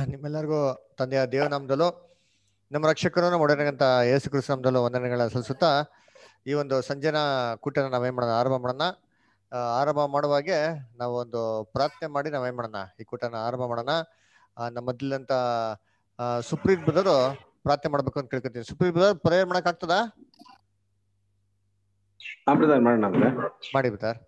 ನಿಮ್ಮೆಲ್ಲರಿಗೂ ತಂದೆಯ ದೇವನಾಮದಲ್ಲೂ ನಮ್ಮ ರಕ್ಷಕರು ಒಡೆಯನಂತ ಯೇಸು ಕ್ರಿಸ್ತ ನಾಮದಲ್ಲೂ ವಂದನೆಗಳ ಸಲ್ಲಿಸುತ್ತಾ ಈ ಒಂದು ಸಂಜೆನ ಕೂಟನ ನಾವೇನ್ ಮಾಡೋಣ ಆರಂಭ ಮಾಡೋಣ ಆ, ಆರಂಭ ಮಾಡುವಾಗೆ ನಾವು ಒಂದು ಪ್ರಾರ್ಥನೆ ಮಾಡಿ ನಾವೇನ್ ಮಾಡೋಣ ಈ ಕೂಟನ ಆರಂಭ ಮಾಡೋಣ ಆ, ನಮ್ಮ ಮಧ್ಯದಂತ ಸುಪ್ರೀತ್ ಬ್ರದರು ಪ್ರಾರ್ಥನೆ ಮಾಡ್ಬೇಕು ಅಂತ ಕೇಳ್ಕೊತೀನಿ ಸುಪ್ರೀತ್ ಬ್ರದರ್ ಪ್ರೇಯರ್ ಮಾಡಕ್ ಆಗ್ತದಾ ಹಾ ಬ್ರದರ್ ಮಾಡೋಣ ಅಂದ್ರೆ ಮಾಡಿ ಬ್ರದರ್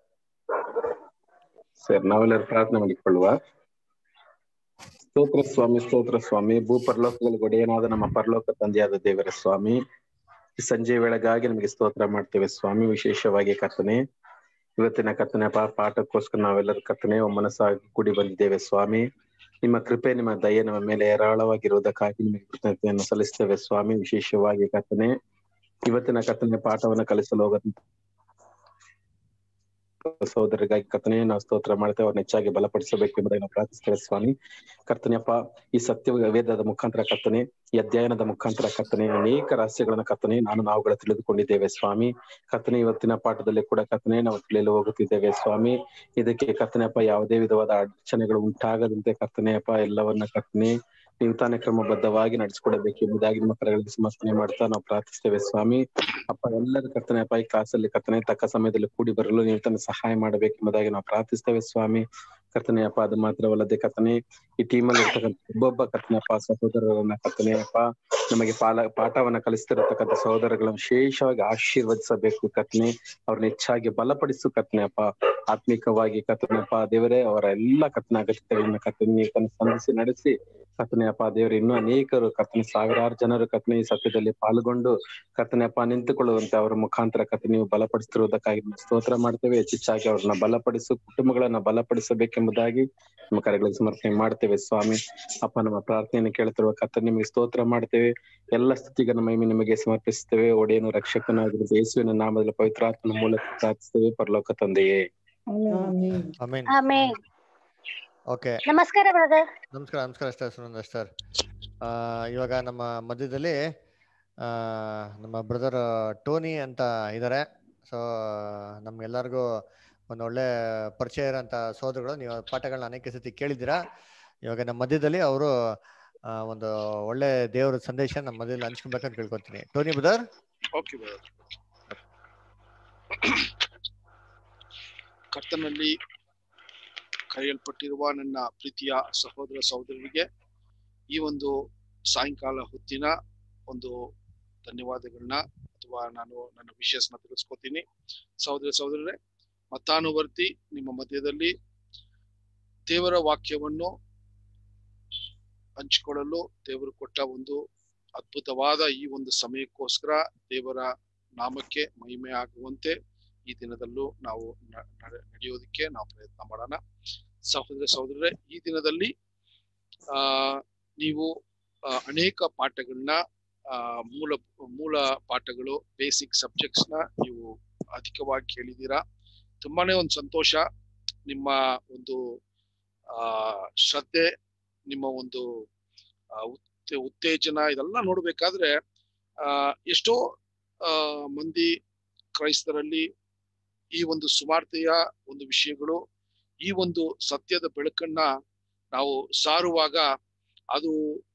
ಸರ್ ನಾವೆಲ್ಲರೂ ಪ್ರಾರ್ಥನೆ ಮಾಡಿಕೊಳ್ಳುವ ಸ್ತೋತ್ರ ಸ್ವಾಮಿ ಸ್ತೋತ್ರ ಸ್ವಾಮಿ ಭೂ ಪರಲೋಕಗಳ ಒಡೆಯನಾದ ನಮ್ಮ ಪರಲೋಕ ತಂದೆಯಾದ ದೇವರ ಸ್ವಾಮಿ ಈ ಸಂಜೆ ವೇಳೆಗಾಗಿ ನಮಗೆ ಸ್ತೋತ್ರ ಮಾಡ್ತೇವೆ ಸ್ವಾಮಿ ವಿಶೇಷವಾಗಿ ಕರ್ತನೆ ಇವತ್ತಿನ ಕರ್ತನೆ ಪಾ ಪಾಠಕ್ಕೋಸ್ಕರ ನಾವೆಲ್ಲರೂ ಕರ್ತನೆ ಮನಸ್ಸಾಗಿ ಕೂಡಿ ಬಂದಿದ್ದೇವೆ ಸ್ವಾಮಿ ನಿಮ್ಮ ಕೃಪೆ ನಿಮ್ಮ ದಯೆ ನಮ್ಮ ಮೇಲೆ ಹೇರಾಳವಾಗಿರುವುದಕ್ಕಾಗಿ ನಿಮಗೆ ಕೃತಜ್ಞತೆಯನ್ನು ಸಲ್ಲಿಸ್ತೇವೆ ಸ್ವಾಮಿ ವಿಶೇಷವಾಗಿ ಕರ್ತನೆ ಇವತ್ತಿನ ಕರ್ತನೆ ಪಾಠವನ್ನು ಕಲಿಸಲು ಹೋಗಂತ ಸಹೋದರರಿಗಾಗಿ ಕರ್ತನೆ ನಾವು ಸ್ತೋತ್ರ ಮಾಡ್ತೇವೆ ಅವ್ರನ್ನ ಹೆಚ್ಚಾಗಿ ಬಲಪಡಿಸಬೇಕು ಎಂಬುದಾಗಿ ನಾವು ಪ್ರಾರ್ಥಿಸ್ತೇವೆ ಸ್ವಾಮಿ ಕರ್ತನೆಯಪ್ಪ ಈ ಸತ್ಯ ವೇದದ ಮುಖಾಂತರ ಕರ್ತನೆ ಈ ಅಧ್ಯಯನದ ಮುಖಾಂತರ ಕರ್ತನೆ ಅನೇಕ ರಹಸ್ಯಗಳನ್ನ ಕರ್ತನೆ ನಾನು ನಾವುಗಳ ತಿಳಿದುಕೊಂಡಿದ್ದೇವೆ ಸ್ವಾಮಿ ಕರ್ತನೆ ಇವತ್ತಿನ ಪಾಠದಲ್ಲಿ ಕೂಡ ಕರ್ತನೆ ನಾವು ತಿಳಿಯಲು ಹೋಗುತ್ತಿದ್ದೇವೆ ಸ್ವಾಮಿ ಇದಕ್ಕೆ ಕರ್ತನೆಯಪ್ಪ ಯಾವುದೇ ವಿಧವಾದ ಅಡಚಣೆಗಳು ಉಂಟಾಗದಂತೆ ಕರ್ತನೆಯಪ್ಪ ಎಲ್ಲವನ್ನ ಕರ್ತನೆ ನೀವು ತಾನೇ ಕ್ರಮಬದ್ಧವಾಗಿ ನಡೆಸಿಕೊಡಬೇಕು ಎಂಬುದಾಗಿ ನಿಮ್ಮ ಕರೆಗಳಿಗೆ ಸಮರ್ಪಣೆ ಮಾಡ್ತಾ ನಾವು ಪ್ರಾರ್ಥಿಸ್ತೇವೆ ಸ್ವಾಮಿ ಅಪ್ಪ ಎಲ್ಲರ ಕರ್ತನೆ ಅಪ್ಪ ಈ ಕ್ಲಾಸಲ್ಲಿ ಕರ್ತನೆ ತಕ್ಕ ಸಮಯದಲ್ಲಿ ಕೂಡಿ ಬರಲು ನೀವು ತನ್ನ ಸಹಾಯ ಮಾಡಬೇಕು ಎಂಬುದಾಗಿ ನಾವು ಪ್ರಾರ್ಥಿಸ್ತೇವೆ ಸ್ವಾಮಿ ಕರ್ತನೆ ಅಪ್ಪ ಅದು ಮಾತ್ರವಲ್ಲದೆ ಕರ್ತನೆ ಈ ಟೀಮಲ್ಲಿ ಇರ್ತಕ್ಕಂಥ ಒಬ್ಬೊಬ್ಬ ಕರ್ತನೆಯಪ್ಪ ಸಹೋದರರನ್ನ ಕರ್ತನೆಯಪ್ಪ ನಮಗೆ ಪಾಲ ಪಾಠವನ್ನ ಕಲಿಸ್ತಿರತಕ್ಕಂಥ ಸಹೋದರಗಳನ್ನು ವಿಶೇಷವಾಗಿ ಆಶೀರ್ವದಿಸಬೇಕು ಕರ್ತನೆ ಅವ್ರನ್ನ ಹೆಚ್ಚಾಗಿ ಬಲಪಡಿಸು ಕರ್ತನೆಯಪ್ಪ ಆತ್ಮಿಕವಾಗಿ ಕರ್ತನೆಯಪ್ಪ ದೇವರೇ ಅವರ ಎಲ್ಲ ಕರ್ತನ ಅಗತ್ಯಗಳನ್ನ ಕರ್ತನೆ ನೀವು ತನ್ನ ಸ್ಪಂದಿಸಿ ನಡೆಸಿ ಕರ್ತನೆಯಪ್ಪ ದೇವರು ಇನ್ನೂ ಅನೇಕರು ಕರ್ತನೆ ಸಾವಿರಾರು ಜನರು ಕರ್ತನೆ ಈ ಸತ್ಯದಲ್ಲಿ ಪಾಲ್ಗೊಂಡು ಕರ್ತನೆಯಪ್ಪ ನಿಂತುಕೊಳ್ಳುವಂತೆ ಅವರ ಮುಖಾಂತರ ಕರ್ತನೆ ನೀವು ಬಲಪಡಿಸ್ತಿರುವುದಕ್ಕಾಗಿ ನಾವು ಸ್ತೋತ್ರ ಮಾಡ್ತೇವೆ ಹೆಚ್ಚೆಚ್ಚಾಗಿ ಅವ್ರನ್ನ ಬಲಪಡಿಸು ಕುಟುಂಬಗಳನ್ನ ಬಲಪಡಿಸಬೇಕೆಂಬುದಾಗಿ ನಮ್ಮ ಕರೆಗಳಿಗೆ ಸಮರ್ಪಣೆ ಮಾಡ್ತೇವೆ ಸ್ವಾಮಿ ಅಪ್ಪ ನಮ್ಮ ಪ್ರಾರ್ಥನೆಯನ್ನು ಕೇಳ್ತಿರುವ ಕರ್ತನೆ ನಿಮಗೆ ಸ್ತೋತ್ರ ಮಾಡ್ತೇವೆ ಎಲ್ಲ ಸ್ಥಿತಿಗಳ ಮಹಿಮೆ ನಿಮಗೆ ಸಮರ್ಪಿಸ್ತೇವೆ ಒಡೆಯನು ರಕ್ಷಕನಾಗಿರುವ ಯೇಸುವಿನ ನಾಮದಲ್ಲಿ ಪವಿತ್ರಾತ್ಮನ ಮೂಲಕ ಪ್ರಾರ್ಥಿಸ್ತೇವೆ ಪರಲೋಕ ತಂದೆಯೇ ಆಮೇನ್ ಆಮೇನ್ ಓಕೆ ನಮಸ್ಕಾರ ಬ್ರದರ್ ನಮಸ್ಕಾರ ನಮಸ್ಕಾರ ಸರ್ ಸುನಂದ ಸರ್ ಇವಾಗ ನಮ್ಮ ಮಧ್ಯದಲ್ಲಿ ಆ, ನಮ್ಮ ಬ್ರದರ್ ಟೋನಿ ಅಂತ ಇದ್ದಾರೆ ಸೊ ನಮ್ಗೆಲ್ಲರಿಗೂ ಒಂದು ಒಳ್ಳೆ ಪರಿಚಯ ಇರೋಂಥ ಸೋದರಗಳು ನೀವು ಪಾಠಗಳನ್ನ ಅನೇಕ ಸತಿ ಕೇಳಿದ್ದೀರಾ ಇವಾಗ ನಮ್ಮ ಮಧ್ಯದಲ್ಲಿ ಅವರು ಒಂದು ಒಳ್ಳೆ ದೇವರ ಸಂದೇಶ ನಮ್ಮ ಮಧ್ಯದಲ್ಲಿ ಹಂಚ್ಕೊಬೇಕಂತ ಕೇಳ್ಕೊತೀನಿ ಟೋನಿ ಬ್ರದರ್ ಓಕೆ ಬ್ರದರ್ ಕರ್ತನಲ್ಲಿ ಕರೆಯಲ್ಪಟ್ಟಿರುವ ನನ್ನ ಪ್ರೀತಿಯ ಸಹೋದರ ಸಹೋದರರಿಗೆ ಈ ಒಂದು ಸಾಯಂಕಾಲ ಹೊತ್ತಿನ ಒಂದು ಧನ್ಯವಾದಗಳನ್ನ ಅಥವಾ ನಾನು ನನ್ನ ವಿಷಯಸ್ನ ತಿಳಿಸ್ಕೊತೀನಿ ಸಹೋದರ ಸಹೋದರರೇ ಮತಾನುವರ್ತಿ ನಿಮ್ಮ ಮಧ್ಯದಲ್ಲಿ ದೇವರ ವಾಕ್ಯವನ್ನು ಹಂಚಿಕೊಳ್ಳಲು ದೇವರು ಕೊಟ್ಟ ಒಂದು ಅದ್ಭುತವಾದ ಈ ಒಂದು ಸಮಯಕ್ಕೋಸ್ಕರ ದೇವರ ನಾಮಕ್ಕೆ ಮಹಿಮೆ ಆಗುವಂತೆ ಈ ದಿನದಲ್ಲೂ ನಾವು ನ- ನಡೆ- ನಡೆಯೋದಕ್ಕೆ ನಾವು ಪ್ರಯತ್ನ ಮಾಡೋಣ ಸಹೋದರ ಸಹೋದರರೇ ಈ ದಿನದಲ್ಲಿ ಆ ನೀವು ಆ, ಅನೇಕ ಪಾಠಗಳನ್ನ ಆ, ಮೂಲ ಮೂಲ ಪಾಠಗಳು ಬೇಸಿಕ್ ಸಬ್ಜೆಕ್ಟ್ಸ್ ನ ನೀವು ಅಧಿಕವಾಗಿ ಕೇಳಿದ್ದೀರಾ ತುಂಬಾನೇ ಒಂದು ಸಂತೋಷ ನಿಮ್ಮ ಒಂದು ಆ ಶ್ರದ್ಧೆ ನಿಮ್ಮ ಒಂದು ಆ, ಉತ್ತೇ- ಉತ್ತೇಜನ ಇದೆಲ್ಲ ನೋಡ್ಬೇಕಾದ್ರೆ ಆ ಎಷ್ಟೋ ಆ ಮಂದಿ ಕ್ರೈಸ್ತರಲ್ಲಿ ಈ ಒಂದು ಸುವಾರ್ತೆಯ ಒಂದು ವಿಷಯಗಳು ಈ ಒಂದು ಸತ್ಯದ ಬೆಳಕನ್ನ ನಾವು ಸಾರುವಾಗ ಅದು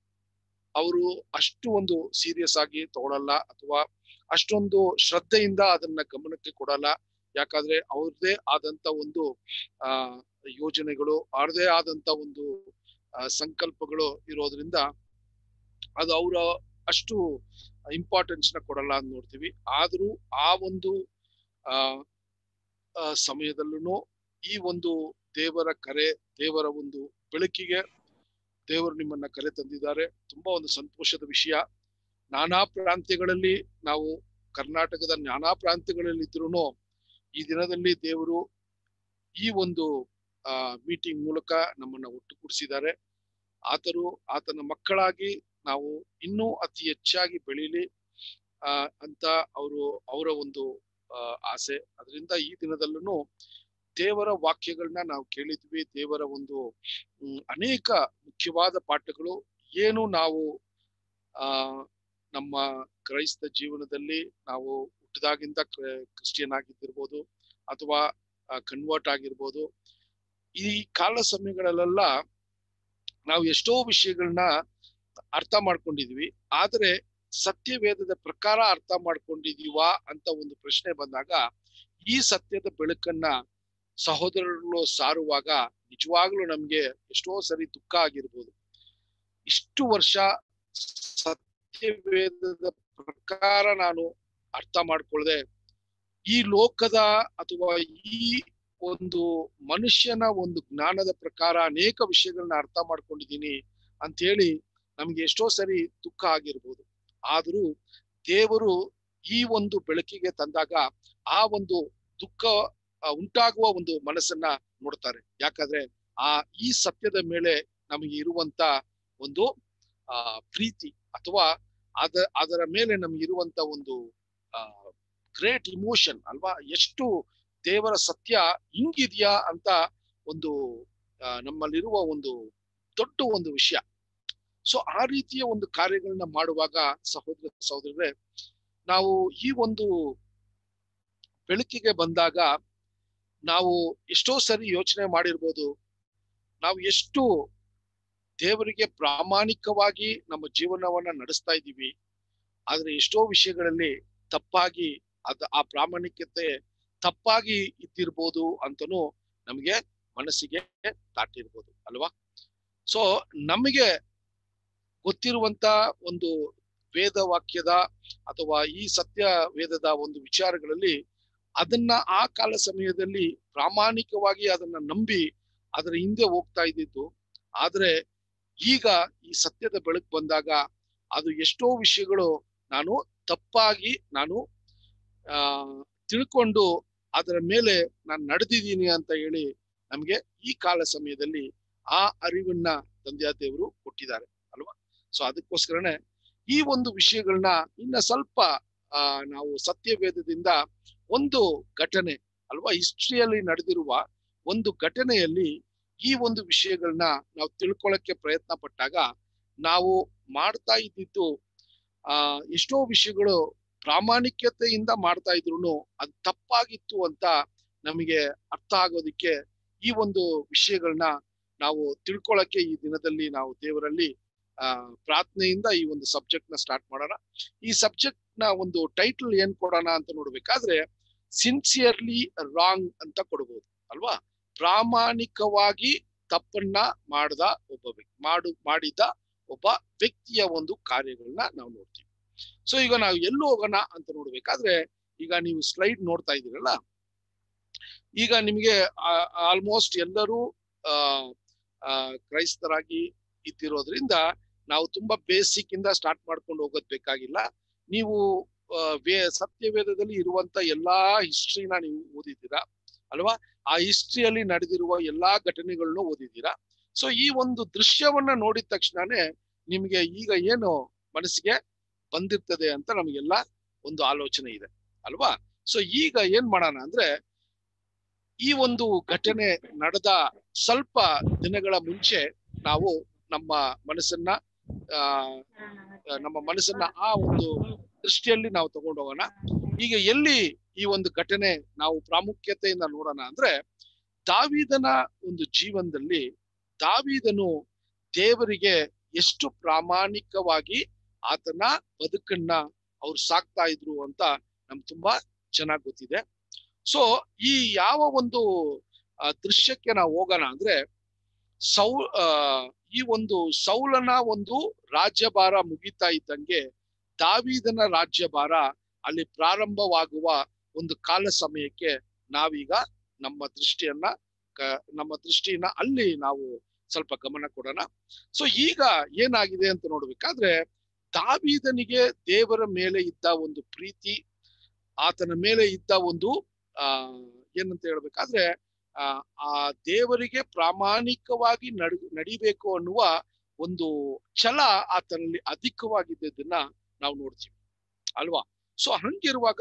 ಅವರು ಅಷ್ಟು ಒಂದು ಸೀರಿಯಸ್ ಆಗಿ ತಗೊಳಲ್ಲ ಅಥವಾ ಅಷ್ಟೊಂದು ಶ್ರದ್ಧೆಯಿಂದ ಅದನ್ನ ಗಮನಕ್ಕೆ ಕೊಡಲ್ಲ ಯಾಕಂದ್ರೆ ಅವ್ರದೇ ಆದಂತ ಒಂದು ಆ ಯೋಜನೆಗಳು ಅವ್ರದೇ ಆದಂತ ಒಂದು ಆ, ಸಂಕಲ್ಪಗಳು ಇರೋದ್ರಿಂದ ಅದು ಅವರ ಅಷ್ಟು ಇಂಪಾರ್ಟೆನ್ಸ್ ನ ಕೊಡಲ್ಲ ಅಂತ ನೋಡ್ತೀವಿ ಆದ್ರೂ ಆ ಒಂದು ಆ ಆ, ಸಮಯದಲ್ಲೂ ಈ ಒಂದು ದೇವರ ಕರೆ ದೇವರ ಒಂದು ಬೆಳಕಿಗೆ ದೇವರು ನಿಮ್ಮನ್ನ ಕರೆ ತಂದಿದ್ದಾರೆ ತುಂಬಾ ಒಂದು ಸಂತೋಷದ ವಿಷಯ ನಾನಾ ಪ್ರಾಂತ್ಯಗಳಲ್ಲಿ ನಾವು ಕರ್ನಾಟಕದ ನಾನಾ ಪ್ರಾಂತ್ಯಗಳಲ್ಲಿ ಇದ್ರೂ ಈ ದಿನದಲ್ಲಿ ದೇವರು ಈ ಒಂದು ಆ ಮೀಟಿಂಗ್ ಮೂಲಕ ನಮ್ಮನ್ನ ಒಟ್ಟುಗೂಡಿಸಿದ್ದಾರೆ ಆತರು ಆತನ ಮಕ್ಕಳಾಗಿ ನಾವು ಇನ್ನೂ ಅತಿ ಹೆಚ್ಚಾಗಿ ಬೆಳೀಲಿ ಆ ಅಂತ ಅವರು ಅವರ ಒಂದು ಆ, ಆಸೆ ಅದರಿಂದ ಈ ದಿನದಲ್ಲೂ ದೇವರ ವಾಕ್ಯಗಳನ್ನ ನಾವು ಕೇಳಿದ್ವಿ ದೇವರ ಒಂದು ಹ್ಮ್, ಅನೇಕ ಮುಖ್ಯವಾದ ಪಾಠಗಳು ಏನು ನಾವು ಆ ನಮ್ಮ ಕ್ರೈಸ್ತ ಜೀವನದಲ್ಲಿ ನಾವು ಹುಟ್ಟಿದಾಗಿಂದ ಕ್ರಿಸ್ಟಿಯನ್ ಆಗಿದ್ದಿರ್ಬೋದು ಅಥವಾ ಕನ್ವರ್ಟ್ ಆಗಿರ್ಬೋದು ಈ ಕಾಲ ಸಮಯಗಳಲ್ಲೆಲ್ಲ ನಾವು ಎಷ್ಟೋ ವಿಷಯಗಳನ್ನ ಅರ್ಥ ಮಾಡ್ಕೊಂಡಿದೀವಿ ಆದ್ರೆ ಸತ್ಯವೇದದ ಪ್ರಕಾರ ಅರ್ಥ ಮಾಡ್ಕೊಂಡಿದೀವಾ ಅಂತ ಒಂದು ಪ್ರಶ್ನೆ ಬಂದಾಗ ಈ ಸತ್ಯದ ಬೆಳಕನ್ನ ಸಹೋದರರು ಸಾರುವಾಗ ನಿಜವಾಗ್ಲೂ ನಮ್ಗೆ ಎಷ್ಟೋ ಸರಿ ದುಃಖ ಆಗಿರ್ಬೋದು ಇಷ್ಟು ವರ್ಷ ಸತ್ಯವೇದದ ಪ್ರಕಾರ ನಾನು ಅರ್ಥ ಮಾಡ್ಕೊಳ್ದೆ ಈ ಲೋಕದ ಅಥವಾ ಈ ಒಂದು ಮನುಷ್ಯನ ಒಂದು ಜ್ಞಾನದ ಪ್ರಕಾರ ಅನೇಕ ವಿಷಯಗಳನ್ನ ಅರ್ಥ ಮಾಡ್ಕೊಂಡಿದ್ದೀನಿ ಅಂತ ಹೇಳಿ ನಮ್ಗೆ ಎಷ್ಟೋ ಸರಿ ದುಃಖ ಆಗಿರ್ಬೋದು ಆದ್ರೂ ದೇವರು ಈ ಒಂದು ಬೆಳಕಿಗೆ ತಂದಾಗ ಆ ಒಂದು ದುಃಖ ಆ, ಉಂಟಾಗುವ ಒಂದು ಮನಸ್ಸನ್ನ ನೋಡ್ತಾರೆ ಯಾಕಂದ್ರೆ ಆ ಈ ಸತ್ಯದ ಮೇಲೆ ನಮಗೆ ಇರುವಂತ ಒಂದು ಆ ಪ್ರೀತಿ ಅಥವಾ ಅದ ಅದರ ಮೇಲೆ ನಮ್ಗೆ ಇರುವಂತ ಒಂದು ಆ ಗ್ರೇಟ್ ಇಮೋಷನ್ ಅಲ್ವಾ ಎಷ್ಟು ದೇವರ ಸತ್ಯ ಹಿಂಗಿದ್ಯಾ ಅಂತ ಒಂದು ಆ, ನಮ್ಮಲ್ಲಿರುವ ಒಂದು ದೊಡ್ಡ ಒಂದು ವಿಷಯ ಸೊ ಆ ರೀತಿಯ ಒಂದು ಕಾರ್ಯಗಳನ್ನ ಮಾಡುವಾಗ ಸಹೋದರ ಸಹೋದರರೇ ನಾವು ಈ ಒಂದು ಬೆಳಕಿಗೆ ಬಂದಾಗ ನಾವು ಎಷ್ಟೋ ಸರಿ ಯೋಚನೆ ಮಾಡಿರ್ಬೋದು ನಾವು ಎಷ್ಟು ದೇವರಿಗೆ ಪ್ರಾಮಾಣಿಕವಾಗಿ ನಮ್ಮ ಜೀವನವನ್ನ ನಡೆಸ್ತಾ ಇದ್ದೀವಿ ಆದ್ರೆ ಎಷ್ಟೋ ವಿಷಯಗಳಲ್ಲಿ ತಪ್ಪಾಗಿ ಅದ ಆ ಪ್ರಾಮಾಣಿಕತೆ ತಪ್ಪಾಗಿ ಇದ್ದಿರ್ಬೋದು ಅಂತನೂ ನಮಗೆ ಮನಸ್ಸಿಗೆ ದಾಟಿರ್ಬೋದು ಅಲ್ವಾ ಸೊ ನಮಗೆ ಗೊತ್ತಿರುವಂತ ಒಂದು ವೇದ ವಾಕ್ಯದ ಅಥವಾ ಈ ಸತ್ಯ ವೇದದ ಒಂದು ವಿಚಾರಗಳಲ್ಲಿ ಅದನ್ನ ಆ ಕಾಲ ಸಮಯದಲ್ಲಿ ಪ್ರಾಮಾಣಿಕವಾಗಿ ಅದನ್ನ ನಂಬಿ ಅದರ ಹಿಂದೆ ಹೋಗ್ತಾ ಇದ್ದಿದ್ದು ಆದ್ರೆ ಈಗ ಈ ಸತ್ಯದ ಬೆಳಕು ಬಂದಾಗ ಅದು ಎಷ್ಟೋ ವಿಷಯಗಳು ನಾನು ತಪ್ಪಾಗಿ ನಾನು ಆ ತಿಳ್ಕೊಂಡು ಅದರ ಮೇಲೆ ನಾನು ನಡೆದಿದ್ದೀನಿ ಅಂತ ಹೇಳಿ ನಮ್ಗೆ ಈ ಕಾಲ ಸಮಯದಲ್ಲಿ ಆ ಅರಿವನ್ನ ತಂದೆಯ ದೇವರು ಕೊಟ್ಟಿದ್ದಾರೆ ಅಲ್ವಾ ಸೊ ಅದಕ್ಕೋಸ್ಕರನೇ ಈ ಒಂದು ವಿಷಯಗಳನ್ನ ಇನ್ನ ಸ್ವಲ್ಪ ಆ ನಾವು ಸತ್ಯವೇದದಿಂದ ಒಂದು ಘಟನೆ ಅಲ್ವಾ ಹಿಸ್ಟ್ರಿಯಲ್ಲಿ ನಡೆದಿರುವ ಒಂದು ಘಟನೆಯಲ್ಲಿ ಈ ಒಂದು ವಿಷಯಗಳನ್ನ ನಾವು ತಿಳ್ಕೊಳಕ್ಕೆ ಪ್ರಯತ್ನ ಪಟ್ಟಾಗ ನಾವು ಮಾಡ್ತಾ ಇದ್ದಿದ್ದು ಆ ಎಷ್ಟೋ ವಿಷಯಗಳು ಪ್ರಾಮಾಣಿಕತೆಯಿಂದ ಮಾಡ್ತಾ ಇದ್ರು ಅದು ತಪ್ಪಾಗಿತ್ತು ಅಂತ ನಮಗೆ ಅರ್ಥ ಆಗೋದಿಕ್ಕೆ ಈ ಒಂದು ವಿಷಯಗಳನ್ನ ನಾವು ತಿಳ್ಕೊಳಕ್ಕೆ ಈ ದಿನದಲ್ಲಿ ನಾವು ದೇವರಲ್ಲಿ ಆ ಪ್ರಾರ್ಥನೆಯಿಂದ ಈ ಒಂದು ಸಬ್ಜೆಕ್ಟ್ ನ ಸ್ಟಾರ್ಟ್ ಮಾಡೋಣ ಈ ಸಬ್ಜೆಕ್ಟ್ ನ ಒಂದು ಟೈಟಲ್ ಏನ್ ಕೊಡೋಣ ಅಂತ ನೋಡ್ಬೇಕಾದ್ರೆ ಸಿನ್ಸಿಯರ್ಲಿ ರಾಂಗ್ ಅಂತ ಕೊಡ್ಬೋದು ಅಲ್ವಾ ಪ್ರಾಮಾಣಿಕವಾಗಿ ತಪ್ಪನ್ನ ಮಾಡದ ಒಬ್ಬ ವ್ಯಕ್ತಿ ಮಾಡು ಮಾಡಿದ ಒಬ್ಬ ವ್ಯಕ್ತಿಯ ಒಂದು ಕಾರ್ಯಗಳನ್ನ ನಾವು ನೋಡ್ತೀವಿ ಸೊ ಈಗ ನಾವು ಎಲ್ಲಿ ಹೋಗೋಣ ಅಂತ ನೋಡ್ಬೇಕಾದ್ರೆ ಈಗ ನೀವು ಸ್ಲೈಡ್ ನೋಡ್ತಾ ಇದ್ದೀರಲ್ಲ ಈಗ ನಿಮಗೆ ಆಲ್ಮೋಸ್ಟ್ ಎಲ್ಲರೂ ಆ ಆ, ಕ್ರೈಸ್ತರಾಗಿ ಇದ್ದಿರೋದ್ರಿಂದ ನಾವು ತುಂಬಾ ಬೇಸಿಕ್ ಇಂದ ಸ್ಟಾರ್ಟ್ ಮಾಡ್ಕೊಂಡು ಹೋಗೋದ್ ಬೇಕಾಗಿಲ್ಲ ನೀವು ಆ, ವೇ ಸತ್ಯವೇದದಲ್ಲಿ ಇರುವಂತ ಎಲ್ಲಾ ಹಿಸ್ಟ್ರಿನ ನೀವು ಓದಿದ್ದೀರಾ ಅಲ್ವಾ ಆ ಹಿಸ್ಟ್ರಿಯಲ್ಲಿ ನಡೆದಿರುವ ಎಲ್ಲಾ ಘಟನೆಗಳನ್ನ ಓದಿದ್ದೀರಾ ಸೊ ಈ ಒಂದು ದೃಶ್ಯವನ್ನ ನೋಡಿದ ತಕ್ಷಣನೇ ನಿಮ್ಗೆ ಈಗ ಏನು ಮನಸ್ಸಿಗೆ ಬಂದಿರ್ತದೆ ಅಂತ ನಮಗೆಲ್ಲ ಒಂದು ಆಲೋಚನೆ ಇದೆ ಅಲ್ವಾ ಸೊ ಈಗ ಏನ್ ಮಾಡೋಣ ಅಂದ್ರೆ ಈ ಒಂದು ಘಟನೆ ನಡೆದ ಸ್ವಲ್ಪ ದಿನಗಳ ಮುಂಚೆ ನಾವು ನಮ್ಮ ಮನಸ್ಸನ್ನ ಆ ನಮ್ಮ ಮನಸ್ಸನ್ನ ಆ ಒಂದು ದೃಷ್ಟಿಯಲ್ಲಿ ನಾವು ತಗೊಂಡು ಹೋಗೋಣ ಈಗ ಎಲ್ಲಿ ಈ ಒಂದು ಘಟನೆ ನಾವು ಪ್ರಾಮುಖ್ಯತೆಯಿಂದ ನೋಡೋಣ ಅಂದ್ರೆ ದಾವಿದನ ಒಂದು ಜೀವನದಲ್ಲಿ ದಾವಿದನು ದೇವರಿಗೆ ಎಷ್ಟು ಪ್ರಾಮಾಣಿಕವಾಗಿ ಆತನ ಬದುಕನ್ನ ಅವ್ರು ಸಾಕ್ತಾ ಇದ್ರು ಅಂತ ನಮ್ಗೆ ತುಂಬಾ ಚೆನ್ನಾಗಿ ಗೊತ್ತಿದೆ ಸೊ ಈ ಯಾವ ಒಂದು ಆ, ದೃಶ್ಯಕ್ಕೆ ನಾವು ಹೋಗೋಣ ಅಂದ್ರೆ ಸೌ ಆ, ಈ ಒಂದು ಸೌಲನ ಒಂದು ರಾಜ್ಯಭಾರ ಮುಗಿತಾ ಇದ್ದಂಗೆ ದಾವಿದನ ರಾಜ್ಯಭಾರ ಅಲ್ಲಿ ಪ್ರಾರಂಭವಾಗುವ ಒಂದು ಕಾಲ ಸಮಯಕ್ಕೆ ನಾವೀಗ ನಮ್ಮ ದೃಷ್ಟಿಯನ್ನ ಕ- ನಮ್ಮ ದೃಷ್ಟಿಯನ್ನ ಅಲ್ಲಿ ನಾವು ಸ್ವಲ್ಪ ಗಮನ ಕೊಡೋಣ ಸೊ ಈಗ ಏನಾಗಿದೆ ಅಂತ ನೋಡ್ಬೇಕಾದ್ರೆ ದಾವಿದನಿಗೆ ದೇವರ ಮೇಲೆ ಇದ್ದ ಒಂದು ಪ್ರೀತಿ ಆತನ ಮೇಲೆ ಇದ್ದ ಒಂದು ಆ ಏನಂತ ಹೇಳ್ಬೇಕಾದ್ರೆ ಆ ಆ ದೇವರಿಗೆ ಪ್ರಾಮಾಣಿಕವಾಗಿ ನಡ್ ನಡಿಬೇಕು ಅನ್ನುವ ಒಂದು ಛಲ ಆತನಲ್ಲಿ ಅಧಿಕವಾಗಿದ್ದದನ್ನ ನಾವು ನೋಡ್ತೀವಿ ಅಲ್ವಾ ಸೊ ಹಂಗಿರುವಾಗ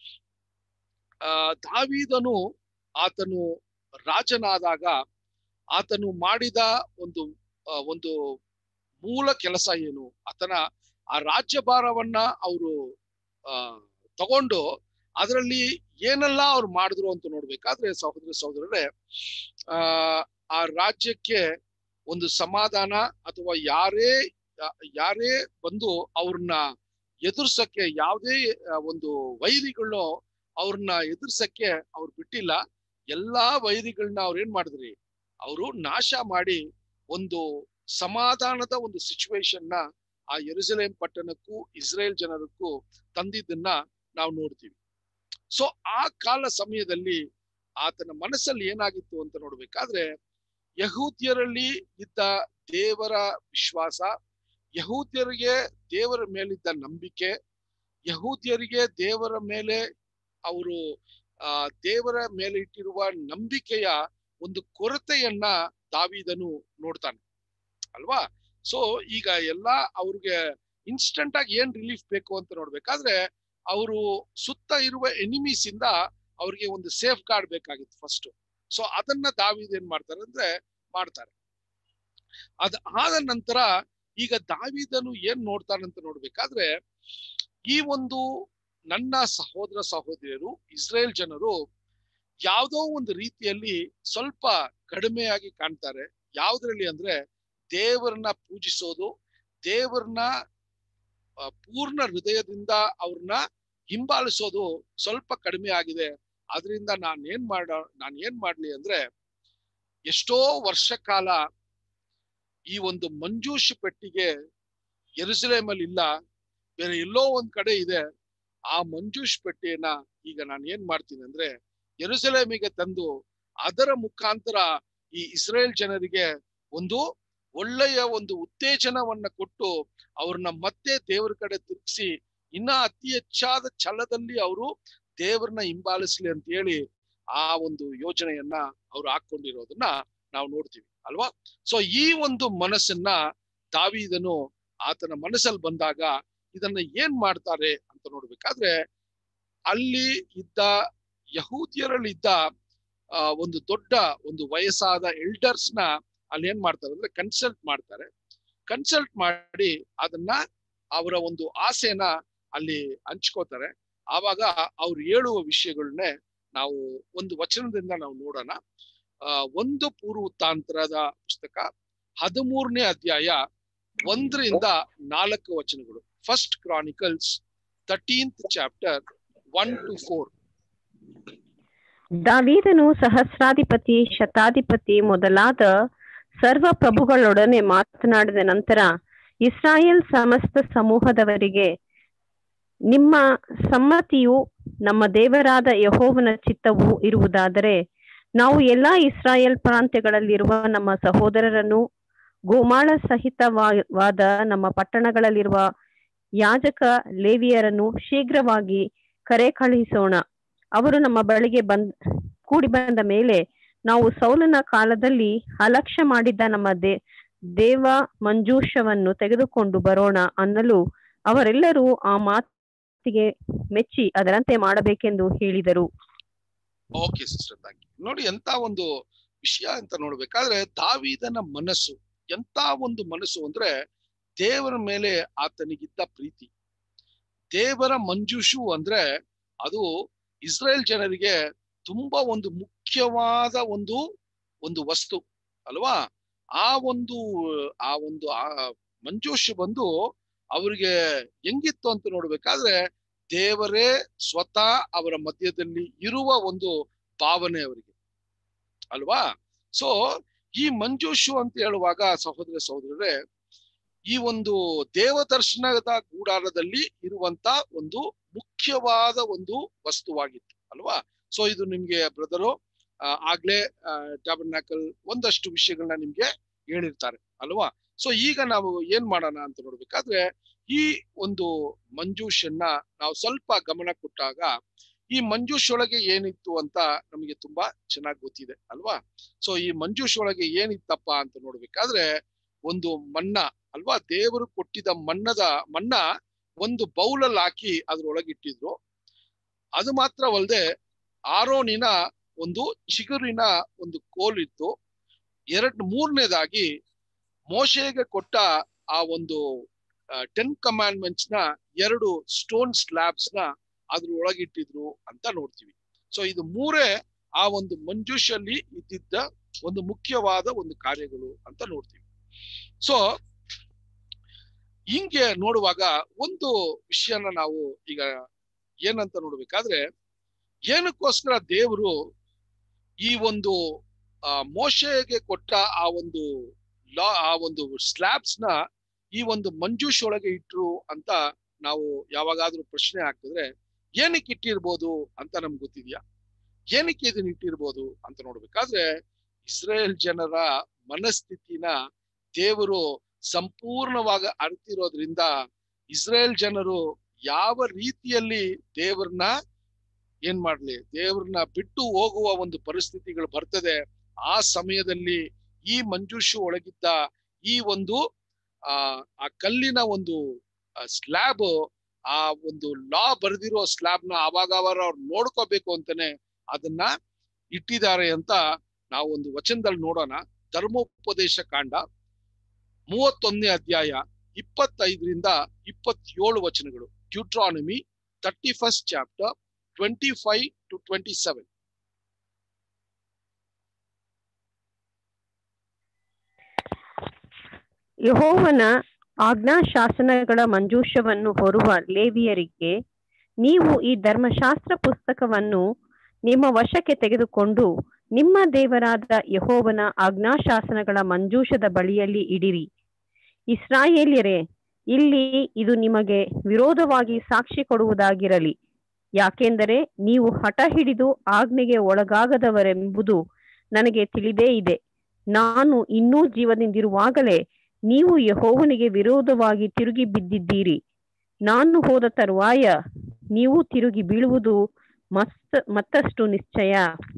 ಆ ದಾವೀದನು ಆತನು ರಾಜನಾದಾಗ ಆತನು ಮಾಡಿದ ಒಂದು ಆ, ಒಂದು ಮೂಲ ಕೆಲಸ ಏನು ಆತನ ಆ ರಾಜ್ಯಭಾರವನ್ನ ಅವರು ಆ ತಗೊಂಡು ಅದರಲ್ಲಿ ಏನೆಲ್ಲ ಅವ್ರು ಮಾಡಿದ್ರು ಅಂತ ನೋಡ್ಬೇಕಾದ್ರೆ ಸಹೋದರ ಸಹೋದರರೇ ಆ ಆ ರಾಜ್ಯಕ್ಕೆ ಒಂದು ಸಮಾಧಾನ ಅಥವಾ ಯಾರೇ ಯಾ- ಯಾರೇ ಬಂದು ಅವ್ರನ್ನ ಎದುರ್ಸಕ್ಕೆ ಯಾವುದೇ ಆ, ಒಂದು ವೈರಿಗಳನ್ನ ಅವ್ರನ್ನ ಎದುರ್ಸಕ್ಕೆ ಅವ್ರು ಬಿಟ್ಟಿಲ್ಲ ಎಲ್ಲಾ ವೈರಿಗಳನ್ನ ಅವ್ರು ಏನ್ ಮಾಡಿದ್ರಿ ಅವರು ನಾಶ ಮಾಡಿ ಒಂದು ಸಮಾಧಾನದ ಒಂದು ಸಿಚುವೇಶನ್ ನ ಆ ಯೆರೂಸಲೇಮ್ ಪಟ್ಟಣಕ್ಕೂ ಇಸ್ರೇಲ್ ಜನರಕ್ಕೂ ತಂದಿದ್ದನ್ನ ನಾವು ನೋಡ್ತೀವಿ ಸೊ ಆ ಕಾಲ ಸಮಯದಲ್ಲಿ ಆತನ ಮನಸ್ಸಲ್ಲಿ ಏನಾಗಿತ್ತು ಅಂತ ನೋಡ್ಬೇಕಾದ್ರೆ ಯಹೂದ್ಯರಲ್ಲಿ ಇದ್ದ ದೇವರ ವಿಶ್ವಾಸ ಯಹೂದ್ಯರಿಗೆ ದೇವರ ಮೇಲಿದ್ದ ನಂಬಿಕೆ ಯಹೂದ್ಯರಿಗೆ ದೇವರ ಮೇಲೆ ಅವರು ಆ ದೇವರ ಮೇಲೆ ಇಟ್ಟಿರುವ ನಂಬಿಕೆಯ ಒಂದು ಕೊರತೆಯನ್ನ ದಾವಿದನು ನೋಡ್ತಾನೆ ಅಲ್ವಾ ಸೊ ಈಗ ಎಲ್ಲಾ ಅವ್ರಿಗೆ ಇನ್ಸ್ಟಂಟ್ ಆಗಿ ಏನ್ ರಿಲೀಫ್ ಬೇಕು ಅಂತ ನೋಡ್ಬೇಕಾದ್ರೆ ಅವರು ಸುತ್ತ ಇರುವ ಎನಿಮೀಸ್ ಇಂದ ಅವ್ರಿಗೆ ಒಂದು ಸೇಫ್ ಗಾರ್ಡ್ ಬೇಕಾಗಿತ್ತು ಫಸ್ಟ್ ಸೊ ಅದನ್ನ ದಾವಿದ್ ಏನ್ ಮಾಡ್ತಾರೆ ಅಂದ್ರೆ ಮಾಡ್ತಾರೆ ಅದ ಆದ ನಂತರ ಈಗ ದಾವಿದನು ಏನ್ ನೋಡ್ತಾನಂತ ನೋಡ್ಬೇಕಾದ್ರೆ ಈ ಒಂದು ನನ್ನ ಸಹೋದರ ಸಹೋದರಿಯರು ಇಸ್ರೇಲ್ ಜನರು ಯಾವುದೋ ಒಂದು ರೀತಿಯಲ್ಲಿ ಸ್ವಲ್ಪ ಕಡಿಮೆಯಾಗಿ ಕಾಣ್ತಾರೆ ಯಾವ್ದ್ರಲ್ಲಿ ಅಂದ್ರೆ ದೇವರನ್ನ ಪೂಜಿಸೋದು ದೇವರನ್ನ ಆ, ಪೂರ್ಣ ಹೃದಯದಿಂದ ಅವ್ರನ್ನ ಹಿಂಬಾಲಿಸೋದು ಸ್ವಲ್ಪ ಕಡಿಮೆ ಆಗಿದೆ ಅದರಿಂದ ನಾನ್ ಏನ್ ಮಾಡ ನಾನ್ ಏನ್ ಮಾಡ್ಲಿ ಅಂದ್ರೆ ಎಷ್ಟೋ ವರ್ಷ ಕಾಲ ಈ ಒಂದು ಮಂಜೂಷ ಪೆಟ್ಟಿಗೆ ಎರುಸಲೇಮಲ್ಲಿ ಇಲ್ಲ ಬೇರೆ ಎಲ್ಲೋ ಒಂದ್ ಕಡೆ ಇದೆ ಆ ಮಂಜೂಷ್ ಪೆಟ್ಟಿಯನ್ನ ಈಗ ನಾನು ಏನ್ ಮಾಡ್ತೀನಿ ಅಂದ್ರೆ ಎರುಸಲೇಮಿಗೆ ತಂದು ಅದರ ಮುಖಾಂತರ ಈ ಇಸ್ರೇಲ್ ಜನರಿಗೆ ಒಂದು ಒಳ್ಳೆಯ ಒಂದು ಉತ್ತೇಜನವನ್ನ ಕೊಟ್ಟು ಅವ್ರನ್ನ ಮತ್ತೆ ದೇವರ ಕಡೆ ತಿರುಗಿಸಿ ಇನ್ನ ಅತಿ ಹೆಚ್ಚಾದ ಛಲದಲ್ಲಿ ಅವರು ದೇವರನ್ನ ಹಿಂಬಾಲಿಸ್ಲಿ ಅಂತ ಹೇಳಿ ಆ ಒಂದು ಯೋಜನೆಯನ್ನ ಅವ್ರು ಹಾಕೊಂಡಿರೋದನ್ನ ನಾವು ನೋಡ್ತೀವಿ ಅಲ್ವಾ ಸೊ ಈ ಒಂದು ಮನಸ್ಸನ್ನ ದಾವಿದನು ಆತನ ಮನಸ್ಸಲ್ಲಿ ಬಂದಾಗ ಇದನ್ನ ಏನ್ ಮಾಡ್ತಾರೆ ಅಂತ ನೋಡ್ಬೇಕಾದ್ರೆ ಅಲ್ಲಿ ಇದ್ದ ಯಹೂದ್ಯರಲ್ಲಿ ಇದ್ದ ಆ, ಒಂದು ದೊಡ್ಡ ಒಂದು ವಯಸ್ಸಾದ ಎಲ್ಡರ್ಸ್ ನ ಅಲ್ಲಿ ಏನ್ ಮಾಡ್ತಾರೆ ಅಂದ್ರೆ ಕನ್ಸಲ್ಟ್ ಮಾಡ್ತಾರೆ ಕನ್ಸಲ್ಟ್ ಮಾಡಿ ಅದನ್ನ ಅವರ ಒಂದು ಆಸೆನ ಅಲ್ಲಿ ಹಂಚ್ಕೋತಾರೆ ಆವಾಗ ಅವ್ರು ಹೇಳುವ ವಿಷಯಗಳನ್ನೇ ನಾವು ಒಂದು ವಚನದಿಂದ ನಾವು ನೋಡೋಣ ಆ ಒಂದು ಪೂರ್ವತಾಂತರದ ಪುಸ್ತಕ ಹದಿಮೂರನೇ ಅಧ್ಯಾಯ ಒಂದರಿಂದ ನಾಲ್ಕು ವಚನಗಳು first chronicles thirteenth chapter one to four ದಾವೀದನು ಸಹಸ್ರಾಧಿಪತಿ ಶತಾಧಿಪತಿ ಮೊದಲಾದ ಸರ್ವ ಪ್ರಭುಗಳೊಡನೆ ಮಾತನಾಡಿದ ನಂತರ ಇಸ್ರಾಯೇಲ್ ಸಮಸ್ತ ಸಮೂಹದವರಿಗೆ ನಿಮ್ಮ ಸಮ್ಮತಿಯು ನಮ್ಮ ದೇವರಾದ ಯಹೋವನ ಚಿತ್ತವು ಇರುವುದಾದರೆ ನಾವು ಎಲ್ಲಾ ಇಸ್ರಾಯೇಲ್ ಪ್ರಾಂತ್ಯಗಳಲ್ಲಿರುವ ನಮ್ಮ ಸಹೋದರರನ್ನು ಗೋಮಾಳ ಸಹಿತವಾದ ನಮ್ಮ ಪಟ್ಟಣಗಳಲ್ಲಿರುವ ಯಾಜಕ ಲೇವಿಯರನ್ನು ಶೀಘ್ರವಾಗಿ ಕರೆ ಕಳುಹಿಸೋಣ ಅವರು ನಮ್ಮ ಬಳಿಗೆ ಬಂದ್ ಕೂಡಿ ಬಂದ ಮೇಲೆ ನಾವು ಸೌಲನ ಕಾಲದಲ್ಲಿ ಅಲಕ್ಷ್ಯ ಮಾಡಿದ್ದ ನಮ್ಮ ದೇ ದೇವ ಮಂಜೂಷವನ್ನು ತೆಗೆದುಕೊಂಡು ಬರೋಣ ಅನ್ನಲು ಅವರೆಲ್ಲರೂ ಆ ಮಾತಿಗೆ ಮೆಚ್ಚಿ ಅದರಂತೆ ಮಾಡಬೇಕೆಂದು ಹೇಳಿದರು ಓಕೆ ಸಿಸ್ಟರ್ ಥ್ಯಾಂಕ್ ಯು ನೋಡಿ ಎಂತ ಒಂದು ವಿಷಯ ಅಂತ ನೋಡ್ಬೇಕಾದ್ರೆ ದಾವಿದನ ಮನಸ್ಸು ಎಂತ ಒಂದು ಮನಸ್ಸು ಅಂದ್ರೆ ದೇವರ ಮೇಲೆ ಆತನಿಗಿದ್ದ ಪ್ರೀತಿ ದೇವರ ಮಂಜೂಷು ಅಂದ್ರೆ ಅದು ಇಸ್ರೇಲ್ ಜನರಿಗೆ ತುಂಬಾ ಒಂದು ಮುಖ್ಯವಾದ ಒಂದು ಒಂದು ವಸ್ತು ಅಲ್ವಾ ಆ ಒಂದು ಆ ಒಂದು ಆ ಮಂಜೂಷು ಬಂದು ಅವ್ರಿಗೆ ಹೆಂಗಿತ್ತು ಅಂತ ನೋಡ್ಬೇಕಾದ್ರೆ ದೇವರೇ ಸ್ವತಃ ಅವರ ಮಧ್ಯದಲ್ಲಿ ಇರುವ ಒಂದು ಭಾವನೆ ಅವರಿಗೆ ಅಲ್ವಾ ಸೊ ಈ ಮಂಜೂಷು ಅಂತ ಹೇಳುವಾಗ ಸಹೋದರ ಸಹೋದರರೇ ಈ ಒಂದು ದೇವದರ್ಶನದ ಗೂಡಾರದಲ್ಲಿ ಇರುವಂತ ಒಂದು ಮುಖ್ಯವಾದ ಒಂದು ವಸ್ತುವಾಗಿತ್ತು ಅಲ್ವಾ ಸೊ ಇದು ನಿಮ್ಗೆ ಬ್ರದರು ಆಗ್ಲೇ ಟ್ಯಾಬರ್ನಾಕಲ್ ಒಂದಷ್ಟು ವಿಷಯಗಳನ್ನ ನಿಮ್ಗೆ ಹೇಳಿರ್ತಾರೆ ಅಲ್ವಾ ಸೊ ಈಗ ನಾವು ಏನ್ ಮಾಡೋಣ ಅಂತ ನೋಡ್ಬೇಕಾದ್ರೆ ಈ ಒಂದು ಮಂಜೂಷನ್ನ ನಾವು ಸ್ವಲ್ಪ ಗಮನ ಕೊಟ್ಟಾಗ ಈ ಮಂಜೂಷ್ ಒಳಗೆ ಏನಿತ್ತು ಅಂತ ನಮಗೆ ತುಂಬಾ ಚೆನ್ನಾಗಿ ಗೊತ್ತಿದೆ ಅಲ್ವಾ ಸೊ ಈ ಮಂಜೂಷ್ ಒಳಗೆ ಏನಿತ್ತಪ್ಪ ಅಂತ ನೋಡ್ಬೇಕಾದ್ರೆ ಒಂದು ಮನ್ನ ಅಲ್ವಾ ದೇವರು ಕೊಟ್ಟಿದ್ದ ಮನ್ನದ ಮನ್ನ ಒಂದು ಬೌಲಲ್ಲಿ ಹಾಕಿ ಅದ್ರೊಳಗೆ ಇಟ್ಟಿದ್ರು ಅದು ಮಾತ್ರವಲ್ಲದೆ ಆರೋನಿನ ಒಂದು ಚಿಗುರಿನ ಒಂದು ಕೋಲಿತ್ತು ಎರಡ್ ಮೂರನೇದಾಗಿ ಮೋಶೆಗೆ ಕೊಟ್ಟ ಆ ಒಂದು ಟೆನ್ ಕಮಾಂಡ್ಮೆಂಟ್ಸ್ ನ ಎರಡು ಸ್ಟೋನ್ ಸ್ಲ್ಯಾಬ್ಸ್ ನ ಅದ್ರ ಒಳಗಿಟ್ಟಿದ್ರು ಅಂತ ನೋಡ್ತೀವಿ ಸೊ ಇದು ಮೂರೇ ಆ ಒಂದು ಮಂಜೂಷಲ್ಲಿ ಇದ್ದಿದ್ದ ಒಂದು ಮುಖ್ಯವಾದ ಒಂದು ಕಾರ್ಯಗಳು ಅಂತ ನೋಡ್ತೀವಿ ಸೊ ಹಿಂಗೆ ನೋಡುವಾಗ ಒಂದು ವಿಷಯನ ನಾವು ಈಗ ಏನಂತ ನೋಡ್ಬೇಕಾದ್ರೆ ಏನಕ್ಕೋಸ್ಕರ ದೇವರು ಈ ಒಂದು ಆ ಮೋಶೆಗೆ ಕೊಟ್ಟ ಆ ಒಂದು ಲಾ ಆ ಒಂದು ಸ್ಲ್ಯಾಬ್ಸ್ ನ ಈ ಒಂದು ಮಂಜೂಷ್ ಒಳಗೆ ಇಟ್ರು ಅಂತ ನಾವು ಯಾವಾಗಾದ್ರೂ ಪ್ರಶ್ನೆ ಹಾಕಿದ್ರೆ ಏನಕ್ಕೆ ಇಟ್ಟಿರ್ಬೋದು ಅಂತ ನಮ್ಗೆ ಗೊತ್ತಿದ್ಯಾ ಏನಕ್ಕೆ ಇದನ್ನ ಇಟ್ಟಿರ್ಬೋದು ಅಂತ ನೋಡ್ಬೇಕಾದ್ರೆ ಇಸ್ರೇಲ್ ಜನರ ಮನಸ್ಥಿತಿನ ದೇವರು ಸಂಪೂರ್ಣವಾಗಿ ಅರ್ತಿರೋದ್ರಿಂದ ಇಸ್ರೇಲ್ ಜನರು ಯಾವ ರೀತಿಯಲ್ಲಿ ದೇವ್ರನ್ನ ಏನ್ ಮಾಡ್ಲಿ ದೇವ್ರನ್ನ ಬಿಟ್ಟು ಹೋಗುವ ಒಂದು ಪರಿಸ್ಥಿತಿಗಳು ಬರ್ತದೆ ಆ ಸಮಯದಲ್ಲಿ ಈ ಮಂಜೂಷು ಒಳಗಿದ್ದ ಈ ಒಂದು ಆ ಆ ಕಲ್ಲಿನ ಒಂದು ಸ್ಲ್ಯಾಬ್ ಆ ಒಂದು ಲಾ ಬರೆದಿರೋ ಸ್ಲ್ಯಾಬ್ ನ ಅವಾಗ ಅವರ ಅವ್ರು ನೋಡ್ಕೋಬೇಕು ಅಂತಾನೆ ಅದನ್ನ ಇಟ್ಟಿದ್ದಾರೆ ಅಂತ ನಾವು ಒಂದು ವಚನದಲ್ಲಿ ನೋಡೋಣ ಧರ್ಮೋಪದೇಶ ಕಾಂಡ ಮೂವತ್ತೊಂದನೇ ಅಧ್ಯಾಯ ಇಪ್ಪತ್ತೈದರಿಂದ ಇಪ್ಪತ್ತೇಳು ವಚನಗಳು deuteronomy thirty first chapter twenty five to twenty seven ಯಹೋವನ ಆಜ್ಞಾಶಾಸನಗಳ ಮಂಜೂಷವನ್ನು ಹೊರುವ ಲೇವಿಯರಿಗೆ ನೀವು ಈ ಧರ್ಮಶಾಸ್ತ್ರ ಪುಸ್ತಕವನ್ನು ನಿಮ್ಮ ವಶಕ್ಕೆ ತೆಗೆದುಕೊಂಡು ನಿಮ್ಮ ದೇವರಾದ ಯಹೋವನ ಆಜ್ಞಾಶಾಸನಗಳ ಮಂಜೂಷದ ಬಳಿಯಲ್ಲಿ ಇಡಿರಿ ಇಸ್ರಾಯೇಲ್ಯರೇ ಇಲ್ಲಿ ಇದು ನಿಮಗೆ ವಿರೋಧವಾಗಿ ಸಾಕ್ಷಿ ಕೊಡುವುದಾಗಿರಲಿ ಯಾಕೆಂದರೆ ನೀವು ಹಠ ಹಿಡಿದು ಆಜ್ಞೆಗೆ ಒಳಗಾಗದವರೆಂಬುದು ನನಗೆ ತಿಳಿದೇ ಇದೆ ನಾನು ಇನ್ನೂ ಜೀವದಿಂದಿರುವಾಗಲೇ ನೀವು ಯಹೋವನಿಗೆ ವಿರೋಧವಾಗಿ ತಿರುಗಿ ಬಿದ್ದಿದ್ದೀರಿ ನಾನು ಹೋದ ತರುವಾಯ ನೀವು ತಿರುಗಿ ಬೀಳುವುದು ಮಸ್ತ್ ಮತ್ತಷ್ಟು ನಿಶ್ಚಯ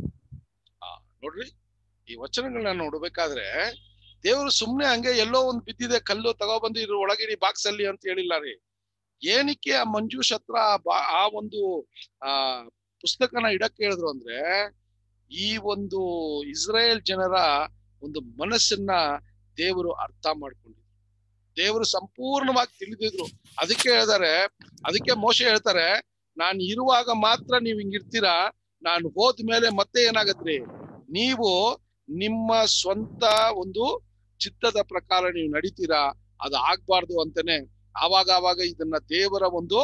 ನೋಡ್ರಿ ಈ ವಚನಗಳನ್ನ ನೋಡ್ಬೇಕಾದ್ರೆ ದೇವರು ಸುಮ್ನೆ ಹಂಗೆ ಎಲ್ಲೋ ಒಂದ್ ಬಿದ್ದಿದೆ ಕಲ್ಲು ತಗೊಬಂದು ಇದ್ರ ಒಳಗಿಡಿ ಬಾಕ್ಸ್ ಅಲ್ಲಿ ಅಂತ ಹೇಳಿಲ್ಲ ರೀ ಏನಕ್ಕೆ ಆ ಮಂಜೂಷ್ ಹತ್ರ ಆ ಬಾ- ಆ ಒಂದು ಆ ಪುಸ್ತಕನ ಇಡಕ್ ಹೇಳಿದ್ರು ಅಂದ್ರೆ ಈ ಒಂದು ಇಸ್ರಾಯೇಲ್ ಜನರ ಒಂದು ಮನಸ್ಸನ್ನ ದೇವರು ಅರ್ಥ ಮಾಡ್ಕೊಂಡಿದ್ರು ದೇವರು ಸಂಪೂರ್ಣವಾಗಿ ತಿಳಿದಿದ್ರು ಅದಕ್ಕೆ ಹೇಳ್ತಾರೆ ಅದಕ್ಕೆ ಮೋಶ ಹೇಳ್ತಾರೆ ನಾನು ಇರುವಾಗ ಮಾತ್ರ ನೀವ್ ಹಿಂಗಿರ್ತೀರಾ ನಾನು ಹೋದ್ಮೇಲೆ ಮತ್ತೆ ಏನಾಗತ್ರಿ ನೀವು ನಿಮ್ಮ ಸ್ವಂತ ಒಂದು ಚಿತ್ತದ ಪ್ರಕಾರ ನೀವು ನಡೀತೀರಾ ಅದು ಆಗ್ಬಾರ್ದು ಅಂತಾನೆ ಆವಾಗ ಆವಾಗ ಇದನ್ನ ದೇವರ ಒಂದು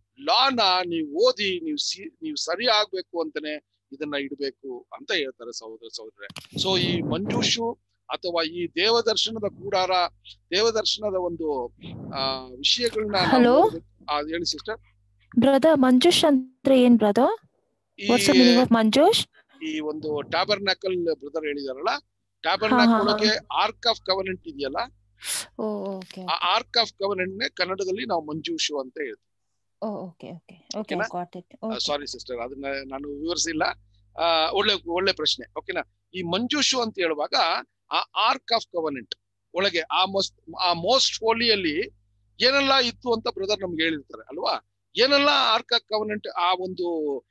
ಲಾನ ನೀವು ಓದಿ ನೀವು ಸಿ ನೀವು ಸರಿ ಆಗ್ಬೇಕು ಅಂತಾನೆ ಇದನ್ನ ಇಡ್ಬೇಕು ಅಂತ ಹೇಳ್ತಾರೆ ಸಹೋದರ ಸಹೋದರ ಸೊ ಈ ಮಂಜೂಷು ಅಥವಾ ಈ ದೇವದರ್ಶನದ ಕೂಡಾರ ದೇವದರ್ಶನದ ಒಂದು ಆ ವಿಷಯಗಳನ್ನ ನಾವು Hello? ನೋಡ್ಬೇಕು. ಆ, ಹೇಳಿ ಸಿಸ್ಟರ್ ಬ್ರದರ್ ಮಂಜುಷ್ ಅಂದ್ರೆ ಏನ್ ಬ್ರದರ್ ವಾಟ್ಸ್ ಈ ಮೀನಿಂಗ್ ಆಫ್ ಮಂಜುಷ್ ಈ ಒಂದು ಟ್ಯಾಬರ್ನಾಕಲ್ ಬ್ರದರ್ ಹೇಳಿದಾರಲ್ಲ ಟ್ಯಾಬರ್ನಾಕಲ್ ಹಾ, ಹಾ. ಒಳಗೆ ಆರ್ಕ್ ಆಫ್ ಕವನೆಂಟ್ ಇದೆಯಲ್ಲ ಓ ಓಕೆ ಆ ಆರ್ಕ್ ಆಫ್ ಕವನೆಂಟ್ ನೇ ಕನ್ನಡದಲ್ಲಿ ನಾವು ಮಂಜೂಷು ಅಂತ ಹೇಳ್ತೀವಿ ಓ ಓಕೆ ಓಕೆ ಓಕೆ ಓಕೆನಾ? ಗಾಟ್ ಇಟ್ ಸಾರಿ ಸಿಸ್ಟರ್ ಅದನ್ನ ನಾನು ವಿವರಿಸಿಲ್ಲ ಆ, ಒಳ್ಳೆ ಒಳ್ಳೆ ಪ್ರಶ್ನೆ ಓಕೆನಾ ಈ ಮಂಜೂಷು ಅಂತ ಹೇಳುವಾಗ ಆ ಆರ್ಕ್ ಆಫ್ ಕವನೆಂಟ್ ಒಳಗೆ ಆ ಮೋಸ್ಟ್ ಆ ಮೋಸ್ಟ್ ಹೋಲಿಯಲ್ಲಿ ಏನೆಲ್ಲ ಇತ್ತು ಅಂತ ಬ್ರದರ್ ನಮ್ಗೆ ಹೇಳಿರ್ತಾರೆ ಅಲ್ವಾ ಏನೆಲ್ಲ ಆರ್ಕ್ ಆಫ್ ಕವನೆಂಟ್ ಆ ಒಂದು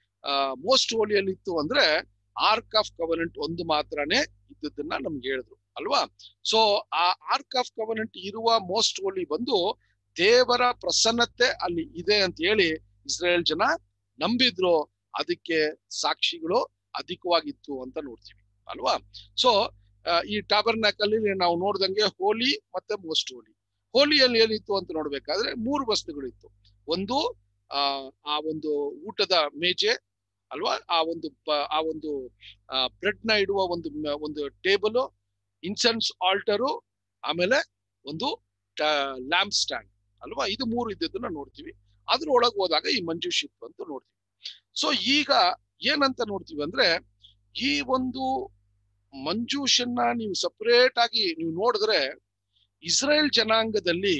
ಮೋಸ್ಟ್ ಹೋಲಿಯಲ್ಲಿ ಇತ್ತು ಅಂದ್ರೆ ಆರ್ಕ್ ಆಫ್ ಕವನೆಂಟ್ ಒಂದು ಮಾತ್ರನೇ ಇದ್ದದನ್ನ ನಮ್ಗೆ ಹೇಳಿದ್ರು ಅಲ್ವಾ ಸೊ ಆ ಆರ್ಕ್ ಆಫ್ ಕವನೆಂಟ್ ಇರುವ ಮೋಸ್ಟ್ ಹೋಲಿ ಬಂದು ದೇವರ ಪ್ರಸನ್ನತೆ ಅಲ್ಲಿ ಇದೆ ಅಂತ ಹೇಳಿ ಇಸ್ರೇಲ್ ಜನ ನಂಬಿದ್ರು ಅದಕ್ಕೆ ಸಾಕ್ಷಿಗಳು ಅಧಿಕವಾಗಿತ್ತು ಅಂತ ನೋಡ್ತೀವಿ ಅಲ್ವಾ ಸೊ ಈ ಟಾಬರ್ನಾಕಲ್ಲಿ ನಾವು ನೋಡ್ದಂಗೆ ಹೋಲಿ ಮತ್ತೆ ಮೋಸ್ಟ್ ಹೋಲಿ ಹೋಲಿಯಲ್ಲಿ ಏನಿತ್ತು ಅಂತ ನೋಡ್ಬೇಕಾದ್ರೆ ಮೂರು ವಸ್ತುಗಳಿತ್ತು ಒಂದು ಆ ಆ ಒಂದು ಊಟದ ಮೇಜೆ ಅಲ್ವಾ ಆ ಒಂದು ಪ- ಆ ಒಂದು ಬ್ರೆಡ್ ನ ಇಡುವ ಒಂದು ಮ- ಒಂದು ಟೇಬಲ್ ಇನ್ಸೆನ್ಸ್ ಆಲ್ಟರು ಆಮೇಲೆ ಒಂದು ಲ್ಯಾಂಪ್ ಸ್ಟ್ಯಾಂಡ್ ಅಲ್ವಾ ಇದು ಮೂರು ಇದ್ದದನ್ನ ನೋಡ್ತೀವಿ ಅದ್ರ ಒಳಗೆ ಹೋದಾಗ ಈ ಮಂಜುಷಿಪ್ ಅಂತ ನೋಡ್ತೀವಿ ಸೊ ಈಗ ಏನಂತ ನೋಡ್ತೀವಿ ಅಂದ್ರೆ ಈ ಒಂದು ಮಂಜೂಷನ್ನ ನೀವು ಸಪರೇಟ್ ಆಗಿ ನೀವು ನೋಡಿದ್ರೆ ಇಸ್ರೇಲ್ ಜನಾಂಗದಲ್ಲಿ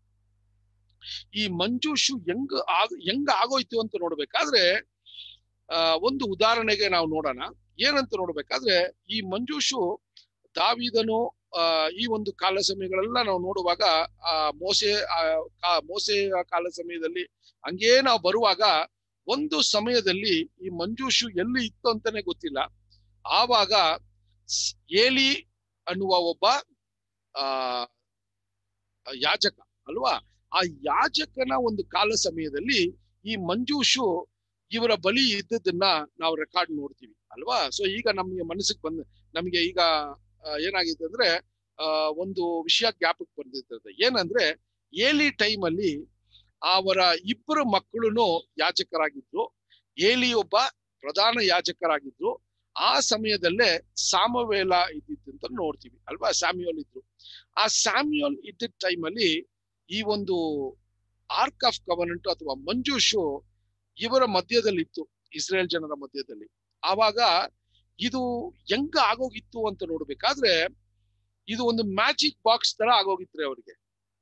ಈ ಮಂಜೂಷು ಹೆಂಗ್ ಆಗ ಹೆಂಗ್ ಆಗೋಯ್ತು ಅಂತ ನೋಡ್ಬೇಕಾದ್ರೆ ಆ ಒಂದು ಉದಾಹರಣೆಗೆ ನಾವು ನೋಡೋಣ ಏನಂತ ನೋಡ್ಬೇಕಾದ್ರೆ ಈ ಮಂಜೂಷು ದಾವಿದನು ಆ ಈ ಒಂದು ಕಾಲ ಸಮಯಗಳೆಲ್ಲ ನಾವು ನೋಡುವಾಗ ಆ ಮೋಸೆ ಆ ಕಾ- ಮೋಸೆ ಕಾಲ ಸಮಯದಲ್ಲಿ ಹಂಗೇ ನಾವು ಬರುವಾಗ ಒಂದು ಸಮಯದಲ್ಲಿ ಈ ಮಂಜೂಷು ಎಲ್ಲಿ ಇತ್ತು ಅಂತಾನೆ ಗೊತ್ತಿಲ್ಲ ಆವಾಗ ಸ್- ಏಲಿ ಅನ್ನುವ ಒಬ್ಬ ಆ ಯಾಜಕ ಅಲ್ವಾ ಆ ಯಾಜಕನ ಒಂದು ಕಾಲ ಸಮಯದಲ್ಲಿ ಈ ಮಂಜೂಷು ಇವರ ಬಲಿ ಇದ್ದದನ್ನ ನಾವು ರೆಕಾರ್ಡ್ ನೋಡ್ತೀವಿ ಅಲ್ವಾ ಸೊ ಈಗ ನಮ್ಗೆ ಮನಸ್ಸಿಗೆ ಬಂದ ನಮ್ಗೆ ಈಗ ಆ, ಏನಾಗಿದೆ ಅಂದ್ರೆ ಆ ಒಂದು ವಿಷಯ ಜ್ಞಾಪಕ ಬಂದಿರ್ತದೆ ಏನಂದ್ರೆ ಏಲಿ ಟೈಮ್ ಅಲ್ಲಿ ಅವರ ಇಬ್ಬರು ಮಕ್ಕಳು ಯಾಜಕರಾಗಿದ್ರು ಏಲಿ ಒಬ್ಬ ಪ್ರಧಾನ ಯಾಜಕರಾಗಿದ್ರು ಆ ಸಮಯದಲ್ಲೇ ಸಾಮವೇಲ ಇದ್ದಿದ್ದಂತ ನೋಡ್ತೀವಿ ಅಲ್ವಾ ಸ್ಯಾಮ್ಯುಯಲ್ ಇದ್ರು ಆ ಸ್ಯಾಮ್ಯುಯಲ್ ಇದ್ದಿದ್ದ ಟೈಮ್ ಅಲ್ಲಿ ಈ ಒಂದು ಆರ್ಕ್ ಆಫ್ ಕವನೆಂಟ್ ಅಥವಾ ಮಂಜೂಷು ಇವರ ಮಧ್ಯದಲ್ಲಿತ್ತು ಇಸ್ರೇಲ್ ಜನರ ಮಧ್ಯದಲ್ಲಿ ಆವಾಗ ಇದು ಹೆಂಗ ಆಗೋಗಿತ್ತು ಅಂತ ನೋಡ್ಬೇಕಾದ್ರೆ ಇದು ಒಂದು ಮ್ಯಾಜಿಕ್ ಬಾಕ್ಸ್ ತರ ಆಗೋಗಿತ್ರಿ ಅವ್ರಿಗೆ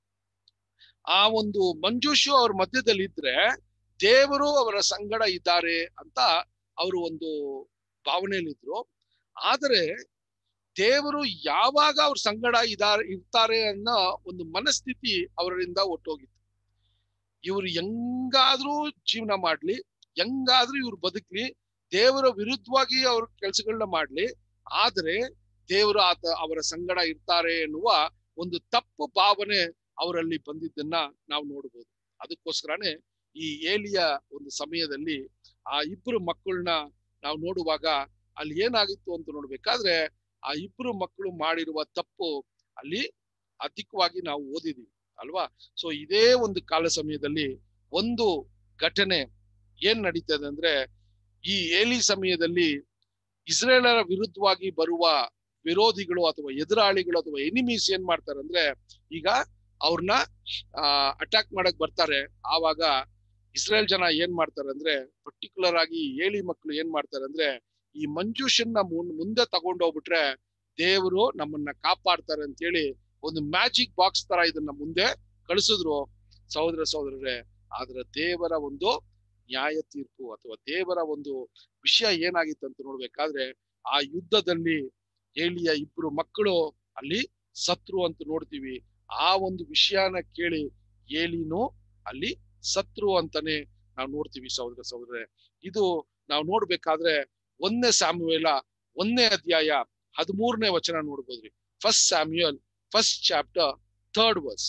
ಆ ಒಂದು ಮಂಜೂಷು ಅವ್ರ ಮಧ್ಯದಲ್ಲಿ ಇದ್ರೆ ದೇವರು ಅವರ ಸಂಗಡ ಇದ್ದಾರೆ ಅಂತ ಅವರು ಒಂದು ಭಾವನೆಯಲ್ಲಿದ್ರು ಆದರೆ ದೇವರು ಯಾವಾಗ ಅವ್ರ ಸಂಗಡ ಇದಾರೆ ಇರ್ತಾರೆ ಅನ್ನೋ ಒಂದು ಮನಸ್ಥಿತಿ ಅವರಿಂದ ಒಟ್ಟೋಗಿತ್ತು ಇವ್ರು ಹೆಂಗಾದ್ರೂ ಜೀವನ ಮಾಡ್ಲಿ ಹೆಂಗಾದ್ರೂ ಇವ್ರು ಬದುಕ್ಲಿ ದೇವರ ವಿರುದ್ಧವಾಗಿ ಅವ್ರ ಕೆಲಸಗಳನ್ನ ಮಾಡ್ಲಿ ಆದ್ರೆ ದೇವರು ಆತ ಅವರ ಸಂಗಡ ಇರ್ತಾರೆ ಎನ್ನುವ ಒಂದು ತಪ್ಪು ಭಾವನೆ ಅವರಲ್ಲಿ ಬಂದಿದ್ದನ್ನ ನಾವು ನೋಡ್ಬೋದು ಅದಕ್ಕೋಸ್ಕರನೇ ಈ ಏಲಿಯ ಒಂದು ಸಮಯದಲ್ಲಿ ಆ ಇಬ್ರು ಮಕ್ಕಳನ್ನ ನಾವು ನೋಡುವಾಗ ಅಲ್ಲಿ ಏನಾಗಿತ್ತು ಅಂತ ನೋಡ್ಬೇಕಾದ್ರೆ ಆ ಇಬ್ರು ಮಕ್ಕಳು ಮಾಡಿರುವ ತಪ್ಪು ಅಲ್ಲಿ ಅಧಿಕವಾಗಿ ನಾವು ಓದಿದೀವಿ ಅಲ್ವಾ ಸೊ ಇದೇ ಒಂದು ಕಾಲ ಸಮಯದಲ್ಲಿ ಒಂದು ಘಟನೆ ಏನ್ ನಡೀತದೆ ಅಂದ್ರೆ ಈ ಏಲಿ ಸಮಯದಲ್ಲಿ ಇಸ್ರೇಲರ ವಿರುದ್ಧವಾಗಿ ಬರುವ ವಿರೋಧಿಗಳು ಅಥವಾ ಎದುರಾಳಿಗಳು ಅಥವಾ ಎನಿಮೀಸ್ ಏನ್ ಮಾಡ್ತಾರೆ ಅಂದ್ರೆ ಈಗ ಅವ್ರನ್ನ ಆ ಅಟ್ಯಾಕ್ ಮಾಡಕ್ ಬರ್ತಾರೆ ಆವಾಗ ಇಸ್ರೇಲ್ ಜನ ಏನ್ ಮಾಡ್ತಾರೆ ಅಂದ್ರೆ ಪರ್ಟಿಕ್ಯುಲರ್ ಆಗಿ ಏಳಿ ಮಕ್ಕಳು ಏನ್ ಮಾಡ್ತಾರೆ ಅಂದ್ರೆ ಈ ಮಂಜೂಷನ್ನ ಮುಂದೆ ತಗೊಂಡೋಗ್ಬಿಟ್ರೆ ದೇವರು ನಮ್ಮನ್ನ ಕಾಪಾಡ್ತಾರೆ ಅಂತ ಹೇಳಿ ಒಂದು ಮ್ಯಾಜಿಕ್ ಬಾಕ್ಸ್ ತರ ಇದನ್ನ ಮುಂದೆ ಕಳಿಸಿದ್ರು ಸಹೋದರ ಸಹೋದರರೇ ಆದ್ರೆ ದೇವರ ಒಂದು ನ್ಯಾಯ ತೀರ್ಪು ಅಥವಾ ದೇವರ ಒಂದು ವಿಷಯ ಏನಾಗಿತ್ತು ಅಂತ ನೋಡ್ಬೇಕಾದ್ರೆ ಆ ಯುದ್ಧದಲ್ಲಿ ಏಲಿಯ ಇಬ್ರು ಮಕ್ಕಳು ಅಲ್ಲಿ ಸತ್ರು ಅಂತ ನೋಡ್ತೀವಿ ಆ ಒಂದು ವಿಷಯನ ಕೇಳಿ ಏಲಿನು ಅಲ್ಲಿ ಸತ್ರು ಅಂತಾನೆ ನಾವು ನೋಡ್ತೀವಿ ಸಹೋದರ ಸಹೋದರೇ ಇದು ನಾವು ನೋಡ್ಬೇಕಾದ್ರೆ ಒಂದನೇ ಸ್ಯಾಮ್ಯುಯಲ ಒಂದನೇ ಅಧ್ಯಾಯ ಹದಿಮೂರನೇ ವಚನ ನೋಡ್ಬೋದ್ರಿ first Samuel first chapter third verse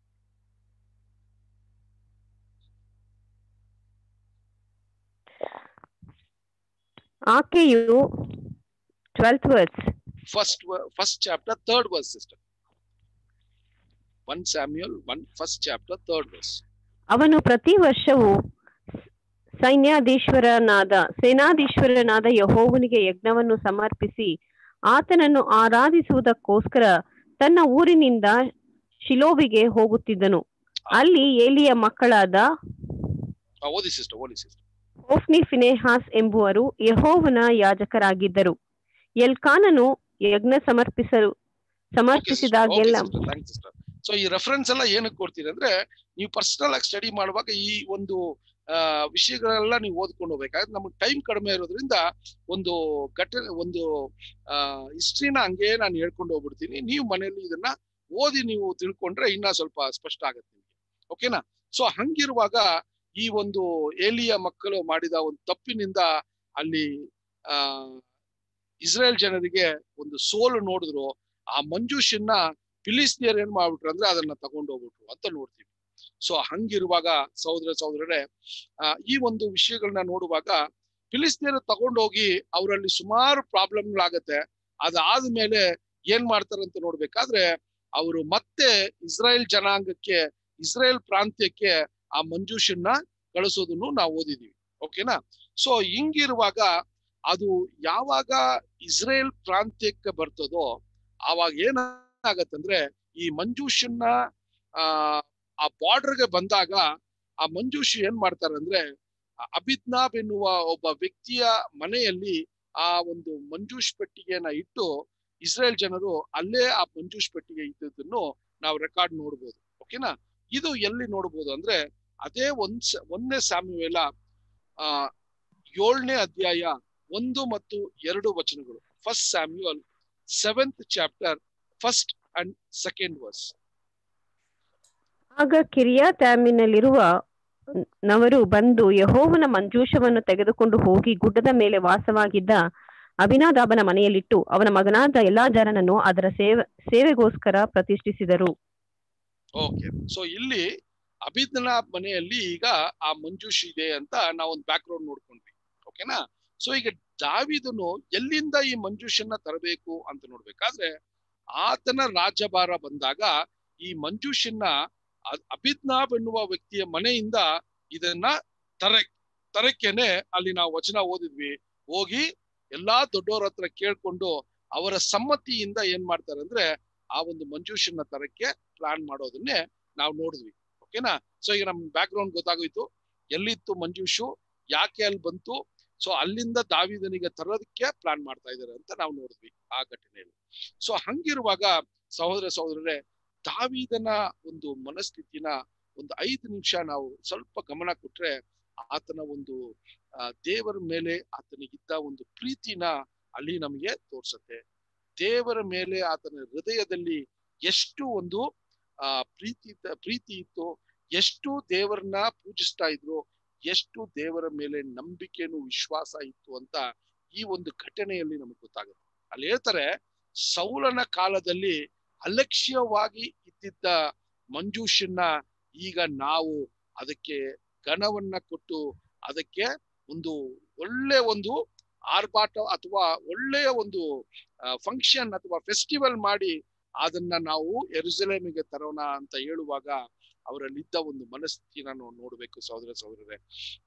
ಆಕೆಯು twelfth verse first first chapter third verse sister one Samuel one first chapter third verse ಅವನು ಪ್ರತಿ ವರ್ಷವೂ ಸೈನ್ಯಾಧೀಶ್ವರನಾದ ಸೇನಾಧೀಶ್ವರನಾದ ಯಹೋವನಿಗೆ ಯಜ್ಞವನ್ನು ಸಮರ್ಪಿಸಿ ಆತನನ್ನು ಆರಾಧಿಸುವುದಕ್ಕೋಸ್ಕರ ತನ್ನ ಊರಿನಿಂದ ಶಿಲೋವಿಗೆ ಹೋಗುತ್ತಿದ್ದನು ಅಲ್ಲಿ ಏಲಿಯ ಮಕ್ಕಳಾದ ಓದಿ ಸಿಸ್ಟರ್ ಓದಿ ಸಿಸ್ಟರ್ ಹೋಫ್ನಿ ಫಿನೆಹಾಸ್ ಎಂಬುವರು ಯಹೋವನ ಯಾಜಕರಾಗಿದ್ದರು ಎಲ್ಕಾನನು ಯಜ್ಞ ಸಮರ್ಪಿಸಲು ಸಮರ್ಪಿಸಿದಾಗೆಲ್ಲ ಸೊ ಈ ರೆಫರೆನ್ಸ್ ಎಲ್ಲ ಏನಕ್ಕೆ ಕೊಡ್ತೀರಿ ಅಂದ್ರೆ ನೀವು ಪರ್ಸನಲ್ ಆಗಿ ಸ್ಟಡಿ ಮಾಡುವಾಗ ಈ ಒಂದು ಆ ವಿಷಯಗಳೆಲ್ಲ ನೀವು ಓದ್ಕೊಂಡು ಹೋಗ್ಬೇಕಾದ್ರೆ ನಮ್ಗೆ ಟೈಮ್ ಕಡಿಮೆ ಇರೋದ್ರಿಂದ ಒಂದು ಘಟನೆ ಒಂದು ಆ ಹಿಸ್ಟ್ರಿನ ಹಂಗೆ ನಾನು ಹೇಳ್ಕೊಂಡು ಹೋಗ್ಬಿಡ್ತೀನಿ ನೀವು ಮನೆಯಲ್ಲಿ ಇದನ್ನ ಓದಿ ನೀವು ತಿಳ್ಕೊಂಡ್ರೆ ಇನ್ನ ಸ್ವಲ್ಪ ಸ್ಪಷ್ಟ ಆಗತ್ತೆ ನಿಮ್ಗೆ ಓಕೆನಾ ಸೊ ಹಂಗಿರುವಾಗ ಈ ಒಂದು ಏಲಿಯ ಮಕ್ಕಳು ಮಾಡಿದ ಒಂದು ತಪ್ಪಿನಿಂದ ಅಲ್ಲಿ ಆ ಇಸ್ರೇಲ್ ಜನರಿಗೆ ಒಂದು ಸೋಲು ನೋಡಿದ್ರು ಆ ಮಂಜೂಷನ್ನ ಫಿಲಿಸ್ತಿಯರ್ ಏನ್ ಮಾಡ್ಬಿಟ್ರು ಅಂದ್ರೆ ಅದನ್ನ ತಗೊಂಡು ಹೋಗ್ಬಿಟ್ರು ಅಂತ ನೋಡ್ತೀವಿ ಸೊ ಹಂಗಿರುವಾಗ ಸಹೋದರ ಸಹೋದರರೇ ಆ ಈ ಒಂದು ವಿಷಯಗಳನ್ನ ನೋಡುವಾಗ ಫಿಲಿಸ್ತಿಯರ್ ತಗೊಂಡೋಗಿ ಅವರಲ್ಲಿ ಸುಮಾರು ಪ್ರಾಬ್ಲಮ್ಗಳಾಗತ್ತೆ ಅದಾದ್ಮೇಲೆ ಏನ್ ಮಾಡ್ತಾರೆ ಅಂತ ನೋಡ್ಬೇಕಾದ್ರೆ ಅವರು ಮತ್ತೆ ಇಸ್ರಾಯೇಲ್ ಜನಾಂಗಕ್ಕೆ ಇಸ್ರೇಲ್ ಪ್ರಾಂತ್ಯಕ್ಕೆ ಆ ಮಂಜೂಷನ್ನ ಕಳಿಸೋದನ್ನು ನಾವು ಓದಿದೀವಿ ಓಕೆನಾ ಸೊ ಹಿಂಗಿರುವಾಗ ಅದು ಯಾವಾಗ ಇಸ್ರೇಲ್ ಪ್ರಾಂತ್ಯಕ್ಕೆ ಬರ್ತದೋ ಆವಾಗ ಏನಾಗತ್ತಂದ್ರೆ ಈ ಮಂಜೂಷನ್ನ ಆ ಆ ಬಾರ್ಡರ್ಗೆ ಬಂದಾಗ ಆ ಮಂಜೂಷ್ ಏನ್ ಮಾಡ್ತಾರೆ ಅಂದ್ರೆ ಅಬಿದ್ನಾಬ್ ಎನ್ನುವ ಒಬ್ಬ ವ್ಯಕ್ತಿಯ ಮನೆಯಲ್ಲಿ ಆ ಒಂದು ಮಂಜೂಷ್ ಪೆಟ್ಟಿಗೆಯನ್ನ ಇಟ್ಟು ಇಸ್ರೇಲ್ ಜನರು ಅಲ್ಲೇ ಆ ಮಂಜೂಷ್ ಪೆಟ್ಟಿಗೆ ಇದ್ದದನ್ನು ನಾವು ರೆಕಾರ್ಡ್ ನೋಡ್ಬೋದು ಓಕೆನಾ ಇದು ಎಲ್ಲಿ ನೋಡ್ಬೋದು ಅಂದ್ರೆ ಅದೇ ಒಂದ್ ಒಂದನೇ ಸ್ಯಾಮ್ಯುವೇಲ ಆ ಏಳನೇ ಅಧ್ಯಾಯ ಒಂದು ಮತ್ತು ಎರಡು ವಚನಗಳು first Samuel seventh chapter first and second verse ಆಗ ಕಿರಿಯಾತಾಮಿನಲ್ಲಿರುವ ನವರು ಬಂದು ಯಹೋವನ ಮಂಜೂಷವನ್ನು ತೆಗೆದುಕೊಂಡು ಹೋಗಿ ಗುಡ್ಡದ ಮೇಲೆ ವಾಸವಾಗಿದ್ದ ಅಭಿನಾದಾಬನ ಮನೆಯಲ್ಲಿಟ್ಟು ಅವನ ಮಗನಾದ ಎಲ್ಲಾಜರನನ್ನು ಅದರ ಸೇವೆ ಸೇವೆಗೋಸ್ಕರ ಪ್ರತಿಷ್ಠಿಸಿದರು ಓಕೆ ಸೊ ಇಲ್ಲಿ ಅಭಿದ್ನ ಮನೆಯಲ್ಲಿ ಈಗ ಆ ಮಂಜೂಷ್ ಇದೆ ಅಂತ ನಾವೊಂದು ಬ್ಯಾಕ್ ಗ್ರೌಂಡ್ ನೋಡ್ಕೊಂಡ್ವಿ ಓಕೆನಾ ಸೊ ಈಗ ದಾವಿದನು ಎಲ್ಲಿಂದ ಈ ಮಂಜೂಷನ್ನ ತರಬೇಕು ಅಂತ ನೋಡ್ಬೇಕಾದ್ರೆ ಆತನ ರಾಜ್ಯಭಾರ ಬಂದಾಗ ಈ ಮಂಜೂಷನ್ನ ಅ- ಅಭಿಜ್ಞಾಬ್ ಎನ್ನುವ ವ್ಯಕ್ತಿಯ ಮನೆಯಿಂದ ಇದನ್ನ ತರ ತರಕ್ಕೇನೆ ಅಲ್ಲಿ ನಾವು ವಚನ ಓದಿದ್ವಿ ಹೋಗಿ ಎಲ್ಲಾ ದೊಡ್ಡವರ ಹತ್ರ ಕೇಳ್ಕೊಂಡು ಅವರ ಸಮ್ಮತಿಯಿಂದ ಏನ್ ಮಾಡ್ತಾರೆ ಅಂದ್ರೆ ಆ ಒಂದು ಮಂಜೂಷನ್ನ ತರಕ್ಕೆ ಪ್ಲಾನ್ ಮಾಡೋದನ್ನೇ ನಾವು ನೋಡಿದ್ವಿ ಓಕೆನಾ ಸೊ ಈಗ ನಮ್ ಬ್ಯಾಕ್ ಗ್ರೌಂಡ್ ಗೊತ್ತಾಗೋಯ್ತು ಎಲ್ಲಿತ್ತು ಮಂಜೂಷು ಯಾಕೆ ಅಲ್ಲಿ ಬಂತು ಸೊ ಅಲ್ಲಿಂದ ದಾವಿದನಿಗೆ ತರೋದಕ್ಕೆ ಪ್ಲಾನ್ ಮಾಡ್ತಾ ಇದ್ದಾರೆ ಅಂತ ನಾವು ನೋಡಿದ್ವಿ ಆ ಘಟನೆಯಲ್ಲಿ ಸೊ ಹಂಗಿರುವಾಗ ಸಹೋದರ ಸಹೋದರರೇ ದಾವಿದನ ಒಂದು ಮನಸ್ಥಿತಿನ ಒಂದು ಐದು ನಿಮಿಷ ನಾವು ಸ್ವಲ್ಪ ಗಮನ ಕೊಟ್ರೆ ಆತನ ಒಂದು ಆ, ದೇವರ ಮೇಲೆ ಆತನಿಗಿದ್ದ ಒಂದು ಪ್ರೀತಿನ ಅಲ್ಲಿ ನಮಗೆ ತೋರ್ಸತ್ತೆ ದೇವರ ಮೇಲೆ ಆತನ ಹೃದಯದಲ್ಲಿ ಎಷ್ಟು ಒಂದು ಆ ಪ್ರೀತಿ ಪ್ರೀತಿ ಇತ್ತು ಎಷ್ಟು ದೇವರನ್ನ ಪೂಜಿಸ್ತಾ ಇದ್ರು ಎಷ್ಟು ದೇವರ ಮೇಲೆ ನಂಬಿಕೆನು ವಿಶ್ವಾಸ ಇತ್ತು ಅಂತ ಈ ಒಂದು ಘಟನೆಯಲ್ಲಿ ನಮಗೆ ಗೊತ್ತಾಗುತ್ತೆ ಅಲ್ಲಿ ಹೇಳ್ತಾರೆ ಸೌಲನ ಕಾಲದಲ್ಲಿ ಅಲಕ್ಷ್ಯವಾಗಿ ಇದ್ದಿದ್ದ ಮಂಜೂಷನ್ನ ಈಗ ನಾವು ಅದಕ್ಕೆ ಘನವನ್ನ ಕೊಟ್ಟು ಅದಕ್ಕೆ ಒಂದು ಒಳ್ಳೆ ಒಂದು ಆರ್ಭಾಟ ಅಥವಾ ಒಳ್ಳೆಯ ಒಂದು ಫಂಕ್ಷನ್ ಅಥವಾ ಫೆಸ್ಟಿವಲ್ ಮಾಡಿ ಅದನ್ನ ನಾವು ಎರುಸಲೇಮಿಗೆ ತರೋಣ ಅಂತ ಹೇಳುವಾಗ ಅವರಲ್ಲಿದ್ದ ಒಂದು ಮನಸ್ಥಿತಿನ ನಾವು ನೋಡ್ಬೇಕು ಸಹೋದರ ಸಹೋದರರೇ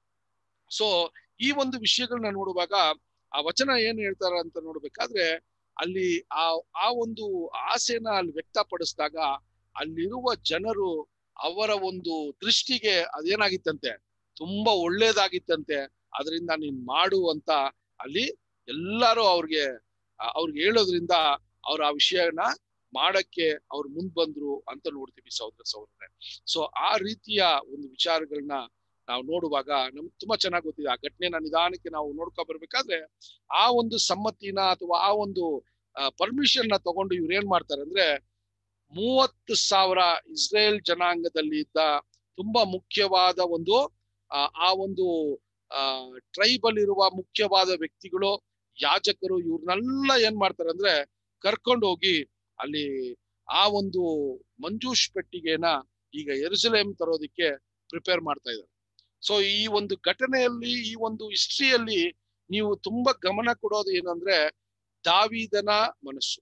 ಸೊ ಈ ಒಂದು ವಿಷಯಗಳನ್ನ ನೋಡುವಾಗ ಆ ವಚನ ಏನ್ ಹೇಳ್ತಾರ ಅಂತ ನೋಡ್ಬೇಕಾದ್ರೆ ಅಲ್ಲಿ ಆ ಆ ಒಂದು ಆಸೆನ ಅಲ್ಲಿ ವ್ಯಕ್ತಪಡಿಸಿದಾಗ ಅಲ್ಲಿರುವ ಜನರು ಅವರ ಒಂದು ದೃಷ್ಟಿಗೆ ಅದೇನಾಗಿತ್ತಂತೆ ತುಂಬಾ ಒಳ್ಳೇದಾಗಿತ್ತಂತೆ ಅದರಿಂದ ನೀನ್ ಮಾಡು ಅಂತ ಅಲ್ಲಿ ಎಲ್ಲರೂ ಅವ್ರಿಗೆ ಆ- ಅವ್ರಿಗೆ ಹೇಳೋದ್ರಿಂದ ಅವ್ರ ಆ ವಿಷಯನ ಮಾಡಕ್ಕೆ ಅವ್ರು ಮುಂದ್ ಬಂದ್ರು ಅಂತ ನೋಡ್ತೀವಿ ಸಹೋದರ ಸಹೋದರರೇ ಸೊ ಆ ರೀತಿಯ ಒಂದು ವಿಚಾರಗಳನ್ನ ನಾವು ನೋಡುವಾಗ ನಮ್ಗೆ ತುಂಬಾ ಚೆನ್ನಾಗಿ ಗೊತ್ತಿದೆ ಆ ಘಟನೆನ ನಿಧಾನಕ್ಕೆ ನಾವು ನೋಡ್ಕೊ ಬರ್ಬೇಕಾದ್ರೆ ಆ ಒಂದು ಸಮ್ಮತಿನ ಅಥವಾ ಆ ಒಂದು ಪರ್ಮಿಷನ್ ನ ತಗೊಂಡು ಇವ್ರು ಏನ್ ಮಾಡ್ತಾರೆ ಅಂದ್ರೆ ಮೂವತ್ತು ಸಾವಿರ ಇಸ್ರೇಲ್ ಜನಾಂಗದಲ್ಲಿ ಇದ್ದ ತುಂಬಾ ಮುಖ್ಯವಾದ ಒಂದು ಆ, ಆ ಒಂದು ಆ ಟ್ರೈಬಲ್ ಇರುವ ಮುಖ್ಯವಾದ ವ್ಯಕ್ತಿಗಳು ಯಾಜಕರು ಇವ್ರನ್ನೆಲ್ಲ ಏನ್ ಮಾಡ್ತಾರೆ ಅಂದ್ರೆ ಕರ್ಕೊಂಡು ಹೋಗಿ ಅಲ್ಲಿ ಆ ಒಂದು ಮಂಜೂಷ್ ಪೆಟ್ಟಿಗೆನ ಈಗ ಎರುಸಲೇಮ್ ತರೋದಿಕ್ಕೆ ಪ್ರಿಪೇರ್ ಮಾಡ್ತಾ ಇದ್ದಾರೆ ಸೊ ಈ ಒಂದು ಘಟನೆಯಲ್ಲಿ ಈ ಒಂದು ಹಿಸ್ಟ್ರಿಯಲ್ಲಿ ನೀವು ತುಂಬಾ ಗಮನ ಕೊಡೋದು ಏನಂದ್ರೆ ದಾವಿದನ ಮನಸ್ಸು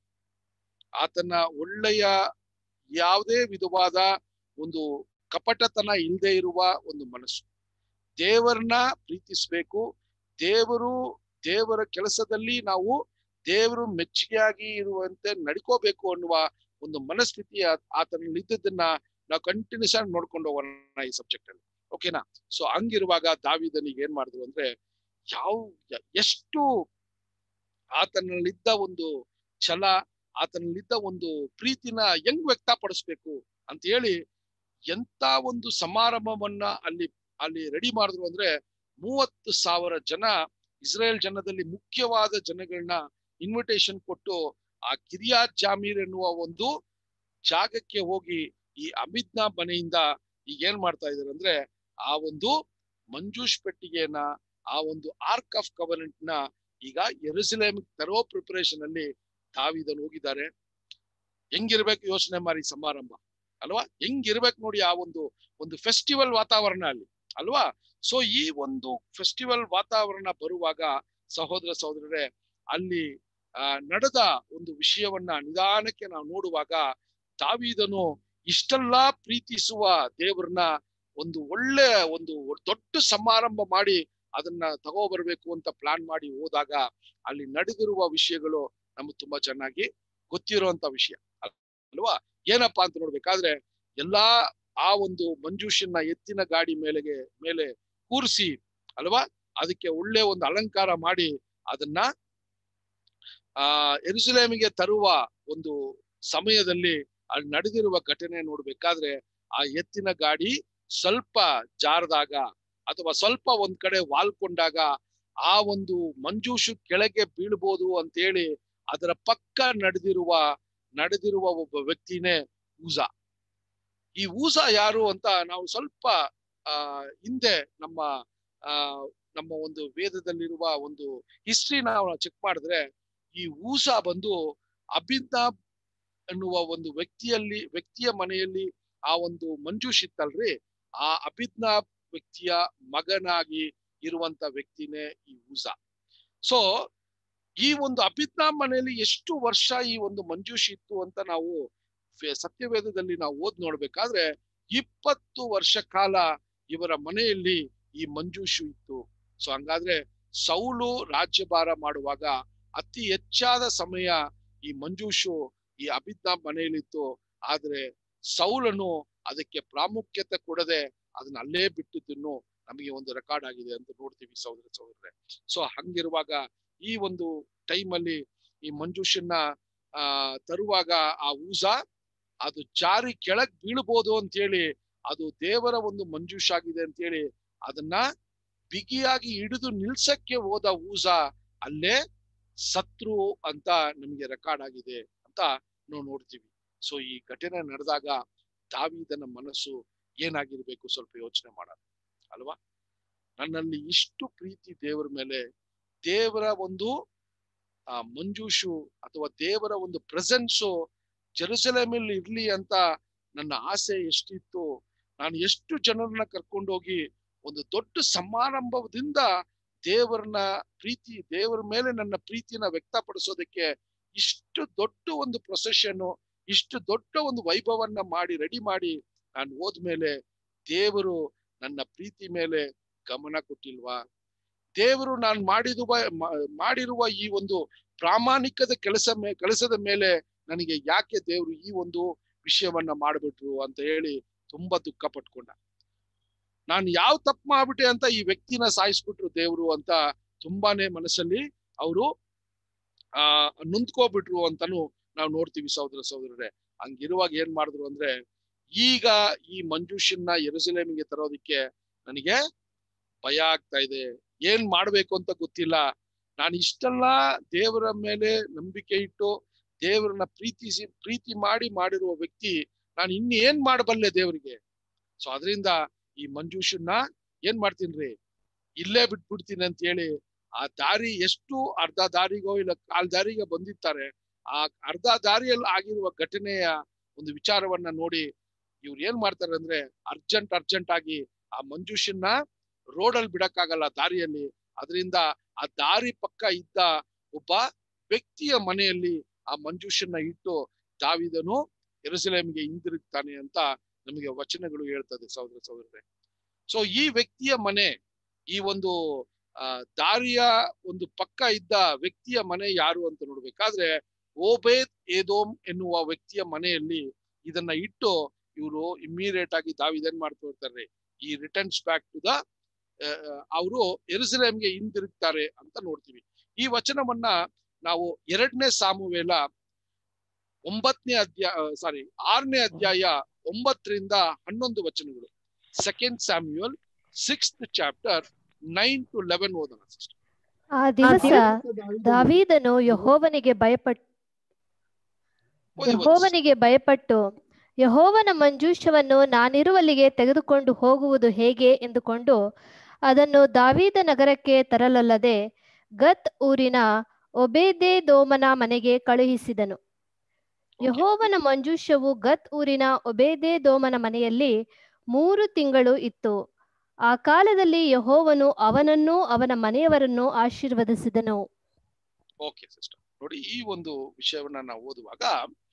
ಆತನ ಒಳ್ಳೆಯ ಯಾವುದೇ ವಿಧವಾದ ಒಂದು ಕಪಟತನ ಇಲ್ಲದೆ ಇರುವ ಒಂದು ಮನಸ್ಸು ದೇವರನ್ನ ಪ್ರೀತಿಸ್ಬೇಕು ದೇವರು ದೇವರ ಕೆಲಸದಲ್ಲಿ ನಾವು ದೇವರು ಮೆಚ್ಚುಗೆಯಾಗಿ ಇರುವಂತೆ ನಡ್ಕೋಬೇಕು ಅನ್ನುವ ಒಂದು ಮನಸ್ಥಿತಿ ಆ- ಆತನಲ್ಲಿ ಇದ್ದದನ್ನ ನಾವು ಕಂಟಿನ್ಯೂಸ್ ಆಗಿ ನೋಡ್ಕೊಂಡು ಹೋಗೋಣ ಈ ಸಬ್ಜೆಕ್ಟ್ ಅಲ್ಲಿ ಓಕೆನಾ ಸೊ ಹಂಗಿರುವಾಗ ದಾವಿದನಿಗೆ ಏನ್ ಮಾಡಿದ್ರು ಅಂದ್ರೆ ಯಾವ ಯ- ಎಷ್ಟು ಆತನಲ್ಲಿದ್ದ ಒಂದು ಛಲ ಆತನಲ್ಲಿದ್ದ ಒಂದು ಪ್ರೀತಿನ ಹೆಂಗ್ ವ್ಯಕ್ತಪಡಿಸ್ಬೇಕು ಅಂತ ಹೇಳಿ ಎಂತ ಒಂದು ಸಮಾರಂಭವನ್ನ ಅಲ್ಲಿ ಅಲ್ಲಿ ರೆಡಿ ಮಾಡಿದ್ರು ಅಂದ್ರೆ ಮೂವತ್ತು ಸಾವಿರ ಜನ ಇಸ್ರೇಲ್ ಜನದಲ್ಲಿ ಮುಖ್ಯವಾದ ಜನಗಳನ್ನ ಇನ್ವಿಟೇಷನ್ ಕೊಟ್ಟು ಆ ಕಿರಿಯಾತ್ ಜಾಮೀರ್ ಎನ್ನುವ ಒಂದು ಜಾಗಕ್ಕೆ ಹೋಗಿ ಈ ಅಮಿದ್ನ ಮನೆಯಿಂದ ಈಗ ಏನ್ ಮಾಡ್ತಾ ಇದಾರೆ ಅಂದ್ರೆ ಆ ಒಂದು ಮಂಜೂಷ್ ಪೆಟ್ಟಿಗೆಯನ್ನ ಆ ಒಂದು ಆರ್ಕ್ ಆಫ್ ಕವನೆಂಟ್ ನ ಈಗ ಎರುಸಲೇಮ್ ತರೋ ಪ್ರಿಪರೇಷನ್ ಅಲ್ಲಿ ತಾವಿದನ್ ಹೋಗಿದ್ದಾರೆ ಹೆಂಗಿರ್ಬೇಕು ಯೋಚನೆ ಮಾಡಿ ಸಮಾರಂಭ ಅಲ್ವಾ ಹೆಂಗಿರ್ಬೇಕು ನೋಡಿ ಆ ಒಂದು ಒಂದು ಫೆಸ್ಟಿವಲ್ ವಾತಾವರಣ ಅಲ್ಲಿ ಅಲ್ವಾ ಸೊ ಈ ಒಂದು ಫೆಸ್ಟಿವಲ್ ವಾತಾವರಣ ಬರುವಾಗ ಸಹೋದರ ಸಹೋದರರೇ ಅಲ್ಲಿ ಆ ನಡೆದ ಒಂದು ವಿಷಯವನ್ನ ನಿಧಾನಕ್ಕೆ ನಾವು ನೋಡುವಾಗ ತಾವೀದನು ಇಷ್ಟೆಲ್ಲಾ ಪ್ರೀತಿಸುವ ದೇವರನ್ನ ಒಂದು ಒಳ್ಳೆ ಒಂದು ದೊಡ್ಡ ಸಮಾರಂಭ ಮಾಡಿ ಅದನ್ನ ತಗೋ ಬರ್ಬೇಕು ಅಂತ ಪ್ಲಾನ್ ಮಾಡಿ ಹೋದಾಗ ಅಲ್ಲಿ ನಡೆದಿರುವ ವಿಷಯಗಳು ನಮ್ಗೆ ತುಂಬಾ ಚೆನ್ನಾಗಿ ಗೊತ್ತಿರುವಂತ ವಿಷಯ ಅಲ್ವಾ ಏನಪ್ಪಾ ಅಂತ ನೋಡ್ಬೇಕಾದ್ರೆ ಎಲ್ಲಾ ಆ ಒಂದು ಮಂಜೂಷನ್ನ ಎತ್ತಿನ ಗಾಡಿ ಮೇಲೆಗೆ ಮೇಲೆ ಕೂರಿಸಿ ಅಲ್ವಾ ಅದಕ್ಕೆ ಒಳ್ಳೆ ಒಂದು ಅಲಂಕಾರ ಮಾಡಿ ಅದನ್ನ ಆ ಎರುಸಲೇಮಿಗೆ ತರುವ ಒಂದು ಸಮಯದಲ್ಲಿ ಅಲ್ಲಿ ನಡೆದಿರುವ ಘಟನೆ ನೋಡ್ಬೇಕಾದ್ರೆ ಆ ಎತ್ತಿನ ಗಾಡಿ ಸ್ವಲ್ಪ ಜಾರದಾಗ ಅಥವಾ ಸ್ವಲ್ಪ ಒಂದ್ ಕಡೆ ವಾಲ್ಕೊಂಡಾಗ ಆ ಒಂದು ಮಂಜೂಷು ಕೆಳಗೆ ಬೀಳ್ಬೋದು ಅಂತೇಳಿ ಅದರ ಪಕ್ಕ ನಡೆದಿರುವ ನಡೆದಿರುವ ಒಬ್ಬ ವ್ಯಕ್ತಿನೇ ಊಜಾ ಈ ಊಜಾ ಯಾರು ಅಂತ ನಾವು ಸ್ವಲ್ಪ ಆ ಹಿಂದೆ ನಮ್ಮ ಆ ನಮ್ಮ ಒಂದು ವೇದದಲ್ಲಿರುವ ಒಂದು ಹಿಸ್ಟ್ರಿ ನಾವು ಚೆಕ್ ಮಾಡಿದ್ರೆ ಈ ಊಸಾ ಬಂದು ಅಬಿದ್ದಾಬ್ ಎನ್ನುವ ಒಂದು ವ್ಯಕ್ತಿಯಲ್ಲಿ ವ್ಯಕ್ತಿಯ ಮನೆಯಲ್ಲಿ ಆ ಒಂದು ಮಂಜೂಷ್ ಇತ್ತಲ್ರಿ ಆ ಅಬಿದ್ನಾಬ್ ವ್ಯಕ್ತಿಯ ಮಗನಾಗಿ ಇರುವಂತ ವ್ಯಕ್ತಿನೇ ಈ ಊಸಾ ಸೊ ಈ ಒಂದು ಅಭಿಜ್ಞಾ ಮನೆಯಲ್ಲಿ ಎಷ್ಟು ವರ್ಷ ಈ ಒಂದು ಮಂಜೂಷಿ ಇತ್ತು ಅಂತ ನಾವು ಫೆ- ಸತ್ಯವೇದದಲ್ಲಿ ನಾವು ಓದ್ ನೋಡ್ಬೇಕಾದ್ರೆ ಇಪ್ಪತ್ತು ವರ್ಷ ಕಾಲ ಇವರ ಮನೆಯಲ್ಲಿ ಈ ಮಂಜೂಷು ಇತ್ತು ಸೊ ಹಂಗಾದ್ರೆ ಸೌಲು ರಾಜ್ಯಭಾರ ಮಾಡುವಾಗ ಅತಿ ಹೆಚ್ಚಾದ ಸಮಯ ಈ ಮಂಜೂಷು ಈ ಅಭಿಜ್ಞಾ ಮನೆಯಲ್ಲಿತ್ತು ಆದ್ರೆ ಸೌಲನು ಅದಕ್ಕೆ ಪ್ರಾಮುಖ್ಯತೆ ಕೊಡದೆ ಅದನ್ನ ಅಲ್ಲೇ ಬಿಟ್ಟಿದ್ದನ್ನು ನಮಗೆ ಒಂದು ರೆಕಾರ್ಡ್ ಆಗಿದೆ ಅಂತ ನೋಡ್ತೀವಿ ಸಹೋದರ ಸಹೋದರರೇ ಸೊ ಹಂಗಿರುವಾಗ ಈ ಒಂದು ಟೈಮ್ ಅಲ್ಲಿ ಈ ಮಂಜೂಷನ್ನ ಆ ತರುವಾಗ ಆ ಊಸ ಅದು ಜಾರಿ ಕೆಳಗ್ ಬೀಳ್ಬೋದು ಅಂತ ಹೇಳಿ ಅದು ದೇವರ ಒಂದು ಮಂಜೂಷ ಆಗಿದೆ ಅಂತ ಹೇಳಿ ಅದನ್ನ ಬಿಗಿಯಾಗಿ ಹಿಡಿದು ನಿಲ್ಸಕ್ಕೆ ಹೋದ ಊಸ ಅಲ್ಲೇ ಸತ್ರು ಅಂತ ನಮಗೆ ರೆಕಾರ್ಡ್ ಆಗಿದೆ ಅಂತ ನಾವು ನೋಡ್ತೀವಿ ಸೊ ಈ ಘಟನೆ ನಡೆದಾಗ ದಾವಿದನ ಮನಸ್ಸು ಏನಾಗಿರ್ಬೇಕು ಸ್ವಲ್ಪ ಯೋಚನೆ ಮಾಡೋಣ ಅಲ್ವಾ ನನ್ನಲ್ಲಿ ಇಷ್ಟು ಪ್ರೀತಿ ದೇವರ ಮೇಲೆ ದೇವರ ಒಂದು ಆ ಮಂಜೂಷು ಅಥವಾ ದೇವರ ಒಂದು ಪ್ರೆಸೆನ್ಸು ಜೆರುಸಲೇಮಲ್ಲಿ ಇರ್ಲಿ ಅಂತ ನನ್ನ ಆಸೆ ಎಷ್ಟಿತ್ತು ನಾನು ಎಷ್ಟು ಜನರನ್ನ ಕರ್ಕೊಂಡೋಗಿ ಒಂದು ದೊಡ್ಡ ಸಮಾರಂಭದಿಂದ ದೇವರನ್ನ ಪ್ರೀತಿ ದೇವರ ಮೇಲೆ ನನ್ನ ಪ್ರೀತಿನ ವ್ಯಕ್ತಪಡಿಸೋದಕ್ಕೆ ಇಷ್ಟು ದೊಡ್ಡ ಒಂದು ಪ್ರೊಸೆಷನ್ ಇಷ್ಟು ದೊಡ್ಡ ಒಂದು ವೈಭವನ್ನ ಮಾಡಿ ರೆಡಿ ಮಾಡಿ ನಾನು ಹೋದ್ಮೇಲೆ ದೇವರು ನನ್ನ ಪ್ರೀತಿ ಮೇಲೆ ಗಮನ ಕೊಟ್ಟಿಲ್ವಾ ದೇವರು ನಾನು ಮಾಡಿರುವ ಮಾ- ಮಾಡಿರುವ ಈ ಒಂದು ಪ್ರಾಮಾಣಿಕದ ಕೆಲಸ ಮೇ ಕೆಲಸದ ಮೇಲೆ ನನಗೆ ಯಾಕೆ ದೇವರು ಈ ಒಂದು ವಿಷಯವನ್ನ ಮಾಡ್ಬಿಟ್ರು ಅಂತ ಹೇಳಿ ತುಂಬಾ ದುಃಖ ಪಟ್ಕೊಂಡ ನಾನು ಯಾವ ತಪ್ಪು ಮಾಡ್ಬಿಟ್ಟೆ ಅಂತ ಈ ವ್ಯಕ್ತಿನ ಸಾಯಿಸ್ಬಿಟ್ರು ದೇವ್ರು ಅಂತ ತುಂಬಾನೇ ಮನಸ್ಸಲ್ಲಿ ಅವರು ಆ ನೊಂದ್ಕೋಬಿಟ್ರು ಅಂತಾನು ನಾವು ನೋಡ್ತೀವಿ ಸಹೋದರ ಸಹೋದರರೇ ಹಂಗಿರುವಾಗ ಏನ್ ಮಾಡಿದ್ರು ಅಂದ್ರೆ ಈಗ ಈ ಮಂಜೂಷನ್ನ ಎರುಸಲೇಮಿಗೆ ತರೋದಿಕ್ಕೆ ನನಗೆ ಭಯ ಆಗ್ತಾ ಇದೆ ಏನ್ ಮಾಡ್ಬೇಕು ಅಂತ ಗೊತ್ತಿಲ್ಲ ನಾನು ಇಷ್ಟೆಲ್ಲ ದೇವರ ಮೇಲೆ ನಂಬಿಕೆ ಇಟ್ಟು ದೇವರನ್ನ ಪ್ರೀತಿಸಿ ಪ್ರೀತಿ ಮಾಡಿ ಮಾಡಿರುವ ವ್ಯಕ್ತಿ ನಾನು ಇನ್ನು ಏನ್ ಮಾಡಬಲ್ಲೆ ದೇವರಿಗೆ ಸೊ ಅದರಿಂದ ಈ ಮಂಜೂಷನ್ನ ಏನ್ ಮಾಡ್ತೀನ್ರಿ ಇಲ್ಲೇ ಬಿಟ್ಬಿಡ್ತೀನಿ ಅಂತ ಹೇಳಿ ಆ ದಾರಿ ಎಷ್ಟು ಅರ್ಧ ದಾರಿಗೋ ಇಲ್ಲ ಕಾಲ್ ದಾರಿಗೆ ಬಂದಿರ್ತಾರೆ ಆ ಅರ್ಧ ದಾರಿಯಲ್ಲಿ ಆಗಿರುವ ಘಟನೆಯ ಒಂದು ವಿಚಾರವನ್ನ ನೋಡಿ ಇವ್ರು ಏನ್ ಮಾಡ್ತಾರೆ ಅಂದ್ರೆ ಅರ್ಜೆಂಟ್ ಅರ್ಜೆಂಟ್ ಆಗಿ ಆ ಮಂಜೂಷನ್ನ ರೋಡಲ್ಲಿ ಬಿಡಕ್ಕಾಗಲ್ಲ ದಾರಿಯಲ್ಲಿ ಅದರಿಂದ ಆ ದಾರಿ ಪಕ್ಕ ಇದ್ದ ಒಬ್ಬ ವ್ಯಕ್ತಿಯ ಮನೆಯಲ್ಲಿ ಆ ಮಂಜೂಷನ್ನ ಇಟ್ಟು ದಾವಿದನು ಎರುಸಲೇಮಿಗೆ ಹಿಂದಿರುಗ್ತಾನೆ ಅಂತ ನಮಗೆ ವಚನಗಳು ಹೇಳ್ತದೆ ಸಹೋದರ ಸಹೋದರರೇ ಸೊ ಈ ವ್ಯಕ್ತಿಯ ಮನೆ ಈ ಒಂದು ಆ ದಾರಿಯ ಒಂದು ಪಕ್ಕ ಇದ್ದ ವ್ಯಕ್ತಿಯ ಮನೆ ಯಾರು ಅಂತ ನೋಡ್ಬೇಕಾದ್ರೆ ಓಬೇದ್ ಏದೋಮ್ ಎನ್ನುವ ವ್ಯಕ್ತಿಯ ಮನೆಯಲ್ಲಿ ಇದನ್ನ ಇಟ್ಟು ಇವರು ಇಮ್ಮಿಡಿಯೇಟ್ ಆಗಿ ದಾವಿದನ್ ಮಾಡ್ತಾ ಇರ್ತಾರೆ ಈ ರಿಟರ್ನ್ಸ್ ಬ್ಯಾಕ್ ಟು ದ ಅವರು ಎರುಸಲೇಮ್ಗೆ ಹಿಂದಿರುಗ್ತಾರೆ ಅಂತ ನೋಡ್ತೀವಿ ಈ ವಚನವನ್ನ ನಾವು ಎರಡನೇ ಸಾಮುವೇಲ ಒಂಬತ್ತನೇ ಅಧ್ಯಾಯ ಸಾರಿ ಆರನೇ ಅಧ್ಯಾಯ ಒಂಬತ್ತರಿಂದ ಹನ್ನೊಂದು ವಚನಗಳು second Samuel sixth chapter nine to eleven ಓದೋಣ sister. ಆ ದಿವಸ ದಾವೀದನು ಯಹೋವನಿಗೆ ಭಯಪಟ್ಟು ಓದಿ ಓದಿ sister. ಯಹೋವನಿಗೆ ಭಯಪಟ್ಟು ಯಹೋವನ ಮಂಜೂಷವನ್ನು ನಾನಿರುವಲ್ಲಿಗೆ ತೆಗೆದುಕೊಂಡು ಹೋಗುವುದು ಹೇಗೆ ಎಂದುಕೊಂಡು ಅದನ್ನು ದಾವೀದ ನಗರಕ್ಕೆ ತರಲಲ್ಲದೆ ಗತ್ ಊರಿನ ಒಬೇದೆ ದೋಮನ ಮನೆಗೆ ಕಳುಹಿಸಿದನು ಯಹೋವನ ಮಂಜೂಷವು ಗತ್ ಊರಿನ ಒಬೇದೆ ದೋಮನ ಮನೆಯಲ್ಲಿ ಮೂರು ತಿಂಗಳು ಇತ್ತು ಆ ಕಾಲದಲ್ಲಿ ಯಹೋವನು ಅವನನ್ನೂ ಅವನ ಮನೆಯವರನ್ನು ಆಶೀರ್ವದಿಸಿದನು ಓಕೆ ಸಿಸ್ಟರ್ ನೋಡಿ ಈ ಒಂದು ವಿಷಯವನ್ನ ನಾವು ಓದುವಾಗ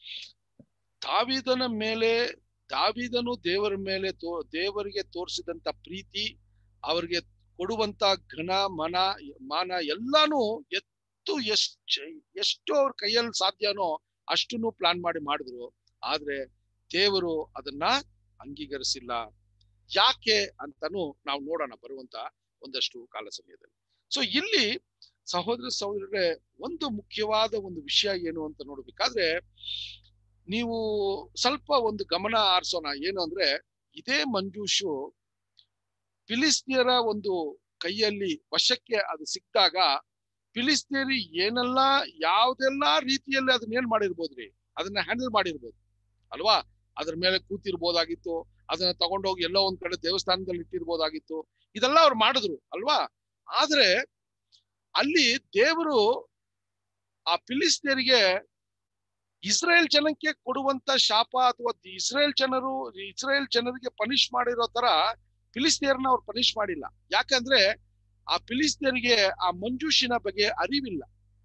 ದಾವಿದನ ಮೇಲೆ ದಾವಿದನು ದೇವರ ಮೇಲೆ ತೋ ದೇವರಿಗೆ ತೋರಿಸಿದಂತ ಪ್ರೀತಿ ಅವರಿಗೆ ಕೊಡುವಂತ ಘನ ಮನ ಮಾನ ಎಲ್ಲಾನು ಎತ್ತು ಎಷ್ಟ್ ಎಷ್ಟು ಅವ್ರ ಕೈಯಲ್ಲಿ ಸಾಧ್ಯನೋ ಅಷ್ಟನ್ನು ಪ್ಲಾನ್ ಮಾಡಿ ಮಾಡಿದ್ರು ಆದ್ರೆ ದೇವರು ಅದನ್ನ ಅಂಗೀಕರಿಸಿಲ್ಲ ಯಾಕೆ ಅಂತಾನು ನಾವು ನೋಡೋಣ ಬರುವಂತ ಒಂದಷ್ಟು ಕಾಲ ಸಮಯದಲ್ಲಿ ಸೊ ಇಲ್ಲಿ ಸಹೋದರ ಸಹೋದರರೇ ಒಂದು ಮುಖ್ಯವಾದ ಒಂದು ವಿಷಯ ಏನು ಅಂತ ನೋಡ್ಬೇಕಾದ್ರೆ ನೀವು ಸ್ವಲ್ಪ ಒಂದು ಗಮನ ಆರಿಸೋಣ ಏನು ಅಂದ್ರೆ ಇದೇ ಮಂಜೂಷು ಫಿಲಿಸ್ತೀಯರ ಒಂದು ಕೈಯಲ್ಲಿ ವಶಕ್ಕೆ ಅದು ಸಿಕ್ಕಿದಾಗ ಫಿಲಿಸ್ತೀರಿ ಏನೆಲ್ಲ ಯಾವ್ದೆಲ್ಲ ರೀತಿಯಲ್ಲಿ ಅದನ್ನ ಏನ್ ಮಾಡಿರ್ಬೋದ್ರಿ ಅದನ್ನ ಹ್ಯಾಂಡಲ್ ಮಾಡಿರ್ಬೋದು ಅಲ್ವಾ ಅದ್ರ ಮೇಲೆ ಕೂತಿರ್ಬೋದಾಗಿತ್ತು ಅದನ್ನ ತಗೊಂಡೋಗಿ ಎಲ್ಲೋ ಒಂದ್ ಕಡೆ ದೇವಸ್ಥಾನದಲ್ಲಿ ಇಟ್ಟಿರ್ಬೋದಾಗಿತ್ತು ಇದೆಲ್ಲ ಅವ್ರು ಮಾಡಿದ್ರು ಅಲ್ವಾ ಆದ್ರೆ ಅಲ್ಲಿ ದೇವರು ಆ ಫಿಲಿಸ್ತೀರಿಗೆ ಇಸ್ರೇಲ್ ಜನಕ್ಕೆ ಕೊಡುವಂತ ಶಾಪ ಅಥವಾ ಇಸ್ರೇಲ್ ಜನರು ಇಸ್ರೇಲ್ ಜನರಿಗೆ ಪನಿಷ್ ಮಾಡಿರೋ ತರ ಫಿಲಿಸ್ತೀರ್ನ ಅವ್ರು ಪನಿಷ್ ಮಾಡಿಲ್ಲ ಯಾಕಂದ್ರೆ ಆ ಫಿಲಿಸ್ತೀರಿಗೆ ಆ ಮಂಜೂಷಿನ ಬಗ್ಗೆ ಅರಿವಿಲ್ಲ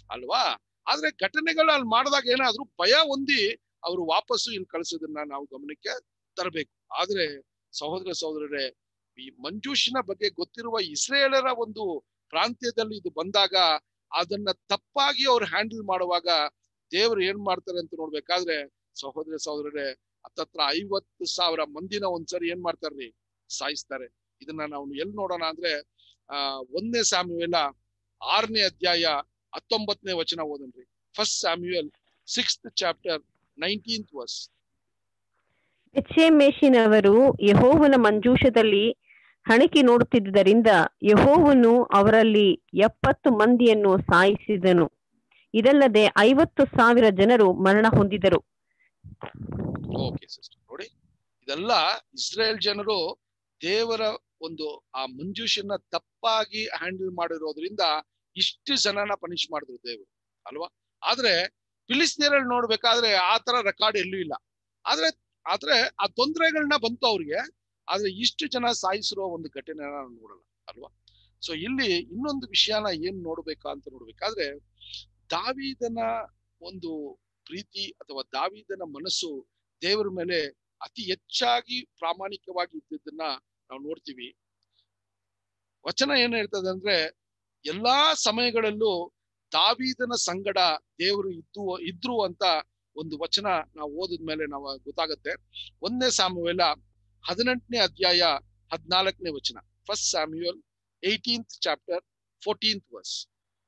ಅಲ್ವಾ ಆದ್ರೆ ಘಟನೆಗಳು ಅಲ್ಲಿ ಮಾಡಿದಾಗ ಏನಾದ್ರು ಭಯ ಹೊಂದಿ ಅವರು ವಾಪಸ್ಸು ಇಲ್ಲಿ ಕಳಿಸೋದನ್ನ ನಾವು ಗಮನಕ್ಕೆ ತರಬೇಕು ಆದ್ರೆ ಸಹೋದರ ಸಹೋದರರೇ ಈ ಮಂಜೂಷಿನ ಬಗ್ಗೆ ಗೊತ್ತಿರುವ ಇಸ್ರೇಲರ ಒಂದು ಪ್ರಾಂತ್ಯದಲ್ಲಿ ಇದು ಬಂದಾಗ ಅದನ್ನ ತಪ್ಪಾಗಿ ಅವ್ರು ಹ್ಯಾಂಡಲ್ ಮಾಡುವಾಗ ದೇವರು ಏನ್ ಮಾಡ್ತಾರೆ ಅಂತ ನೋಡ್ಬೇಕಾದ್ರೆ ಸಹೋದರ ಸಹೋದರರೇ ಹತ್ತತ್ರ ಐವತ್ತು ಸಾವಿರ ಮಂದಿನ ಒಂದ್ಸರಿ ಏನ್ ಮಾಡ್ತಾರ್ರಿ ಸಾಯಿಸ್ತಾರೆ ಇದನ್ನ ನಾವು ಎಲ್ಲಿ ನೋಡೋಣ ಅಂದ್ರೆ ಆ ಒಂದನೇ ಸ್ಯಾಮ್ಯುವೆಲ ಆರನೇ ಅಧ್ಯಾಯ ಹತ್ತೊಂಬತ್ತನೇ ವಚನ ಓದನ್ರಿ first Samuel sixth chapter nineteenth verse ಬೆಚ್ಚೆಮೇಷಿನವರು ಯಹೋವನ ಮಂಜೂಷದಲ್ಲಿ ಹಣಿಕೆ ನೋಡುತ್ತಿದ್ದುದರಿಂದ ಯಹೋವನು ಅವರಲ್ಲಿ ಎಪ್ಪತ್ತು ಮಂದಿಯನ್ನು ಸಾಯಿಸಿದನು ಇದಲ್ಲದೆ ಐವತ್ತು ಸಾವಿರ ಜನರು ಮರಣ ಹೊಂದಿದರು ಓಕೆ ಸಿಸ್ಟರ್ ನೋಡಿ ಇದೆಲ್ಲ ಇಸ್ರೇಲ್ ಜನರು ದೇವರ ಒಂದು ಆ ಮಂಜೂಷನ್ನ ತಪ್ಪಾಗಿ ಹ್ಯಾಂಡಲ್ ಮಾಡಿರೋದ್ರಿಂದ ಇಷ್ಟು ಜನನ ಪನಿಷ್ ಮಾಡಿದ್ರು ದೇವರು ಅಲ್ವಾ ಆದ್ರೆ ಫಿಲಿಸ್ತೀರಲ್ಲಿ ನೋಡ್ಬೇಕಾದ್ರೆ ಆ ತರ ರೆಕಾರ್ಡ್ ಎಲ್ಲೂ ಇಲ್ಲ ಆದ್ರೆ ಆದ್ರೆ ಆ ತೊಂದರೆಗಳನ್ನ ಬಂತು ಅವ್ರಿಗೆ ಆದ್ರೆ ಇಷ್ಟು ಜನ ಸಾಯಿಸಿರೋ ಒಂದು ಘಟನೆನ ನಾವು ನೋಡಲ್ಲ ಅಲ್ವಾ ಸೊ ಇಲ್ಲಿ ಇನ್ನೊಂದು ವಿಷಯನ ಏನ್ ನೋಡ್ಬೇಕಾ ಅಂತ ನೋಡ್ಬೇಕಾದ್ರೆ ದಾವಿದನ ಒಂದು ಪ್ರೀತಿ ಅಥವಾ ದಾವಿದನ ಮನಸ್ಸು ದೇವರ ಮೇಲೆ ಅತಿ ಹೆಚ್ಚಾಗಿ ಪ್ರಾಮಾಣಿಕವಾಗಿ ಇದ್ದದನ್ನ ನಾವು ನೋಡ್ತೀವಿ ವಚನ ಏನ್ ಹೇಳ್ತದೆ ಅಂದ್ರೆ ಎಲ್ಲಾ ಸಮಯಗಳಲ್ಲೂ ದಾವಿದನ ಸಂಗಡ ದೇವರು ಇದ್ದು ಇದ್ರು ಅಂತ ಒಂದು ವಚನ ನಾವು ಓದಿದ್ಮೇಲೆ ನಾವು ಗೊತ್ತಾಗತ್ತೆ ಒಂದನೇ ಸಾಮುವೆಲ ಹದಿನೆಂಟನೇ ಅಧ್ಯಾಯ ಹದಿನಾಲ್ಕನೇ ವಚನ first Samuel eighteenth chapter fourteenth verse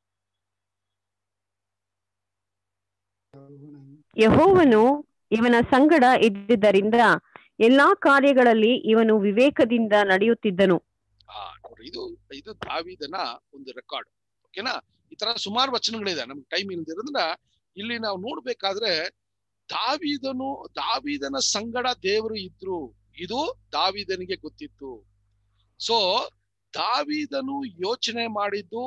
ಯಹೋವನು ಇವನ ಸಂಗಡ ಇದ್ದುದರಿಂದ ಎಲ್ಲಾ ಕಾರ್ಯಗಳಲ್ಲಿ ಇವನು ವಿವೇಕದಿಂದ ನಡೆಯುತ್ತಿದ್ದನು ಆ ನೋಡ್ರಿ ಇದು ಇದು ದಾವಿದನ ಒಂದು ರೆಕಾರ್ಡ್ ಓಕೆನಾ ಈ ತರ ಸುಮಾರು ವಚನಗಳಿದೆ ನಮ್ಗೆ ಟೈಮ್ ಇಲ್ದಿರೋದ್ರಿಂದ ಇಲ್ಲಿ ನಾವು ನೋಡ್ಬೇಕಾದ್ರೆ ದಾವಿದನು ದಾವಿದನ ಸಂಗಡ ದೇವರು ಇದ್ರು ಇದು ದಾವಿದನಿಗೆ ಗೊತ್ತಿತ್ತು ಸೊ ದಾವಿದನು ಯೋಚನೆ ಮಾಡಿದ್ದು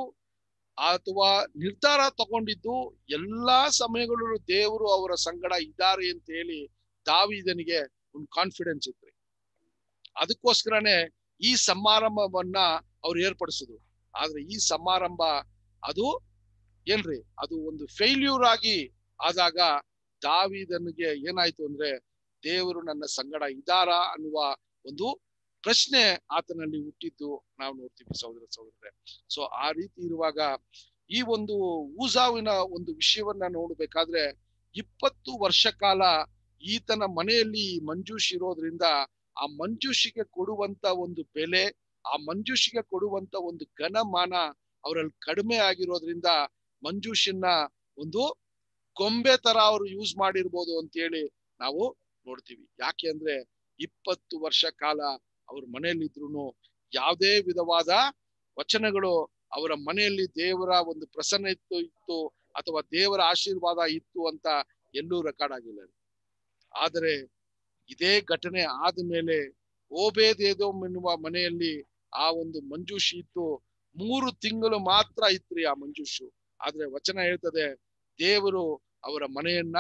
ಅಥವಾ ನಿರ್ಧಾರ ತಗೊಂಡಿದ್ದು ಎಲ್ಲಾ ಸಮಯಗಳಲ್ಲೂ ದೇವರು ಅವರ ಸಂಗಡ ಇದ್ದಾರೆ ಅಂತ ಹೇಳಿ ದಾವಿದನಿಗೆ ಒಂದು ಕಾನ್ಫಿಡೆನ್ಸ್ ಇತ್ತು ಅದಕ್ಕೋಸ್ಕರನೇ ಈ ಸಮಾರಂಭವನ್ನ ಅವ್ರು ಏರ್ಪಡಿಸಿದ್ರು ಆದ್ರೆ ಈ ಸಮಾರಂಭ ಅದು ಏನ್ರಿ ಅದು ಒಂದು ಫೇಲ್ಯೂರ್ ಆಗಿ ಆದಾಗ ದಾವಿದನಿಗೆ ಏನಾಯ್ತು ಅಂದ್ರೆ ದೇವರು ನನ್ನ ಸಂಗಡ ಇದ್ದಾರಾ ಅನ್ನುವ ಒಂದು ಪ್ರಶ್ನೆ ಆತನಲ್ಲಿ ಹುಟ್ಟಿದ್ದು ನಾವು ನೋಡ್ತೀವಿ ಸಹೋದರ ಸಹೋದರರೇ ಸೊ ಆ ರೀತಿ ಇರುವಾಗ ಈ ಒಂದು ಊಸಾವಿನ ಒಂದು ವಿಷಯವನ್ನ ನೋಡ್ಬೇಕಾದ್ರೆ ಇಪ್ಪತ್ತು ವರ್ಷ ಕಾಲ ಈತನ ಮನೆಯಲ್ಲಿ ಮಂಜೂಷ್ ಇರೋದ್ರಿಂದ ಆ ಮಂಜೂಷಿಗೆ ಕೊಡುವಂತ ಒಂದು ಬೆಲೆ ಆ ಮಂಜೂಷಿಗೆ ಕೊಡುವಂತ ಒಂದು ಘನಮಾನ ಅವರಲ್ಲಿ ಕಡಿಮೆ ಆಗಿರೋದ್ರಿಂದ ಮಂಜೂಷನ್ನ ಒಂದು ಗೊಂಬೆ ತರ ಅವರು ಯೂಸ್ ಮಾಡಿರ್ಬೋದು ಅಂತ ಹೇಳಿ ನಾವು ನೋಡ್ತೀವಿ ಯಾಕೆ ಅಂದ್ರೆ ಇಪ್ಪತ್ತು ವರ್ಷ ಕಾಲ ಅವ್ರ ಮನೆಯಲ್ಲಿದ್ರು ಯಾವುದೇ ವಿಧವಾದ ವಚನಗಳು ಅವರ ಮನೆಯಲ್ಲಿ ದೇವರ ಒಂದು ಪ್ರಸನ್ನ ಇತ್ತು ಇತ್ತು ಅಥವಾ ದೇವರ ಆಶೀರ್ವಾದ ಇತ್ತು ಅಂತ ಎಲ್ಲೂ ರೆಕಾರ್ಡ್ ಆಗಿಲ್ಲ ಆದರೆ ಇದೇ ಘಟನೆ ಆದ್ಮೇಲೆ ಓಬೇದೇದೋ ಎನ್ನುವ ಮನೆಯಲ್ಲಿ ಆ ಒಂದು ಮಂಜೂಷಿ ಇತ್ತು ಮೂರು ತಿಂಗಳು ಮಾತ್ರ ಇತ್ರಿ ಆ ಮಂಜೂಷು ಆದ್ರೆ ವಚನ ಹೇಳ್ತದೆ ದೇವರು ಅವರ ಮನೆಯನ್ನ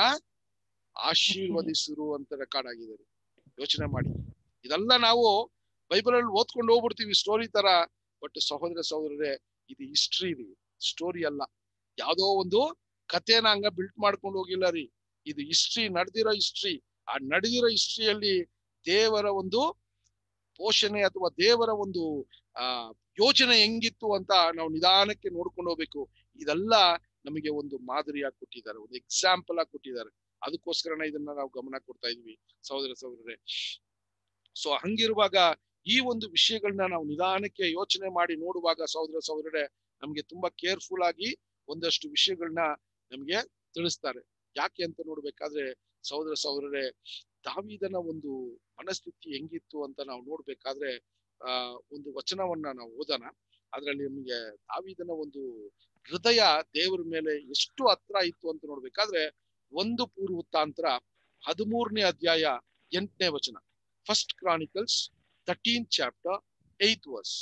ಆಶೀರ್ವದಿಸಿರು ಅಂತ ರೆಕಾರ್ಡ್ ಆಗಿದೆ ಯೋಚನೆ ಮಾಡಿ ಇದೆಲ್ಲ ನಾವು ಬೈಬಲ್ ಅಲ್ಲಿ ಓದ್ಕೊಂಡು ಹೋಗ್ಬಿಡ್ತೀವಿ ಸ್ಟೋರಿ ತರ ಬಟ್ ಸಹೋದರ ಸಹೋದರರೇ ಇದು ಹಿಸ್ಟ್ರಿ ರೀ ಸ್ಟೋರಿ ಅಲ್ಲ ಯಾವ್ದೋ ಒಂದು ಕಥೆನ ಹಂಗ ಬಿಲ್ಟ್ ಮಾಡ್ಕೊಂಡು ಹೋಗಿಲ್ಲ ರೀ ಇದು ಹಿಸ್ಟ್ರಿ ನಡೆದಿರೋ ಹಿಸ್ಟ್ರಿ ಆ ನಡೆದಿರೋ ಹಿಸ್ಟ್ರಿಯಲ್ಲಿ ದೇವರ ಒಂದು ಪೋಷಣೆ ಅಥವಾ ದೇವರ ಒಂದು ಆ ಯೋಚನೆ ಹೆಂಗಿತ್ತು ಅಂತ ನಾವು ನಿಧಾನಕ್ಕೆ ನೋಡ್ಕೊಂಡು ಹೋಗ್ಬೇಕು ಇದೆಲ್ಲ ನಮಗೆ ಒಂದು ಮಾದರಿಯಾಗಿ ಕೊಟ್ಟಿದ್ದಾರೆ ಒಂದು ಎಕ್ಸಾಂಪಲ್ ಆಗಿ ಕೊಟ್ಟಿದ್ದಾರೆ ಅದಕ್ಕೋಸ್ಕರನೇ ಇದನ್ನ ನಾವು ಗಮನ ಕೊಡ್ತಾ ಇದ್ವಿ ಸಹೋದರ ಸಹೋದರರೇ ಸೊ ಹಂಗಿರುವಾಗ ಈ ಒಂದು ವಿಷಯಗಳನ್ನ ನಾವು ನಿಧಾನಕ್ಕೆ ಯೋಚನೆ ಮಾಡಿ ನೋಡುವಾಗ ಸಹೋದರ ಸಹೋದರರೇ ನಮ್ಗೆ ತುಂಬಾ ಕೇರ್ಫುಲ್ ಆಗಿ ಒಂದಷ್ಟು ವಿಷಯಗಳನ್ನ ನಮ್ಗೆ ತಿಳಿಸ್ತಾರೆ ಯಾಕೆ ಅಂತ ನೋಡ್ಬೇಕಾದ್ರೆ ಸಹೋದರ ಸಹೋದರರೇ ದಾವಿದನ ಒಂದು ಮನಸ್ಥಿತಿ ಹೆಂಗಿತ್ತು ಅಂತ ನಾವು ನೋಡ್ಬೇಕಾದ್ರೆ ಆ ಒಂದು ವಚನವನ್ನ ನಾವು ಓದೋಣ ಅದ್ರಲ್ಲಿ ನಿಮ್ಗೆ ದಾವಿದನ ಒಂದು ಹೃದಯ ದೇವರ ಮೇಲೆ ಎಷ್ಟು ಹತ್ರ ಇತ್ತು ಅಂತ ನೋಡ್ಬೇಕಾದ್ರೆ ಒಂದು ಪೂರ್ವತಾಂತರ ಹದಿಮೂರನೇ ಅಧ್ಯಾಯ ಎಂಟನೇ ವಚನ first Chronicles thirteen chapter eighth verse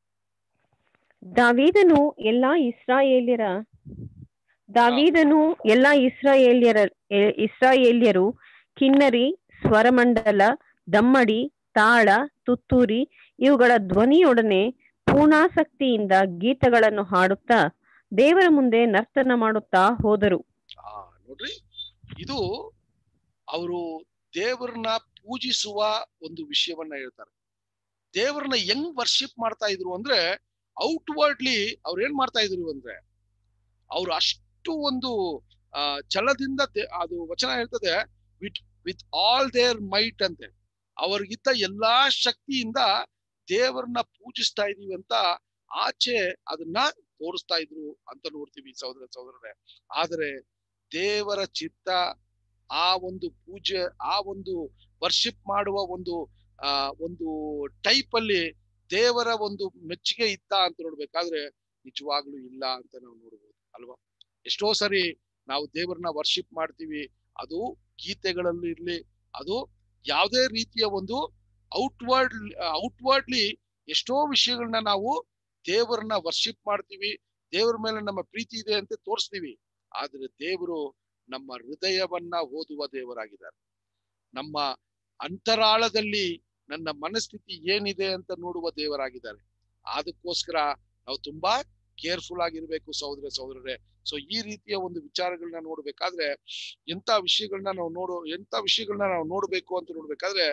ದಾವೀದನು ಎಲ್ಲಾ ಇಸ್ರಾಯೇಲ್ಯರ ದಾವೀದನು ಎಲ್ಲಾ ಇಸ್ರಾಯೇಲ್ಯರ ಎ- ಇಸ್ರಾಯೇಲ್ಯರು ಕಿನ್ನರಿ ಸ್ವರಮಂಡಲ ದಮ್ಮಡಿ ತಾಳ ತುತ್ತೂರಿ ಇವುಗಳ ಧ್ವನಿಯೊಡನೆ ಪೂರ್ಣಾಸಕ್ತಿಯಿಂದ ಗೀತಗಳನ್ನು ಹಾಡುತ್ತಾ ದೇವರ ಮುಂದೆ ನರ್ತನ ಮಾಡುತ್ತಾ ಹೋದರು ಆ ನೋಡ್ರಿ ಇದು ಅವರು ದೇವರನ್ನ ಪೂಜಿಸುವ ಒಂದು ವಿಷಯವನ್ನ ಹೇಳ್ತಾರೆ ದೇವರನ್ನ ಹೆಂಗ್ ವರ್ಷಿಪ್ ಮಾಡ್ತಾ ಇದ್ರು ಅಂದ್ರೆ ಔಟ್ವರ್ಡ್ಲಿ ಅವ್ರು ಏನ್ ಮಾಡ್ತಾ ಇದ್ರು ಅಂದ್ರೆ ಅವ್ರು ಅಷ್ಟು ಒಂದು ಆ ಛಲದಿಂದ ದೇ- ಅದು ವಚನ ಹೇಳ್ತದೆ with with all their might ಅಂತೆ ಅವ್ರಿಗಿದ್ದ ಎಲ್ಲಾ ಶಕ್ತಿಯಿಂದ ದೇವರನ್ನ ಪೂಜಿಸ್ತಾ ಇದೀವಿ ಅಂತ ಆಚೆ ಅದನ್ನ ತೋರಿಸ್ತಾ ಇದ್ರು ಅಂತ ನೋಡ್ತೀವಿ ಸಹೋದರ ಸಹೋದರರೇ ಆದರೆ ದೇವರ ಚಿತ್ತ ಆ ಒಂದು ಪೂಜೆ ಆ ಒಂದು ವರ್ಷಿಪ್ ಮಾಡುವ ಒಂದು ಆ ಒಂದು ಟೈಪ್ ಅಲ್ಲಿ ದೇವರ ಒಂದು ಮೆಚ್ಚುಗೆ ಇತ್ತ ಅಂತ ನೋಡ್ಬೇಕಾದ್ರೆ ನಿಜವಾಗ್ಲೂ ಇಲ್ಲ ಅಂತ ನಾವು ನೋಡ್ಬೋದು ಅಲ್ವಾ ಎಷ್ಟೋ ಸರಿ ನಾವು ದೇವರನ್ನ ವರ್ಷಿಪ್ ಮಾಡ್ತೀವಿ ಅದು ಗೀತೆಗಳಲ್ಲಿ ಇರ್ಲಿ ಅದು ಯಾವುದೇ ರೀತಿಯ ಒಂದು ಔಟ್ವರ್ಡ್ ಔಟ್ವರ್ಡ್ಲಿ ಎಷ್ಟೋ ವಿಷಯಗಳನ್ನ ನಾವು ದೇವರನ್ನ ವರ್ಷಿಪ್ ಮಾಡ್ತೀವಿ ದೇವರ ಮೇಲೆ ನಮ್ಮ ಪ್ರೀತಿ ಇದೆ ಅಂತ ತೋರಿಸ್ತೀವಿ ಆದ್ರೆ ದೇವರು ನಮ್ಮ ಹೃದಯವನ್ನ ಓದುವ ದೇವರಾಗಿದ್ದಾರೆ ನಮ್ಮ ಅಂತರಾಳದಲ್ಲಿ ನನ್ನ ಮನಸ್ಥಿತಿ ಏನಿದೆ ಅಂತ ನೋಡುವ ದೇವರಾಗಿದ್ದಾರೆ ಅದಕ್ಕೋಸ್ಕರ ನಾವು ತುಂಬಾ ಕೇರ್ಫುಲ್ ಆಗಿರ್ಬೇಕು ಸಹೋದರ ಸಹೋದರರೇ ಸೊ ಈ ರೀತಿಯ ಒಂದು ವಿಚಾರಗಳನ್ನ ನೋಡ್ಬೇಕಾದ್ರೆ ಎಂತ ವಿಷಯಗಳನ್ನ ನಾವು ನೋಡೋ ಎಂತ ವಿಷಯಗಳನ್ನ ನಾವು ನೋಡ್ಬೇಕು ಅಂತ ನೋಡ್ಬೇಕಾದ್ರೆ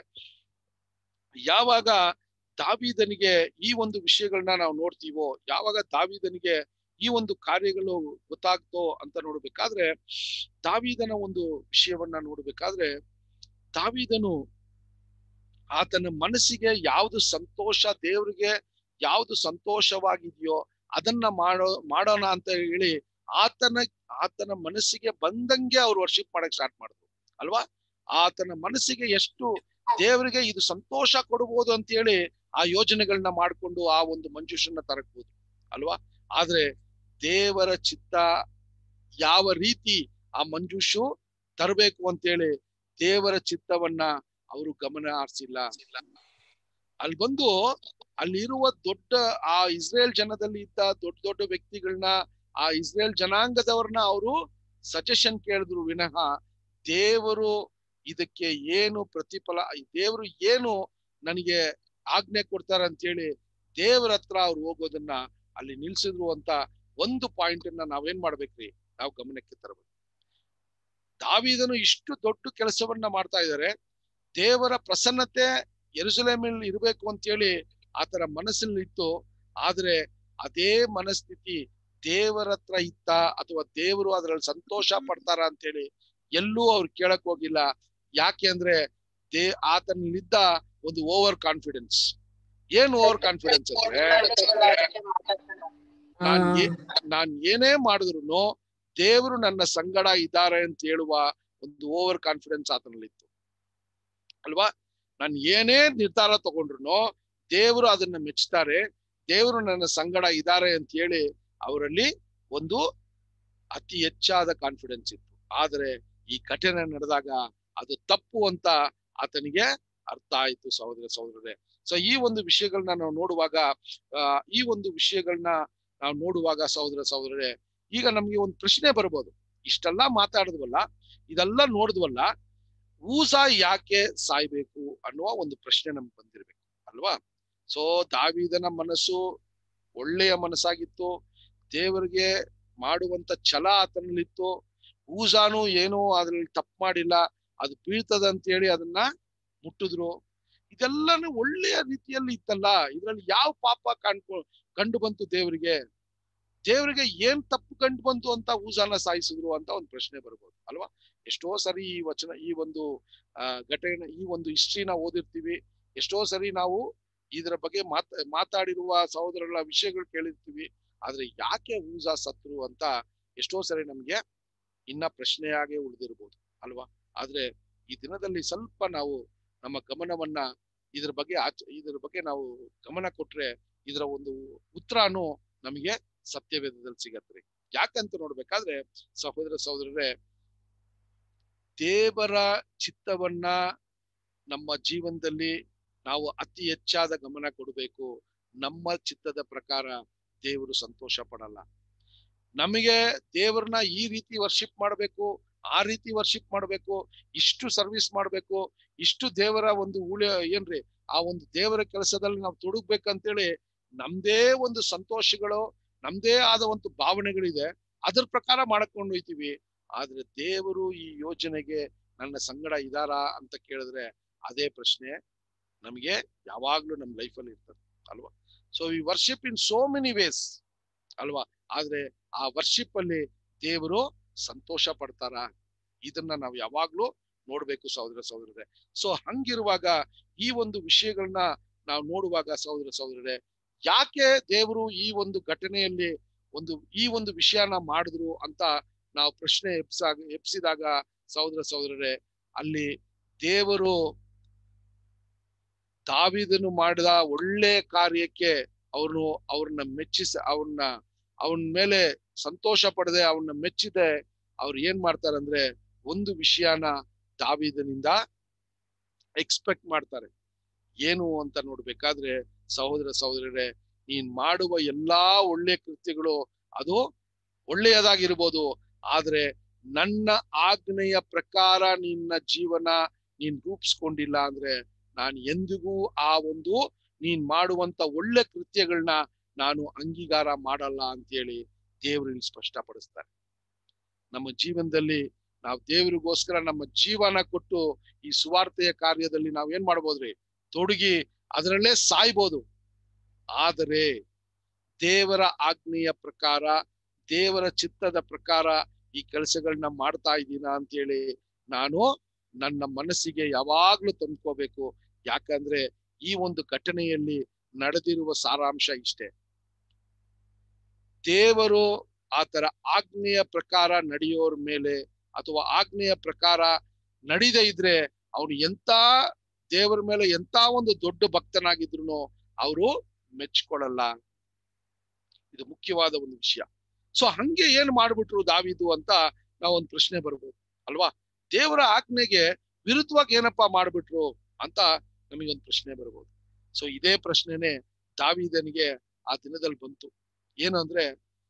ಯಾವಾಗ ದಾವಿದನಿಗೆ ಈ ಒಂದು ವಿಷಯಗಳನ್ನ ನಾವು ನೋಡ್ತೀವೋ ಯಾವಾಗ ದಾವಿದನಿಗೆ ಈ ಒಂದು ಕಾರ್ಯಗಳು ಗೊತ್ತಾಗ್ತೋ ಅಂತ ನೋಡ್ಬೇಕಾದ್ರೆ ದಾವಿದನ ಒಂದು ವಿಷಯವನ್ನ ನೋಡ್ಬೇಕಾದ್ರೆ ದಾವಿದನು ಆತನ ಮನಸ್ಸಿಗೆ ಯಾವುದು ಸಂತೋಷ ದೇವರಿಗೆ ಯಾವುದು ಸಂತೋಷವಾಗಿದೆಯೋ ಅದನ್ನ ಮಾಡೋ ಮಾಡೋಣ ಅಂತ ಹೇಳಿ ಆತನ ಆತನ ಮನಸ್ಸಿಗೆ ಬಂದಂಗೆ ಅವ್ರು ವರ್ಷಿಪ್ ಮಾಡಕ್ ಸ್ಟಾರ್ಟ್ ಮಾಡಿದ್ರು ಅಲ್ವಾ ಆತನ ಮನಸ್ಸಿಗೆ ಎಷ್ಟು ದೇವರಿಗೆ ಇದು ಸಂತೋಷ ಕೊಡಬಹುದು ಅಂತ ಹೇಳಿ ಆ ಯೋಜನೆಗಳನ್ನ ಮಾಡ್ಕೊಂಡು ಆ ಒಂದು ಮಂಜುಷನ್ನ ತರಕ್ಬೋದು ಅಲ್ವಾ ಆದ್ರೆ ದೇವರ ಚಿತ್ತ ಯಾವ ರೀತಿ ಆ ಮಂಜುಷು ತರಬೇಕು ಅಂತೇಳಿ ದೇವರ ಚಿತ್ತವನ್ನ ಅವರು ಗಮನ ಹರಿಸಿಲ್ಲ ಅಲ್ಲಿ ಬಂದು ಅಲ್ಲಿರುವ ದೊಡ್ಡ ಆ ಇಸ್ರೇಲ್ ಜನದಲ್ಲಿ ಇದ್ದ ದೊಡ್ಡ ದೊಡ್ಡ ವ್ಯಕ್ತಿಗಳನ್ನ ಆ ಇಸ್ರೇಲ್ ಜನಾಂಗದವ್ರನ್ನ ಅವರು ಸಜೆಷನ್ ಕೇಳಿದ್ರು ವಿನಃ ದೇವರು ಇದಕ್ಕೆ ಏನು ಪ್ರತಿಫಲ ದೇವರು ಏನು ನನಗೆ ಆಜ್ಞೆ ಕೊಡ್ತಾರ ಅಂತೇಳಿ ದೇವರ ಹತ್ರ ಅವ್ರು ಹೋಗೋದನ್ನ ಅಲ್ಲಿ ನಿಲ್ಸಿದ್ರು ಅಂತ ಒಂದು ಪಾಯಿಂಟ್ ಅನ್ನ ನಾವೇನ್ ಮಾಡ್ಬೇಕ್ರಿ ನಾವು ಗಮನಕ್ಕೆ ತರಬೇಕು ದಾವಿದನು ಇಷ್ಟು ದೊಡ್ಡ ಕೆಲಸವನ್ನ ಮಾಡ್ತಾ ಇದ್ದಾರೆ ದೇವರ ಪ್ರಸನ್ನತೆ ಎರುಸಲೇಮಲ್ಲಿ ಇರಬೇಕು ಅಂತೇಳಿ ಆತರ ಮನಸ್ಸಲ್ಲಿ ಇತ್ತು ಆದ್ರೆ ಅದೇ ಮನಸ್ಥಿತಿ ದೇವರ ಹತ್ರ ಇತ್ತ ಅಥವಾ ದೇವರು ಅದ್ರಲ್ಲಿ ಸಂತೋಷ ಪಡ್ತಾರ ಅಂತೇಳಿ ಎಲ್ಲೂ ಅವ್ರು ಕೇಳಕ್ ಹೋಗಿಲ್ಲ ಯಾಕೆ ಅಂದ್ರೆ ದೇ ಆತನಲ್ಲಿದ್ದ ಒಂದು ಓವರ್ ಕಾನ್ಫಿಡೆನ್ಸ್ ಏನ್ ಓವರ್ ಕಾನ್ಫಿಡೆನ್ಸ್ ಅಂದ್ರೆ ನಾನ್ ಏ- ನಾನ್ ಏನೇ ಮಾಡಿದ್ರು ದೇವರು ನನ್ನ ಸಂಗಡ ಇದ್ದಾರೆ ಅಂತ ಹೇಳುವ ಒಂದು ಓವರ್ ಕಾನ್ಫಿಡೆನ್ಸ್ ಆತನಲ್ಲಿತ್ತು ಅಲ್ವಾ ನಾನು ಏನೇ ನಿರ್ಧಾರ ತಗೊಂಡ್ರು ದೇವರು ಅದನ್ನ ಮೆಚ್ಚುತ್ತಾರೆ ದೇವರು ನನ್ನ ಸಂಗಡ ಇದ್ದಾರೆ ಅಂತ ಹೇಳಿ ಅವರಲ್ಲಿ ಒಂದು ಅತಿ ಹೆಚ್ಚಾದ ಕಾನ್ಫಿಡೆನ್ಸ್ ಇತ್ತು ಆದ್ರೆ ಈ ಘಟನೆ ನಡೆದಾಗ ಅದು ತಪ್ಪು ಅಂತ ಆತನಿಗೆ ಅರ್ಥ ಆಯ್ತು ಸಹೋದರ ಸಹೋದರರೇ ಸೊ ಈ ಒಂದು ವಿಷಯಗಳನ್ನ ನಾವು ನೋಡುವಾಗ ಆ ಈ ಒಂದು ವಿಷಯಗಳನ್ನ ನಾವು ನೋಡುವಾಗ ಸಹೋದರ ಸಹೋದರರೇ ಈಗ ನಮ್ಗೆ ಒಂದು ಪ್ರಶ್ನೆ ಬರ್ಬೋದು ಇಷ್ಟೆಲ್ಲ ಮಾತಾಡಿದ್ವಲ್ಲ ಇದೆಲ್ಲ ನೋಡಿದ್ವಲ್ಲ ಊಸ ಯಾಕೆ ಸಾಯ್ಬೇಕು ಅನ್ನುವ ಒಂದು ಪ್ರಶ್ನೆ ನಮ್ಗೆ ಬಂದಿರ್ಬೇಕು ಅಲ್ವಾ ಸೊ ದಾವಿದನ ಮನಸ್ಸು ಒಳ್ಳೆಯ ಮನಸ್ಸಾಗಿತ್ತು ದೇವರಿಗೆ ಮಾಡುವಂತ ಛಲ ಆತನಲ್ಲಿತ್ತು ಊಸಾನು ಏನೂ ಅದ್ರಲ್ಲಿ ತಪ್ಪು ಮಾಡಿಲ್ಲ ಅದು ಬೀಳ್ತದ ಅಂತ ಹೇಳಿ ಅದನ್ನ ಮುಟ್ಟಿದ್ರು ಇದೆಲ್ಲಾನು ಒಳ್ಳೆಯ ರೀತಿಯಲ್ಲಿ ಇತ್ತಲ್ಲ ಇದ್ರಲ್ಲಿ ಯಾವ ಪಾಪ ಕಾಣ್ಕೊ ಕಂಡು ಬಂತು ದೇವರಿಗೆ ದೇವರಿಗೆ ಏನ್ ತಪ್ಪು ಕಂಡು ಬಂತು ಅಂತ ಊಸಾನ ಸಾಯಿಸಿದ್ರು ಅಂತ ಒಂದು ಪ್ರಶ್ನೆ ಬರ್ಬೋದು ಅಲ್ವಾ ಎಷ್ಟೋ ಸರಿ ಈ ವಚನ ಈ ಒಂದು ಆ ಘಟನೆ ಈ ಒಂದು ಹಿಸ್ಟ್ರಿನ ಓದಿರ್ತೀವಿ ಎಷ್ಟೋ ಸರಿ ನಾವು ಇದರ ಬಗ್ಗೆ ಮಾತ್ ಮಾತಾಡಿರುವ ಸಹೋದರಗಳ ವಿಷಯಗಳು ಕೇಳಿರ್ತೀವಿ ಆದ್ರೆ ಯಾಕೆ ಊಸಾ ಸತ್ರು ಅಂತ ಎಷ್ಟೋ ಸರಿ ನಮ್ಗೆ ಇನ್ನ ಪ್ರಶ್ನೆಯಾಗೆ ಉಳಿದಿರ್ಬೋದು ಅಲ್ವಾ ಆದ್ರೆ ಈ ದಿನದಲ್ಲಿ ಸ್ವಲ್ಪ ನಾವು ನಮ್ಮ ಗಮನವನ್ನ ಇದ್ರ ಬಗ್ಗೆ ಆಚ ಇದ್ರ ಬಗ್ಗೆ ನಾವು ಗಮನ ಕೊಟ್ರೆ ಇದರ ಒಂದು ಉತ್ತರನು ನಮಗೆ ಸತ್ಯವೇದದಲ್ಲಿ ಸಿಗತ್ರಿ ಯಾಕಂತ ನೋಡ್ಬೇಕಾದ್ರೆ ಸಹೋದರ ಸಹೋದರರೇ ದೇವರ ಚಿತ್ತವನ್ನ ನಮ್ಮ ಜೀವನದಲ್ಲಿ ನಾವು ಅತಿ ಹೆಚ್ಚಾದ ಗಮನ ಕೊಡಬೇಕು ನಮ್ಮ ಚಿತ್ತದ ಪ್ರಕಾರ ದೇವರು ಸಂತೋಷ ಪಡಲ್ಲ ನಮಗೆ ದೇವರನ್ನ ಈ ರೀತಿ ವರ್ಷಿಪ್ ಮಾಡ್ಬೇಕು ಆ ರೀತಿ ವರ್ಷಿಪ್ ಮಾಡ್ಬೇಕು ಇಷ್ಟು ಸರ್ವಿಸ್ ಮಾಡ್ಬೇಕು ಇಷ್ಟು ದೇವರ ಒಂದು ಉಳಿ ಏನ್ರಿ ಆ ಒಂದು ದೇವರ ಕೆಲಸದಲ್ಲಿ ನಾವು ತೊಡಗ್ಬೇಕಂತೇಳಿ ನಮ್ದೇ ಒಂದು ಸಂತೋಷಗಳು ನಮ್ದೇ ಆದ ಒಂದು ಭಾವನೆಗಳಿದೆ ಅದ್ರ ಪ್ರಕಾರ ಮಾಡ್ಕೊಂಡು ಹೋಯ್ತೀವಿ ಆದ್ರೆ ದೇವರು ಈ ಯೋಜನೆಗೆ ನನ್ನ ಸಂಗಡ ಇದಾರಾ ಅಂತ ಕೇಳಿದ್ರೆ ಅದೇ ಪ್ರಶ್ನೆ ನಮಗೆ ಯಾವಾಗ್ಲೂ ನಮ್ಮ ಲೈಫಲ್ಲಿ ಇರ್ತದೆ ಅಲ್ವಾ ಸೊ ಈ worship in so many ways ಅಲ್ವಾ ಆದ್ರೆ ಆ ವರ್ಷಿಪ್ ಅಲ್ಲಿ ದೇವರು ಸಂತೋಷ ಪಡ್ತಾರ ಇದನ್ನ ನಾವು ಯಾವಾಗ್ಲೂ ನೋಡ್ಬೇಕು ಸಹೋದರ ಸಹೋದರರೇ ಸೊ ಹಂಗಿರುವಾಗ ಈ ಒಂದು ವಿಷಯಗಳನ್ನ ನಾವು ನೋಡುವಾಗ ಸಹೋದರ ಸಹೋದರರೇ ಯಾಕೆ ದೇವರು ಈ ಒಂದು ಘಟನೆಯಲ್ಲಿ ಒಂದು ಈ ಒಂದು ವಿಷಯನ ಮಾಡಿದ್ರು ಅಂತ ನಾವು ಪ್ರಶ್ನೆ ಎಪ್ಸಾಗ ಎಪ್ಸಿದಾಗ ಸಹೋದರ ಸಹೋದರರೇ ಅಲ್ಲಿ ದೇವರು ದಾವಿದನು ಮಾಡಿದ ಒಳ್ಳೆ ಕಾರ್ಯಕ್ಕೆ ಅವನು ಅವ್ರನ್ನ ಮೆಚ್ಚಿಸ ಅವನ್ನ ಅವನ ಮೇಲೆ ಸಂತೋಷ ಪಡದೆ ಅವನ್ನ ಮೆಚ್ಚಿದೆ ಅವ್ರು ಏನ್ ಮಾಡ್ತಾರಂದ್ರೆ ಒಂದು ವಿಷಯನ ದಾವಿದನಿಂದ ಎಕ್ಸ್ಪೆಕ್ಟ್ ಮಾಡ್ತಾರೆ ಏನು ಅಂತ ನೋಡ್ಬೇಕಾದ್ರೆ ಸಹೋದರ ಸಹೋದರರೇ ನೀನ್ ಮಾಡುವ ಎಲ್ಲಾ ಒಳ್ಳೆ ಕೃತ್ಯಗಳು ಅದು ಒಳ್ಳೆಯದಾಗಿರ್ಬೋದು ಆದ್ರೆ ನನ್ನ ಆಜ್ಞೆಯ ಪ್ರಕಾರ ನಿನ್ನ ಜೀವನ ನೀನ್ ರೂಪಿಸ್ಕೊಂಡಿಲ್ಲ ಅಂದ್ರೆ ನಾನು ಎಂದಿಗೂ ಆ ಒಂದು ನೀನ್ ಮಾಡುವಂತ ಒಳ್ಳೆ ಕೃತ್ಯಗಳನ್ನ ನಾನು ಅಂಗೀಕಾರ ಮಾಡಲ್ಲ ಅಂತೇಳಿ ದೇವರಲ್ಲಿ ಸ್ಪಷ್ಟಪಡಿಸ್ತಾರೆ ನಮ್ಮ ಜೀವನದಲ್ಲಿ ನಾವು ದೇವರಿಗೋಸ್ಕರ ನಮ್ಮ ಜೀವನ ಕೊಟ್ಟು ಈ ಸುವಾರ್ತೆಯ ಕಾರ್ಯದಲ್ಲಿ ನಾವ್ ಏನ್ ಮಾಡ್ಬೋದ್ರಿ ತೊಡಗಿ ಅದರಲ್ಲೇ ಸಾಯ್ಬೋದು ಆದರೆ ದೇವರ ಆಜ್ಞೆಯ ಪ್ರಕಾರ ದೇವರ ಚಿತ್ತದ ಪ್ರಕಾರ ಈ ಕೆಲಸಗಳನ್ನ ಮಾಡ್ತಾ ಇದ್ದೀನ ಅಂತೇಳಿ ನಾನು ನನ್ನ ಮನಸ್ಸಿಗೆ ಯಾವಾಗ್ಲೂ ತಂದ್ಕೋಬೇಕು ಯಾಕಂದ್ರೆ ಈ ಒಂದು ಘಟನೆಯಲ್ಲಿ ನಡೆದಿರುವ ಸಾರಾಂಶ ಇಷ್ಟೇ ದೇವರು ಆತರ ಆಜ್ಞೆಯ ಪ್ರಕಾರ ನಡೆಯೋರ್ ಮೇಲೆ ಅಥವಾ ಆಜ್ಞೆಯ ಪ್ರಕಾರ ನಡೀದೇ ಇದ್ರೆ ಅವನು ಎಂತ ದೇವರ ಮೇಲೆ ಎಂತ ಒಂದು ದೊಡ್ಡ ಭಕ್ತನಾಗಿದ್ರು ಅವರು ಮೆಚ್ಕೊಳ್ಳಲ್ಲ ಇದು ಮುಖ್ಯವಾದ ಒಂದು ವಿಷಯ ಸೊ ಹಂಗೆ ಏನ್ ಮಾಡ್ಬಿಟ್ರು ದಾವಿದು ಅಂತ ನಾವು ಒಂದು ಪ್ರಶ್ನೆ ಬರ್ಬೋದು ಅಲ್ವಾ ದೇವರ ಆಜ್ಞೆಗೆ ವಿರುದ್ಧವಾಗಿ ಏನಪ್ಪಾ ಮಾಡ್ಬಿಟ್ರು ಅಂತ ನಮಗೊಂದು ಪ್ರಶ್ನೆ ಬರ್ಬೋದು ಸೊ ಇದೇ ಪ್ರಶ್ನೆನೆ ದಾವಿದನಿಗೆ ಆ ದಿನದಲ್ಲಿ ಬಂತು ಏನಂದ್ರೆ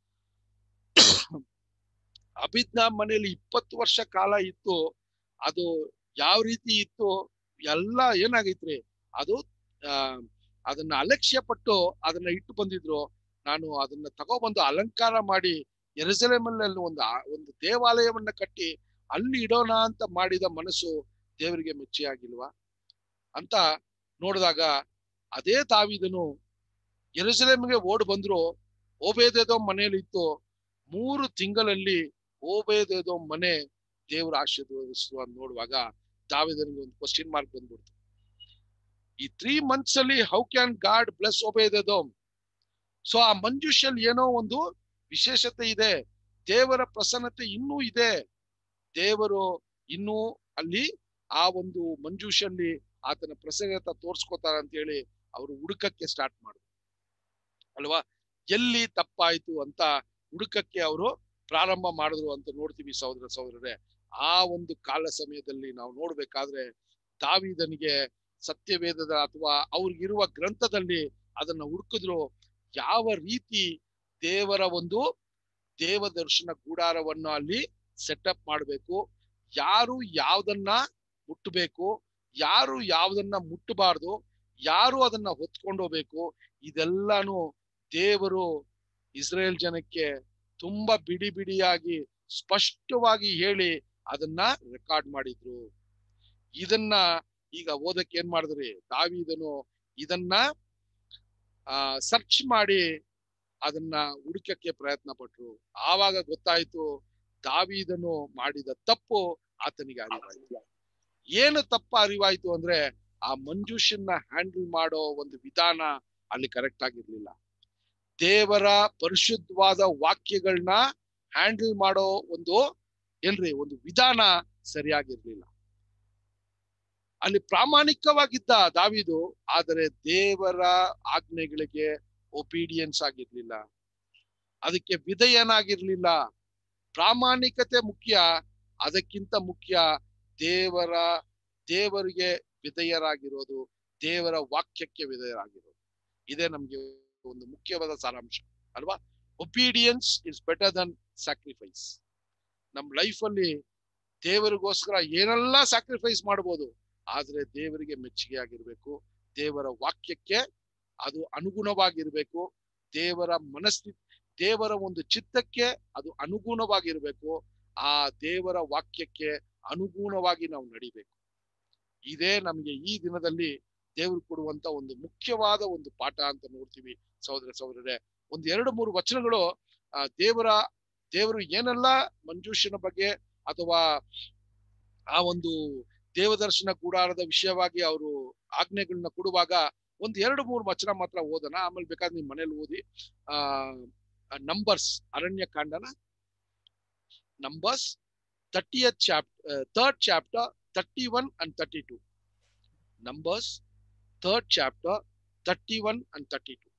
ಅಭಿಜ್ಞ ಮನೆಯಲ್ಲಿ ಇಪ್ಪತ್ತು ವರ್ಷ ಕಾಲ ಇತ್ತು ಅದು ಯಾವ ರೀತಿ ಇತ್ತು ಎಲ್ಲ ಏನಾಗೈತ್ರಿ ಅದು ಆ ಅದನ್ನ ಅಲಕ್ಷ್ಯ ಪಟ್ಟು ಅದನ್ನ ಇಟ್ಟು ಬಂದಿದ್ರು ನಾನು ಅದನ್ನ ತಗೊಬಂದು ಅಲಂಕಾರ ಮಾಡಿ ಎರುಸಲೇಮಲ್ಲಿ ಒಂದು ಒಂದು ದೇವಾಲಯವನ್ನ ಕಟ್ಟಿ ಅಲ್ಲಿ ಇಡೋಣ ಅಂತ ಮಾಡಿದ ಮನಸ್ಸು ದೇವರಿಗೆ ಮೆಚ್ಚಿ ಆಗಿಲ್ವಾ ಅಂತ ನೋಡಿದಾಗ ಅದೇ ತಾವಿದನು ಎರುಸಲೇಮ್ಗೆ ಓಡ್ ಬಂದ್ರು ಓಬೇದೇದೋ ಮನೆಯಲ್ಲಿ ಇತ್ತು ಮೂರು ತಿಂಗಳಲ್ಲಿ ಓಬೇದೇದೋ ಮನೆ ದೇವರ ಆಶೀರ್ವದಿಸುವ ನೋಡುವಾಗ ದಾವಿದನಿಗೆ ಒಂದು ಕ್ವಶನ್ ಮಾರ್ಕ್ ಬಂದ್ಬಿಡ್ತು ಈ ತ್ರೀ ಮಂತ್ಸ್ ಅಲ್ಲಿ ಹೌ ಕ್ಯಾನ್ ಗಾಡ್ ಬ್ಲೆಸ್ ಓಬೇದೇದೋ ಸೊ ಆ ಮಂಜುಷಲ್ಲಿ ಏನೋ ಒಂದು ವಿಶೇಷತೆ ಇದೆ ದೇವರ ಪ್ರಸನ್ನತೆ ಇನ್ನೂ ಇದೆ ದೇವರು ಇನ್ನೂ ಅಲ್ಲಿ ಆ ಒಂದು ಮಂಜೂಷಲ್ಲಿ ಆತನ ಪ್ರಸನ್ನತ ತೋರ್ಸ್ಕೊತಾರ ಅಂತ ಹೇಳಿ ಅವರು ಹುಡುಕಕ್ಕೆ ಸ್ಟಾರ್ಟ್ ಮಾಡಿದ್ರು ಅಲ್ವಾ ಎಲ್ಲಿ ತಪ್ಪಾಯ್ತು ಅಂತ ಹುಡುಕಕ್ಕೆ ಅವರು ಪ್ರಾರಂಭ ಮಾಡಿದ್ರು ಅಂತ ನೋಡ್ತೀವಿ ಸಹೋದರ ಸಹೋದರರೇ ಆ ಒಂದು ಕಾಲ ಸಮಯದಲ್ಲಿ ನಾವು ನೋಡ್ಬೇಕಾದ್ರೆ ದಾವಿದನಿಗೆ ಸತ್ಯವೇದದ ಅಥವಾ ಅವ್ರಿಗಿರುವ ಗ್ರಂಥದಲ್ಲಿ ಅದನ್ನ ಹುಡುಕಿದ್ರು ಯಾವ ರೀತಿ ದೇವರ ಒಂದು ದೇವ ದರ್ಶನ ಗುಡಾರವನ್ನು ಅಲ್ಲಿ ಸೆಟಪ್ ಮಾಡಬೇಕು ಯಾರು ಯಾವ್ದನ್ನ ಮುಟ್ಟಬೇಕು ಯಾರು ಯಾವ್ದನ್ನ ಮುಟ್ಟಬಾರ್ದು ಯಾರು ಅದನ್ನ ಹೊತ್ಕೊಂಡು ಹೋಗ್ಬೇಕು ಇದೆಲ್ಲಾನು ದೇವರು ಇಸ್ರೇಲ್ ಜನಕ್ಕೆ ತುಂಬಾ ಬಿಡಿ ಬಿಡಿಯಾಗಿ ಸ್ಪಷ್ಟವಾಗಿ ಹೇಳಿ ಅದನ್ನ ರೆಕಾರ್ಡ್ ಮಾಡಿದ್ರು ಇದನ್ನ ಈಗ ಓದಕ್ಕೆ ಏನ್ ಮಾಡಿದ್ರಿ ದಾವಿದನು ಇದನ್ನ ಆ ಸರ್ಚ್ ಮಾಡಿ ಅದನ್ನ ಹುಡುಕಕ್ಕೆ ಪ್ರಯತ್ನ ಪಟ್ರು ಆವಾಗ ಗೊತ್ತಾಯ್ತು ದಾವಿದನು ಮಾಡಿದ ತಪ್ಪು ಆತನಿಗೆ ಅರಿವಾಯ್ತು ಏನು ತಪ್ಪ ಅರಿವಾಯ್ತು ಅಂದ್ರೆ ಆ ಮಂಜೂಷನ್ನ ಹ್ಯಾಂಡಲ್ ಮಾಡೋ ಒಂದು ವಿಧಾನ ಅಲ್ಲಿ ಕರೆಕ್ಟ್ ಆಗಿರ್ಲಿಲ್ಲ ದೇವರ ಪರಿಶುದ್ಧವಾದ ವಾಕ್ಯಗಳನ್ನ ಹ್ಯಾಂಡಲ್ ಮಾಡೋ ಒಂದು ಏನ್ರಿ ಒಂದು ವಿಧಾನ ಸರಿಯಾಗಿರ್ಲಿಲ್ಲ ಅಲ್ಲಿ ಪ್ರಾಮಾಣಿಕವಾಗಿದ್ದ ದಾವಿದು ಆದರೆ ದೇವರ ಆಜ್ಞೆಗಳಿಗೆ ಒಬೀಡಿಯನ್ಸ್ ಆಗಿರ್ಲಿಲ್ಲ ಅದಕ್ಕೆ ವಿಧೇಯನಾಗಿರ್ಲಿಲ್ಲ ಪ್ರಾಮಾಣಿಕತೆ ಮುಖ್ಯ ಅದಕ್ಕಿಂತ ಮುಖ್ಯ ದೇವರ ದೇವರಿಗೆ ವಿಧೇಯರಾಗಿರೋದು ದೇವರ ವಾಕ್ಯಕ್ಕೆ ವಿಧೇಯರಾಗಿರೋದು ಇದೇ ನಮ್ಗೆ ಒಂದು ಮುಖ್ಯವಾದ ಸಾರಾಂಶ ಅಲ್ವಾ obedience is better than sacrifice ನಮ್ ಲೈಫ್ ಅಲ್ಲಿ ದೇವರಿಗೋಸ್ಕರ ಏನೆಲ್ಲ ಸ್ಯಾಕ್ರಿಫೈಸ್ ಮಾಡ್ಬೋದು ಆದ್ರೆ ದೇವರಿಗೆ ಮೆಚ್ಚುಗೆ ಆಗಿರ್ಬೇಕು ದೇವರ ವಾಕ್ಯಕ್ಕೆ ಅದು ಅನುಗುಣವಾಗಿರ್ಬೇಕು ದೇವರ ಮನಸ್ಥಿತಿ ದೇವರ ಒಂದು ಚಿತ್ತಕ್ಕೆ ಅದು ಅನುಗುಣವಾಗಿರ್ಬೇಕು ಆ ದೇವರ ವಾಕ್ಯಕ್ಕೆ ಅನುಗುಣವಾಗಿ ನಾವು ನಡಿಬೇಕು ಇದೇ ನಮ್ಗೆ ಈ ದಿನದಲ್ಲಿ ದೇವರು ಕೊಡುವಂತ ಒಂದು ಮುಖ್ಯವಾದ ಒಂದು ಪಾಠ ಅಂತ ನೋಡ್ತೀವಿ ಸಹೋದರ ಸಹೋದರರೇ ಒಂದ್ ಎರಡು ಮೂರು ವಚನಗಳು ಆ ದೇವರ ದೇವರು ಏನೆಲ್ಲ ಮಂಜೂಷನ ಬಗ್ಗೆ ಅಥವಾ ಆ ಒಂದು ದೇವದರ್ಶನ ಕೂಡಾರದ ವಿಷಯವಾಗಿ ಅವರು ಆಜ್ಞೆಗಳನ್ನ ಕೊಡುವಾಗ ಒಂದ್ ಎರಡು ಮೂರು ವಚನ ಮಾತ್ರ ಓದೋಣ ಆಮೇಲೆ ಬೇಕಾದ್ರೆ ನಿಮ್ ಮನೇಲಿ ಓದಿ ಆ ನಂಬರ್ಸ್ ಅರಣ್ಯ ಕಾಂಡನ ನಂಬರ್ಸ್ ತರ್ಟಿಯ ಚಾಪ್ third chapter thirty one and thirty two Numbers third chapter thirty one and thirty two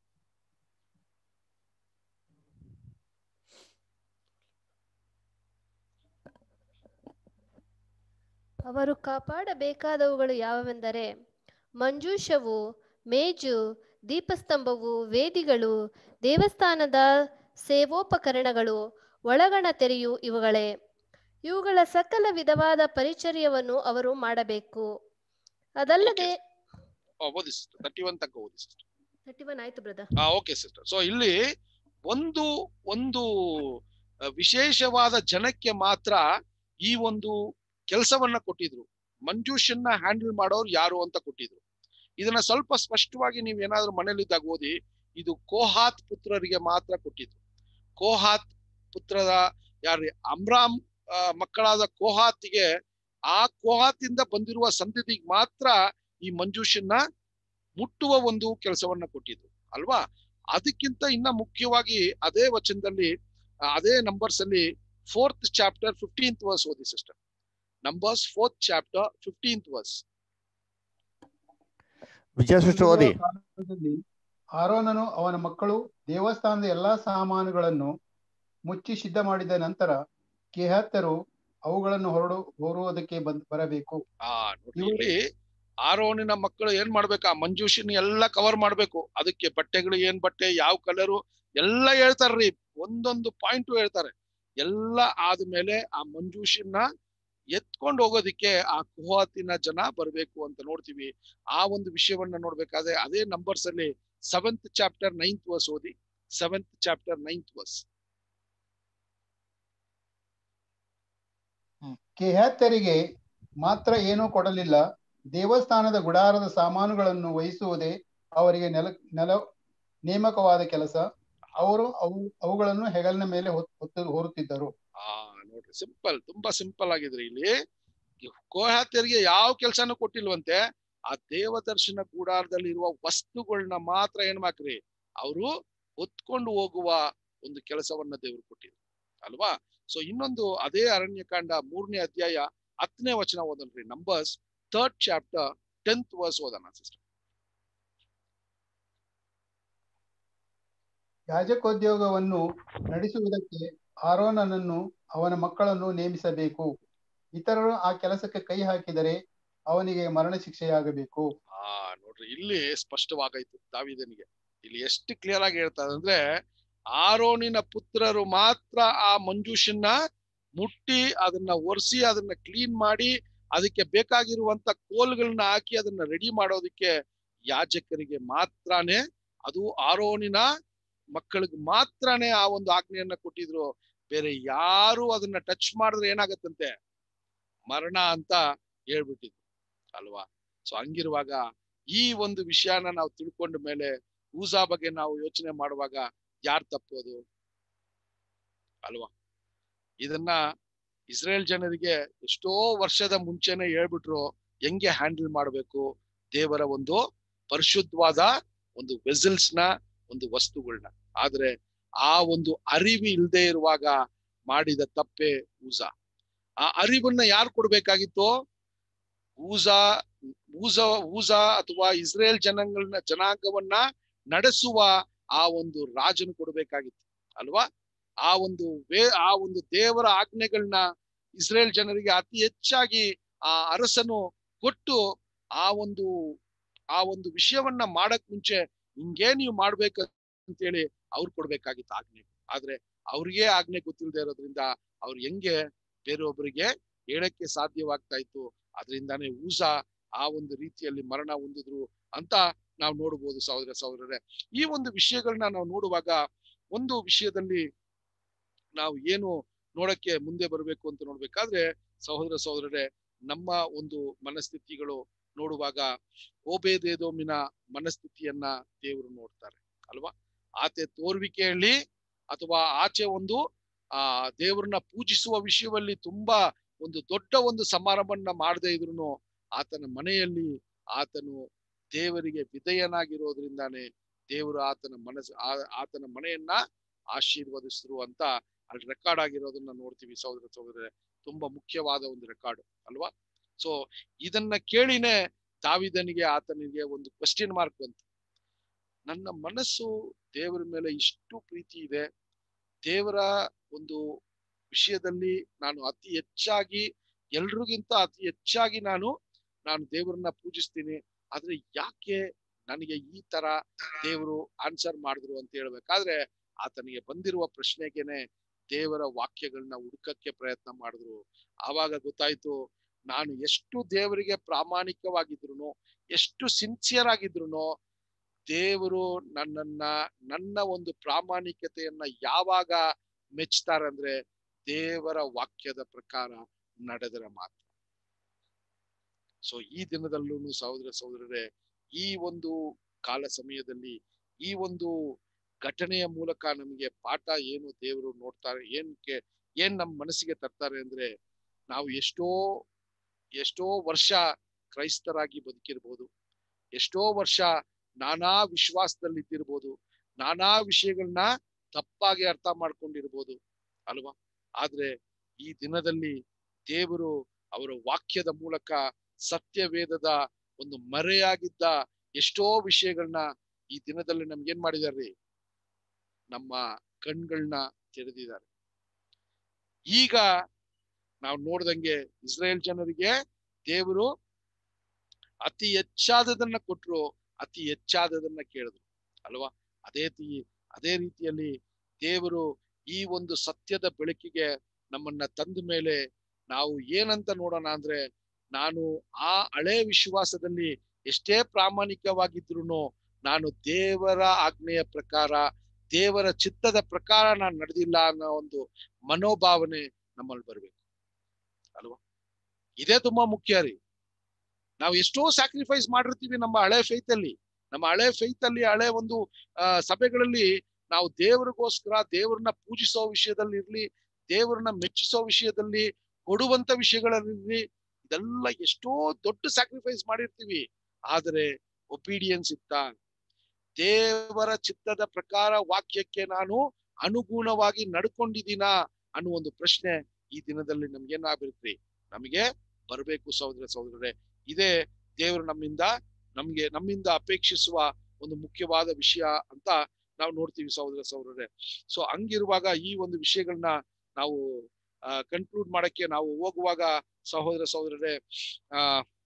ಅವರು ಕಾಪಾಡಬೇಕಾದವುಗಳು ಯಾವೆಂದರೆ ಮಂಜೂಷವು ಮೇಜು ದೀಪಸ್ತಂಭವು ವೇದಿಗಳು ದೇವಸ್ಥಾನದ ಸೇವೋಪಕರಣಗಳು ಒಳಗಣ ತೆರೆಯು ಇವುಗಳೇ ಇವುಗಳ ಸಕಲ ವಿಧವಾದ ಪರಿಚರ್ಯವನ್ನು ಅವರು ಮಾಡಬೇಕು ಅದಲ್ಲದೆ ಓದಿ ಸಿಸ್ಟರ್ ತರ್ಟಿ ಒನ್ ತನಕ ಓದಿ ಸಿಸ್ಟರ್ ತರ್ಟಿ ಒನ್ ಆಯ್ತು ಬ್ರದರ್ ಹಾ ಓಕೆ ಸಿಸ್ಟರ್ ಸೊ ಇಲ್ಲಿ ಒಂದು ಒಂದು ಆ, ವಿಶೇಷವಾದ ಜನಕ್ಕೆ ಮಾತ್ರ ಈ ಒಂದು ಕೆಲಸವನ್ನ ಕೊಟ್ಟಿದ್ರು ಮಂಜೂಷನ್ನ ಹ್ಯಾಂಡಲ್ ಮಾಡೋರು ಯಾರು ಅಂತ ಕೊಟ್ಟಿದ್ರು ಇದನ್ನ ಸ್ವಲ್ಪ ಸ್ಪಷ್ಟವಾಗಿ ನೀವು ಏನಾದ್ರೂ ಮನೇಲಿದ್ದಾಗ ಓದಿ ಇದು ಕೋಹಾತ್ ಪುತ್ರರಿಗೆ ಮಾತ್ರ ಕೊಟ್ಟಿದ್ರು ಕೋಹಾತ್ ಪುತ್ರದ ಯಾರು ಅಮ್ರಾಮ್ ಆ, ಮಕ್ಕಳಾದ ಕೋಹಾತಿಗೆ ಆ ಕೋಹಾತಿಂದ ಬಂದಿರುವ ಸಂತತಿಗೆ ಮಾತ್ರ ಈ ಮಂಜೂಷನ್ನ ಮುಟ್ಟುವ ಒಂದು ಕೆಲಸವನ್ನ ಕೊಟ್ಟಿದ್ರು ಅಲ್ವಾ ಅದಕ್ಕಿಂತ ಇನ್ನ ಮುಖ್ಯವಾಗಿ ಅದೇ ವಚನದಲ್ಲಿ ಆ, ಅದೇ ನಂಬರ್ಸ್ ಅಲ್ಲಿ ಫೋರ್ತ್ ಚಾಪ್ಟರ್ ಫಿಫ್ಟೀನ್ತ್ ವರ್ಸ್ ಓದಿ sister Numbers fourth chapter fifteenth verse ವಿಜಯ ಸೃಷ್ಟಿ ಓದಿ ಕಾಲದಲ್ಲಿ ಆರೋನನು ಅವನ ಮಕ್ಕಳು ದೇವಸ್ಥಾನದ ಎಲ್ಲಾ ಸಾಮಾನುಗಳನ್ನು ಮುಚ್ಚಿ ಸಿದ್ಧ ಮಾಡಿದ ನಂತರ ಕೇಹತ್ತರು ಅವುಗಳನ್ನು ಹೊರಡು ಹೊರುವುದಕ್ಕೆ ಬಂದ್ ಬರಬೇಕು ಆ ನೋಡಿ ಇಲ್ಲಿ ಆರೋನಿನ ಮಕ್ಕಳು ಏನ್ ಮಾಡ್ಬೇಕು ಆ ಮಂಜೂಷಿನ ಎಲ್ಲ ಕವರ್ ಮಾಡ್ಬೇಕು ಅದಕ್ಕೆ ಬಟ್ಟೆಗಳು ಏನ್ ಬಟ್ಟೆ ಯಾವ ಕಲರು ಎಲ್ಲ ಹೇಳ್ತಾರ್ರಿ ಒಂದೊಂದು ಪಾಯಿಂಟ್ ಹೇಳ್ತಾರೆ ಎಲ್ಲ ಆದ್ಮೇಲೆ ಆ ಮಂಜೂಷಿನ ಎತ್ಕೊಂಡು ಹೋಗೋದಿಕ್ಕೆ ಆ ಕುಹಾತಿನ ಜನ ಬರ್ಬೇಕು ಅಂತ ನೋಡ್ತೀವಿ ಆ ಒಂದು ವಿಷಯವನ್ನ ನೋಡ್ಬೇಕಾದ್ರೆ ಅದೇ ನಂಬರ್ಸ್ ಅಲ್ಲಿ ಸೆವೆಂತ್ ಚಾಪ್ಟರ್ ನೈನ್ತ್ ವರ್ಸ್ ಓದಿ ಸೆವೆಂತ್ ಚಾಪ್ಟರ್ ನೈನ್ತ್ ವರ್ಸ್ ಕೇಹತ್ತರಿಗೆ ಮಾತ್ರ ಏನೂ ಕೊಡಲಿಲ್ಲ ದೇವಸ್ಥಾನದ ಗುಡಾರದ ಸಾಮಾನುಗಳನ್ನು ವಹಿಸುವುದೇ ಅವರಿಗೆ ನೆಲ ನೆಲ ನೇಮಕವಾದ ಕೆಲಸ ಅವರು ಅವು ಅವುಗಳನ್ನು ಹೆಗಲಿನ ಮೇಲೆ ಹೊತ್- ಹೊತ್ತು ಹೊರುತ್ತಿದ್ದರು ಆ ನೋಡ್ರಿ ಸಿಂಪಲ್ ತುಂಬಾ ಸಿಂಪಲ್ ಆಗಿದ್ರಿ ಇಲ್ಲಿ ಕೋಹಾತ್ಯರಿಗೆ ಯಾವ ಕೆಲ್ಸನೂ ಕೊಟ್ಟಿಲ್ವಂತೆ ಆ ದೇವದರ್ಶನ ಕೂಡಾರದಲ್ಲಿರುವ ವಸ್ತುಗಳನ್ನ ಮಾತ್ರ ಏನ್ ಮಾಡ್ರಿ ಅವರು ಹೊತ್ಕೊಂಡು ಹೋಗುವ ಒಂದು ಕೆಲಸವನ್ನ ದೇವರು ಕೊಟ್ಟಿದ್ರು ಅಲ್ವಾ ಸೊ ಇನ್ನೊಂದು ಅದೇ ಅರಣ್ಯಕಾಂಡ ಮೂರನೇ ಅಧ್ಯಾಯ ಹತ್ತನೇ ವಚನ ಓದನ್ರಿ Numbers third chapter tenth verse ಓದೋಣ ಸಿಸ್ಟರ್ ಯಾಜಕೋದ್ಯೋಗವನ್ನು ನಡೆಸುವುದಕ್ಕೆ ಆರೋನನನ್ನು ಅವನ ಮಕ್ಕಳನ್ನು ನೇಮಿಸಬೇಕು ಇತರರು ಆ ಕೆಲಸಕ್ಕೆ ಕೈ ಹಾಕಿದರೆ ಅವನಿಗೆ ಮರಣ ಶಿಕ್ಷೆಯಾಗಬೇಕು ಆ ನೋಡ್ರಿ ಇಲ್ಲಿ ಸ್ಪಷ್ಟವಾಗಾಯ್ತು ದಾವಿದನಿಗೆ ಇಲ್ಲಿ ಎಷ್ಟು ಕ್ಲಿಯರ್ ಆಗಿ ಹೇಳ್ತಾರೆ ಅಂದ್ರೆ ಆರೋನಿನ ಪುತ್ರರು ಮಾತ್ರ ಆ ಮಂಜೂಷನ್ನ ಮುಟ್ಟಿ ಅದನ್ನ ಒರೆಸಿ ಅದನ್ನ ಕ್ಲೀನ್ ಮಾಡಿ ಅದಕ್ಕೆ ಬೇಕಾಗಿರುವಂತ ಕೋಲ್ಗಳನ್ನ ಹಾಕಿ ಅದನ್ನ ರೆಡಿ ಮಾಡೋದಕ್ಕೆ ಯಾಜಕರಿಗೆ ಮಾತ್ರನೇ ಅದು ಆರೋನಿನ ಮಕ್ಕಳಿಗೆ ಮಾತ್ರನೇ ಆ ಒಂದು ಆಜ್ಞೆಯನ್ನ ಕೊಟ್ಟಿದ್ರು ಬೇರೆ ಯಾರು ಅದನ್ನ ಟಚ್ ಮಾಡಿದ್ರೆ ಏನಾಗತ್ತಂತೆ ಮರಣ ಅಂತ ಹೇಳ್ಬಿಟ್ಟಿದ್ರು ಅಲ್ವಾ ಸೊ ಹಂಗಿರುವಾಗ ಈ ಒಂದು ವಿಷಯನ ನಾವು ತಿಳ್ಕೊಂಡ ಮೇಲೆ ಊಸಾ ಬಗ್ಗೆ ನಾವು ಯೋಚನೆ ಮಾಡುವಾಗ ಯಾರ್ ತಪ್ಪೋದು ಅಲ್ವಾ ಇದನ್ನ ಇಸ್ರೇಲ್ ಜನರಿಗೆ ಎಷ್ಟೋ ವರ್ಷದ ಮುಂಚೆನೆ ಹೇಳ್ಬಿಟ್ರು ಹೆಂಗೆ ಹ್ಯಾಂಡಲ್ ಮಾಡ್ಬೇಕು ದೇವರ ಒಂದು ಪರಿಶುದ್ಧವಾದ ಒಂದು ವೆಸಲ್ಸ್ ನ ಒಂದು ವಸ್ತುಗಳನ್ನ ಆದ್ರೆ ಆ ಒಂದು ಅರಿವು ಇಲ್ಲದೆ ಇರುವಾಗ ಮಾಡಿದ ತಪ್ಪೆ ಊಸಾ ಆ ಅರಿವನ್ನ ಯಾರು ಕೊಡ್ಬೇಕಾಗಿತ್ತು ಊಸಾ ಊಸ ಊಸ ಅಥವಾ ಇಸ್ರೇಲ್ ಜನಾಂಗಗಳನ್ನ ಜನಾಂಗವನ್ನ ನಡೆಸುವ ಆ ಒಂದು ರಾಜನು ಕೊಡ್ಬೇಕಾಗಿತ್ತು ಅಲ್ವಾ ಆ ಒಂದು ವೇ ಆ ಒಂದು ದೇವರ ಆಜ್ಞೆಗಳನ್ನ ಇಸ್ರೇಲ್ ಜನರಿಗೆ ಅತಿ ಹೆಚ್ಚಾಗಿ ಆ ಅರಸನು ಕೊಟ್ಟು ಆ ಒಂದು ಆ ಒಂದು ವಿಷಯವನ್ನ ಮಾಡಕ್ ಮುಂಚೆ ಹಿಂಗೇ ನೀವು ಮಾಡ್ಬೇಕು ಅಂತೇಳಿ ಅವ್ರು ಕೊಡ್ಬೇಕಾಗಿತ್ತು ಆಜ್ಞೆ ಆದ್ರೆ ಅವ್ರಿಗೆ ಆಜ್ಞೆ ಗೊತ್ತಿಲ್ಲದೆ ಇರೋದ್ರಿಂದ ಅವ್ರು ಹೆಂಗೆ ಬೇರೊಬ್ಬರಿಗೆ ಹೇಳಕ್ಕೆ ಸಾಧ್ಯವಾಗ್ತಾ ಇತ್ತು ಅದರಿಂದಾನೇ ಊಸ ಆ ಒಂದು ರೀತಿಯಲ್ಲಿ ಮರಣ ಹೊಂದಿದ್ರು ಅಂತ ನಾವು ನೋಡ್ಬೋದು ಸಹೋದರ ಸಹೋದರರೇ ಈ ಒಂದು ವಿಷಯಗಳನ್ನ ನಾವು ನೋಡುವಾಗ ಒಂದು ವಿಷಯದಲ್ಲಿ ನಾವು ಏನು ನೋಡಕ್ಕೆ ಮುಂದೆ ಬರಬೇಕು ಅಂತ ನೋಡ್ಬೇಕಾದ್ರೆ ಸಹೋದರ ಸಹೋದರರೇ ನಮ್ಮ ಒಂದು ಮನಸ್ಥಿತಿಗಳು ನೋಡುವಾಗ ಓಬೇದೇದೋಮಿನ ಮನಸ್ಥಿತಿಯನ್ನ ದೇವರು ನೋಡ್ತಾರೆ ಅಲ್ವಾ ಆತೆ ತೋರ್ವಿಕೆಯಲ್ಲಿ ಅಥವಾ ಆಚೆ ಒಂದು ಆ ದೇವರನ್ನ ಪೂಜಿಸುವ ವಿಷಯದಲ್ಲಿ ತುಂಬಾ ಒಂದು ದೊಡ್ಡ ಒಂದು ಸಮಾರಂಭನ ಮಾಡದೇ ಇದ್ರು ಆತನ ಮನೆಯಲ್ಲಿ ಆತನು ದೇವರಿಗೆ ವಿಧೇಯನಾಗಿರೋದ್ರಿಂದಾನೆ ದೇವರು ಆತನ ಮನಸ್ಸು ಆ- ಆತನ ಮನೆಯನ್ನ ಆಶೀರ್ವದಿಸಿರು ಅಂತ ಅಲ್ಲಿ ರೆಕಾರ್ಡ್ ಆಗಿರೋದನ್ನ ನೋಡ್ತೀವಿ ಸಹೋದರ ಸಹೋದರರೇ ತುಂಬಾ ಮುಖ್ಯವಾದ ಒಂದು ರೆಕಾರ್ಡ್ ಅಲ್ವಾ ಸೊ ಇದನ್ನ ಕೇಳಿನೇ ದಾವಿದನಿಗೆ ಆತನಿಗೆ ಒಂದು ಕ್ವಶನ್ ಮಾರ್ಕ್ ಬಂತು ನನ್ನ ಮನಸ್ಸು ದೇವರ ಮೇಲೆ ಇಷ್ಟು ಪ್ರೀತಿ ಇದೆ ದೇವರ ಒಂದು ವಿಷಯದಲ್ಲಿ ನಾನು ಅತಿ ಹೆಚ್ಚಾಗಿ ಎಲ್ರಿಗಿಂತ ಅತಿ ಹೆಚ್ಚಾಗಿ ನಾನು ನಾನು ದೇವರನ್ನ ಪೂಜಿಸ್ತೀನಿ ಆದ್ರೆ ಯಾಕೆ ನನಗೆ ಈ ತರ ದೇವರು ಆನ್ಸರ್ ಮಾಡಿದ್ರು ಅಂತ ಹೇಳ್ಬೇಕಾದ್ರೆ ಆತನಿಗೆ ಬಂದಿರುವ ಪ್ರಶ್ನೆಗೆನೆ ದೇವರ ವಾಕ್ಯಗಳನ್ನ ಹುಡುಕಕ್ಕೆ ಪ್ರಯತ್ನ ಮಾಡಿದ್ರು ಆವಾಗ ಗೊತ್ತಾಯ್ತು ನಾನು ಎಷ್ಟು ದೇವರಿಗೆ ಪ್ರಾಮಾಣಿಕವಾಗಿದ್ರು ಎಷ್ಟು ಸಿನ್ಸಿಯರ್ ಆಗಿದ್ರು ದೇವರು ನನ್ನನ್ನ ನನ್ನ ಒಂದು ಪ್ರಾಮಾಣಿಕತೆಯನ್ನ ಯಾವಾಗ ಮೆಚ್ತಾರೆ ಅಂದ್ರೆ ದೇವರ ವಾಕ್ಯದ ಪ್ರಕಾರ ನಡೆದರೆ ಮಾತ್ರ ಸೊ ಈ ದಿನದಲ್ಲೂ ಸಹೋದರ ಸಹೋದರರೇ ಈ ಒಂದು ಕಾಲ ಸಮಯದಲ್ಲಿ ಈ ಒಂದು ಘಟನೆಯ ಮೂಲಕ ನಮಗೆ ಪಾಠ ಏನು ದೇವರು ನೋಡ್ತಾರೆ ಏನಕ್ಕೆ ಏನ್ ನಮ್ಮ ಮನಸ್ಸಿಗೆ ತರ್ತಾರೆ ಅಂದ್ರೆ ನಾವು ಎಷ್ಟೋ ಎಷ್ಟೋ ವರ್ಷ ಕ್ರೈಸ್ತರಾಗಿ ಬದುಕಿರ್ಬೋದು ಎಷ್ಟೋ ವರ್ಷ ನಾನಾ ವಿಶ್ವಾಸದಲ್ಲಿ ಇದ್ದಿರ್ಬೋದು ನಾನಾ ವಿಷಯಗಳನ್ನ ತಪ್ಪಾಗಿ ಅರ್ಥ ಮಾಡ್ಕೊಂಡಿರ್ಬೋದು ಅಲ್ವಾ ಆದ್ರೆ ಈ ದಿನದಲ್ಲಿ ದೇವರು ಅವರ ವಾಕ್ಯದ ಮೂಲಕ ಸತ್ಯವೇದದ ಒಂದು ಮರೆಯಾಗಿದ್ದ ಎಷ್ಟೋ ವಿಷಯಗಳನ್ನ ಈ ದಿನದಲ್ಲಿ ನಮ್ಗೆ ಏನ್ ಮಾಡಿದಾರ್ರಿ ನಮ್ಮ ಕಣ್ಗಳನ್ನ ತೆರೆದಿದ್ದಾರೆ ಈಗ ನಾವು ನೋಡ್ದಂಗೆ ಇಸ್ರೇಲ್ ಜನರಿಗೆ ದೇವರು ಅತಿ ಹೆಚ್ಚಾದದನ್ನ ಕೊಟ್ರು ಅತಿ ಹೆಚ್ಚಾದದನ್ನ ಕೇಳಿದ್ರು ಅಲ್ವಾ ಅದೇ ತಿ ಅದೇ ರೀತಿಯಲ್ಲಿ ದೇವರು ಈ ಒಂದು ಸತ್ಯದ ಬೆಳಕಿಗೆ ನಮ್ಮನ್ನ ತಂದ ಮೇಲೆ ನಾವು ಏನಂತ ನೋಡೋಣ ಅಂದ್ರೆ ನಾನು ಆ ಹಳೆ ವಿಶ್ವಾಸದಲ್ಲಿ ಎಷ್ಟೇ ಪ್ರಾಮಾಣಿಕವಾಗಿದ್ರು ನಾನು ದೇವರ ಆಜ್ಞೆಯ ಪ್ರಕಾರ ದೇವರ ಚಿತ್ತದ ಪ್ರಕಾರ ನಾನು ನಡೆದಿಲ್ಲ ಅನ್ನೋ ಒಂದು ಮನೋಭಾವನೆ ನಮ್ಮಲ್ಲಿ ಬರ್ಬೇಕು ಅಲ್ವಾ ಇದೇ ತುಂಬಾ ಮುಖ್ಯ ರೀ ನಾವು ಎಷ್ಟೋ ಸ್ಯಾಕ್ರಿಫೈಸ್ ಮಾಡಿರ್ತೀವಿ ನಮ್ಮ ಹಳೆ ಫೈತ್ ಅಲ್ಲಿ ನಮ್ಮ ಹಳೆ ಫೈತ್ ಅಲ್ಲಿ ಹಳೆ ಒಂದು ಆ ಸಭೆಗಳಲ್ಲಿ ನಾವು ದೇವರಿಗೋಸ್ಕರ ದೇವರನ್ನ ಪೂಜಿಸೋ ವಿಷಯದಲ್ಲಿ ಇರ್ಲಿ ದೇವರನ್ನ ಮೆಚ್ಚಿಸೋ ವಿಷಯದಲ್ಲಿ ಕೊಡುವಂತ ವಿಷಯಗಳಲ್ಲಿ ಇದೆಲ್ಲ ಎಷ್ಟೋ ದೊಡ್ಡ ಸ್ಯಾಕ್ರಿಫೈಸ್ ಮಾಡಿರ್ತೀವಿ ಆದರೆ ಒಪಿಡಿಯನ್ಸ್ ಇತ್ತ ದೇವರ ಚಿತ್ತದ ಪ್ರಕಾರ ವಾಕ್ಯಕ್ಕೆ ನಾನು ಅನುಗುಣವಾಗಿ ನಡ್ಕೊಂಡಿದ್ದೀನಾ ಅನ್ನೋ ಒಂದು ಪ್ರಶ್ನೆ ಈ ದಿನದಲ್ಲಿ ನಮ್ಗೆ ಏನಾಗ್ಬೇಕ್ರಿ ನಮಗೆ ಬರಬೇಕು ಸಹೋದರ ಸಹೋದರರೇ ಇದೇ ದೇವರು ನಮ್ಮಿಂದ ನಮ್ಗೆ ನಮ್ಮಿಂದ ಅಪೇಕ್ಷಿಸುವ ಒಂದು ಮುಖ್ಯವಾದ ವಿಷಯ ಅಂತ ನಾವು ನೋಡ್ತೀವಿ ಸಹೋದರ ಸಹೋದರರೇ ಸೊ ಹಂಗಿರುವಾಗ ಈ ಒಂದು ವಿಷಯಗಳನ್ನ ನಾವು ಕನ್ಕ್ಲೂಡ್ ಮಾಡಕ್ಕೆ ನಾವು ಹೋಗುವಾಗ ಸಹೋದರ ಸಹೋದರರೇ ಆ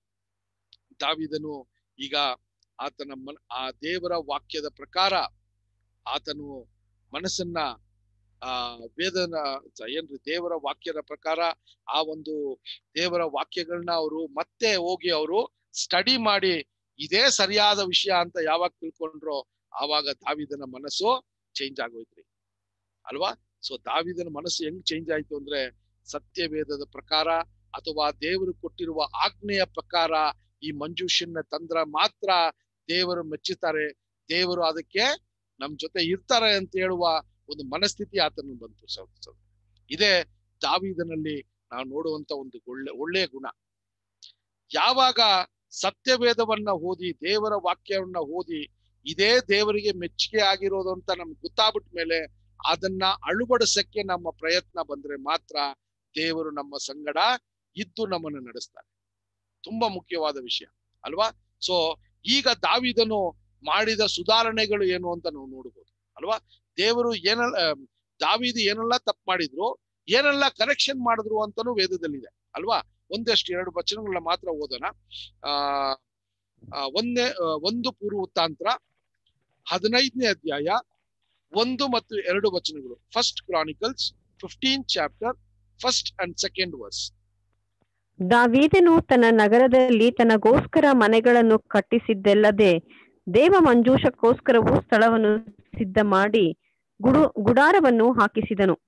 ದಾವಿದನು ಈಗ ಆತನ ಮನ್ ಆ ದೇವರ ವಾಕ್ಯದ ಪ್ರಕಾರ ಆತನು ಮನಸ್ಸನ್ನ ಆ ವೇದನ ಏನ್ರಿ ದೇವರ ವಾಕ್ಯದ ಪ್ರಕಾರ ಆ ಒಂದು ದೇವರ ವಾಕ್ಯಗಳನ್ನ ಅವರು ಮತ್ತೆ ಹೋಗಿ ಅವರು ಸ್ಟಡಿ ಮಾಡಿ ಇದೇ ಸರಿಯಾದ ವಿಷಯ ಅಂತ ಯಾವಾಗ ತಿಳ್ಕೊಂಡ್ರೋ ಆವಾಗ ದಾವಿದನ ಮನಸ್ಸು ಚೇಂಜ್ ಆಗೋಯ್ತ್ರಿ ಅಲ್ವಾ ಸೊ ದಾವಿದನ ಮನಸ್ಸು ಹೆಂಗ್ ಚೇಂಜ್ ಆಯ್ತು ಅಂದ್ರೆ ಸತ್ಯವೇದದ ಪ್ರಕಾರ ಅಥವಾ ದೇವರು ಕೊಟ್ಟಿರುವ ಆಜ್ಞೆಯ ಪ್ರಕಾರ ಈ ಮಂಜೂಷನ್ನ ತಂದ್ರ ಮಾತ್ರ ದೇವರು ಮೆಚ್ಚುತ್ತಾರೆ ದೇವರು ಅದಕ್ಕೆ ನಮ್ ಜೊತೆ ಇರ್ತಾರೆ ಅಂತ ಹೇಳುವ ಒಂದು ಮನಸ್ಥಿತಿ ಆತನ ಬಂತು ಸಹೋದರ ಇದೇ ದಾವಿದನಲ್ಲಿ ನಾವು ನೋಡುವಂತ ಒಂದು ಒಳ್ಳೆ ಒಳ್ಳೆಯ ಗುಣ ಯಾವಾಗ ಸತ್ಯವೇದವನ್ನ ಓದಿ ದೇವರ ವಾಕ್ಯವನ್ನ ಓದಿ ಇದೇ ದೇವರಿಗೆ ಮೆಚ್ಚುಗೆ ಆಗಿರೋದು ಅಂತ ನಮ್ಗೆ ಗೊತ್ತಾಗ್ಬಿಟ್ಟ ಮೇಲೆ ಅದನ್ನ ಅಳುಬಡಿಸಕ್ಕೆ ನಮ್ಮ ಪ್ರಯತ್ನ ಬಂದ್ರೆ ಮಾತ್ರ ದೇವರು ನಮ್ಮ ಸಂಗಡ ಇದ್ದು ನಮ್ಮನ್ನು ನಡೆಸ್ತಾರೆ ತುಂಬಾ ಮುಖ್ಯವಾದ ವಿಷಯ ಅಲ್ವಾ ಸೊ ಈಗ ದಾವಿದನು ಮಾಡಿದ ಸುಧಾರಣೆಗಳು ಏನು ಅಂತ ನಾವು ನೋಡ್ಬೋದು ಅಲ್ವಾ ದೇವರು ಏನೆಲ್ಲ ದಾವಿದು ಏನೆಲ್ಲ ತಪ್ಪು ಮಾಡಿದ್ರು ಏನೆಲ್ಲ ಕರೆಕ್ಷನ್ ಮಾಡಿದ್ರು ಅಂತಾನು ವೇದದಲ್ಲಿದೆ ಅಲ್ವಾ ಒಂದಷ್ಟು ಎರಡು ವಚನಗಳನ್ನ ಮಾತ್ರ ಓದೋಣ ಆ ಒಂದೇ ಒಂದು ಪೂರ್ವತಾಂತ್ರ ಹದಿನೈದನೇ ಅಧ್ಯಾಯ ಒಂದು ಮತ್ತು ಎರಡು ವಚನಗಳು first Chronicles fifteen chapter first and second verse ದಾವೀದನು ತನ್ನ ನಗರದಲ್ಲಿ ತನಗೋಸ್ಕರ ಮನೆಗಳನ್ನು ಕಟ್ಟಿಸಿದ್ದಲ್ಲದೆ ದೇವ ಮಂಜೂಷಕ್ಕೋಸ್ಕರವೂ ಸ್ಥಳವನ್ನು ಸಿದ್ಧ ಮಾಡಿ ಗುಡು ಗುಡಾರವನ್ನು ಹಾಕಿಸಿದನು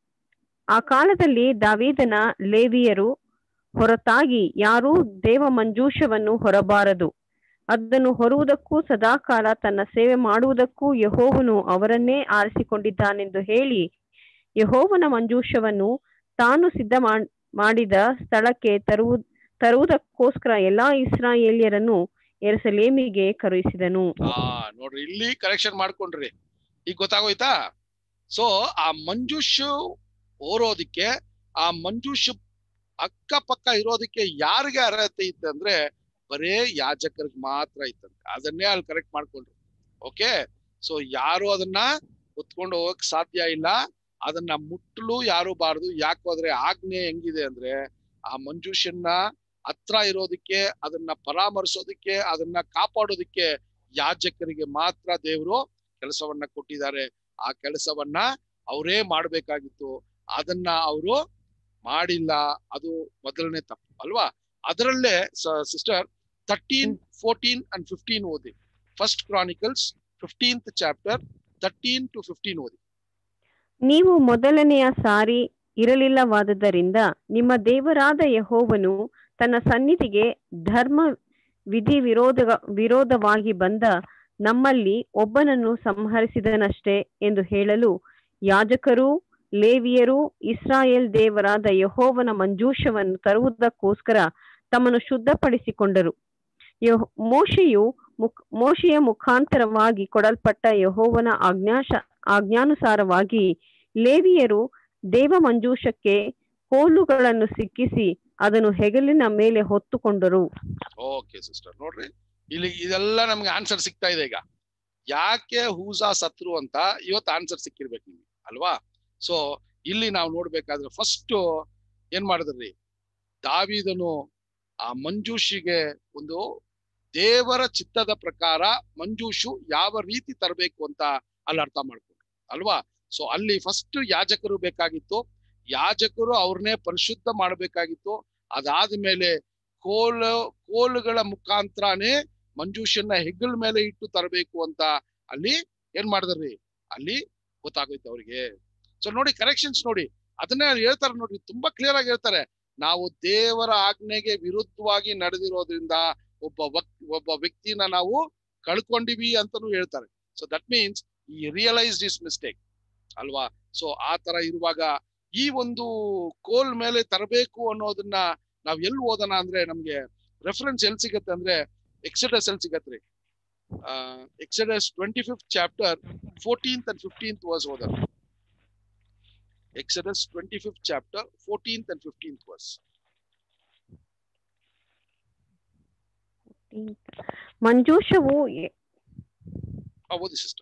ಆ ಕಾಲದಲ್ಲಿ ದಾವೀದನ ಲೇವಿಯರು ಹೊರತಾಗಿ ಯಾರೂ ದೇವ ಮಂಜೂಷವನ್ನು ಹೊರಬಾರದು ಅದನ್ನು ಹೊರುವುದಕ್ಕೂ ಸದಾಕಾಲ ತನ್ನ ಸೇವೆ ಮಾಡುವುದಕ್ಕೂ ಯಹೋವನು ಅವರನ್ನೇ ಆರಿಸಿಕೊಂಡಿದ್ದಾನೆಂದು ಹೇಳಿ ಯಹೋವನ ಮಂಜೂಷವನ್ನು ತಾನು ಸಿದ್ಧ ಮಾಡ್- ಮಾಡಿದ ಸ್ಥಳಕ್ಕೆ ತರುವು ತರುವುದಕ್ಕೋಸ್ಕರ ಎಲ್ಲಾ ಇಸ್ರಾಯೇಲ್ಯರನ್ನು ಎರುಸಲೇಮಿಗೆ ಕಳುಹಿಸಿದನು ಆ ನೋಡ್ರಿ ಇಲ್ಲಿ ಕರೆಕ್ಷನ್ ಮಾಡ್ಕೊಂಡ್ರಿ ಈಗ ಗೊತ್ತಾಗೋಯ್ತಾ ಸೊ ಆ ಮಂಜುಷು ಓರೋದಿಕ್ಕೆ ಆ ಮಂಜುಷು ಅಕ್ಕಪಕ್ಕ ಇರೋದಕ್ಕೆ ಯಾರಿಗೆ ಅರ್ಹತೆ ಇತ್ತಂದ್ರೆ ಬರೇ ಯಾಜಕರಿಗೆ ಮಾತ್ರ ಇತ್ತಂತೆ ಅದನ್ನೇ ಅಲ್ಲಿ ಕರೆಕ್ಟ್ ಮಾಡ್ಕೊಂಡ್ರು ಓಕೆ ಸೊ ಯಾರು ಅದನ್ನ ಹೊತ್ಕೊಂಡು ಹೋಗಕ್ ಸಾಧ್ಯ ಇಲ್ಲ ಅದನ್ನ ಮುಟ್ಟಲು ಯಾರು ಬಾರದು ಯಾಕೆ ಹೋದ್ರೆ ಆಜ್ಞೆ ಹೆಂಗಿದೆ ಅಂದ್ರೆ ಆ ಮಂಜುಷನ್ನ ಹತ್ರ ಇರೋದಕ್ಕೆ ಅದನ್ನ ಪರಾಮರ್ಶೋದಕ್ಕೆ ಅದನ್ನ ಕಾಪಾಡೋದಕ್ಕೆ ಯಾಜಕರಿಗೆ ಮಾತ್ರ ದೇವರು ಕೆಲಸವನ್ನ ಕೊಟ್ಟಿದ್ದಾರೆ ಆ ಕೆಲಸವನ್ನ ಅವರೇ ಮಾಡ್ಬೇಕಾಗಿತ್ತು ಅದನ್ನ ಅವರು ಮಾಡಿಲ್ಲ ಅದು ಮೊದಲನೇ ತಪ್ಪು ಅಲ್ವಾ ಅದರಲ್ಲೇ sister thirteen fourteen and fifteen ಓದಿ first Chronicles fifteenth chapter thirteen to fifteen ಓದಿ ನೀವು ಮೊದಲನೆಯ ಸಾರಿ ಇರಲಿಲ್ಲವಾದುದರಿಂದ ನಿಮ್ಮ ದೇವರಾದ ಯಹೋವನು ತನ್ನ ಸನ್ನಿಧಿಗೆ ಧರ್ಮ ವಿಧಿ ವಿರೋಧ ವಿರೋಧವಾಗಿ ಬಂದ ನಮ್ಮಲ್ಲಿ ಒಬ್ಬನನ್ನು ಸಂಹರಿಸಿದನಷ್ಟೇ ಎಂದು ಹೇಳಲು ಯಾಜಕರೂ ಲೇವಿಯರೂ ಇಸ್ರಾಯೇಲ್ ದೇವರಾದ ಯಹೋವನ ಮಂಜೂಷವನ್ನು ತರುವುದಕ್ಕೋಸ್ಕರ ತಮ್ಮನ್ನು ಶುದ್ಧಪಡಿಸಿಕೊಂಡರು ಯಹೋ ಮೋಶೆಯು ಮುಖ ಮೋಶೆಯ ಮುಖಾಂತರವಾಗಿ ಕೊಡಲ್ಪಟ್ಟ ಯಹೋವನ ಆಜ್ಞಾಶ ಆಜ್ಞಾನುಸಾರವಾಗಿ ಲೇವಿಯರು ದೇವ ಮಂಜೂಷಕ್ಕೆ ಕೋಲುಗಳನ್ನು ಸಿಕ್ಕಿಸಿ ಅದನ್ನು ಹೆಗಲಿನ ಮೇಲೆ ಹೊತ್ತುಕೊಂಡರು ಓಕೆ ಸಿಸ್ಟರ್ ನೋಡ್ರಿ ಇಲ್ಲಿ ಇದೆಲ್ಲ ನಮ್ಗೆ ಆನ್ಸರ್ ಸಿಗ್ತಾ ಇದೆ ಈಗ ಯಾಕೆ ಹೂಸಾ ಸತ್ರು ಅಂತ ಇವತ್ತು ಆನ್ಸರ್ ಸಿಕ್ಕಿರ್ಬೇಕು ನಿಮ್ಗೆ ಅಲ್ವಾ ಸೊ ಇಲ್ಲಿ ನಾವು ನೋಡ್ಬೇಕಾದ್ರೆ ಫಸ್ಟ್ ಏನ್ ಮಾಡಿದ್ರಿ ದಾವಿದನು ಆ ಮಂಜೂಷಿಗೆ ಒಂದು ದೇವರ ಚಿತ್ತದ ಪ್ರಕಾರ ಮಂಜೂಷು ಯಾವ ರೀತಿ ತರಬೇಕು ಅಂತ ಅಲ್ಲಿ ಅರ್ಥ ಮಾಡ್ಕೊಂಡ್ರು ಅಲ್ವಾ ಸೊ ಅಲ್ಲಿ ಫಸ್ಟ್ ಯಾಜಕರು ಬೇಕಾಗಿತ್ತು ಯಾಜಕರು ಅವ್ರನ್ನೇ ಪರಿಶುದ್ಧ ಮಾಡ್ಬೇಕಾಗಿತ್ತು ಅದಾದ್ಮೇಲೆ ಕೋಲು ಕೋಲುಗಳ ಮುಖಾಂತರನೇ ಮಂಜೂಷನ್ನ ಹೆಗ್ಗಳ ಮೇಲೆ ಇಟ್ಟು ತರಬೇಕು ಅಂತ ಅಲ್ಲಿ ಏನ್ ಮಾಡಿದ್ರಿ ಅಲ್ಲಿ ಗೊತ್ತಾಗೋಯ್ತು ಅವ್ರಿಗೆ ಸೊ ನೋಡಿ ಕರೆಕ್ಷನ್ಸ್ ನೋಡಿ ಅದನ್ನೇ ಅವ್ರು ಹೇಳ್ತಾರೆ ನೋಡಿ ತುಂಬಾ ಕ್ಲಿಯರ್ ಆಗಿ ಹೇಳ್ತಾರೆ ನಾವು ದೇವರ ಆಜ್ಞೆಗೆ ವಿರುದ್ಧವಾಗಿ ನಡೆದಿರೋದ್ರಿಂದ ಒಬ್ಬ ವಕ್ ಒಬ್ಬ ವ್ಯಕ್ತಿನ ನಾವು ಕಳ್ಕೊಂಡಿವಿ ಅಂತಾನು ಹೇಳ್ತಾರೆ ಸೊ ದಟ್ ಮೀನ್ಸ್ ಈ ರಿಯಲೈಸ್ಡ್ ಇಸ್ ಮಿಸ್ಟೇಕ್ ಅಲ್ವಾ ಸೊ ಆ ತರ ಇರುವಾಗ ಈ ಒಂದು ಕೋಲ್ ಮೇಲೆ ತರಬೇಕು ಅನ್ನೋದನ್ನ ನಾವ್ ಎಲ್ಲಿ ಓದೋಣ ಅಂದ್ರೆ ನಮ್ಗೆ ರೆಫರೆನ್ಸ್ ಎಲ್ಲಿ ಸಿಗತ್ತೆ ಅಂದ್ರೆ ಎಕ್ಸಡಸ್ ಎಲ್ಲಿ ಸಿಗತ್ರಿ Exodus twenty fifth chapter fourteenth and fifteenth verse ಓದೋಣ Exodus twenty fifth chapter fourteenth and fifteenth verse ಮಂಜೂಷವು ಎ- ಓದಿ ಸಿಸ್ಟರ್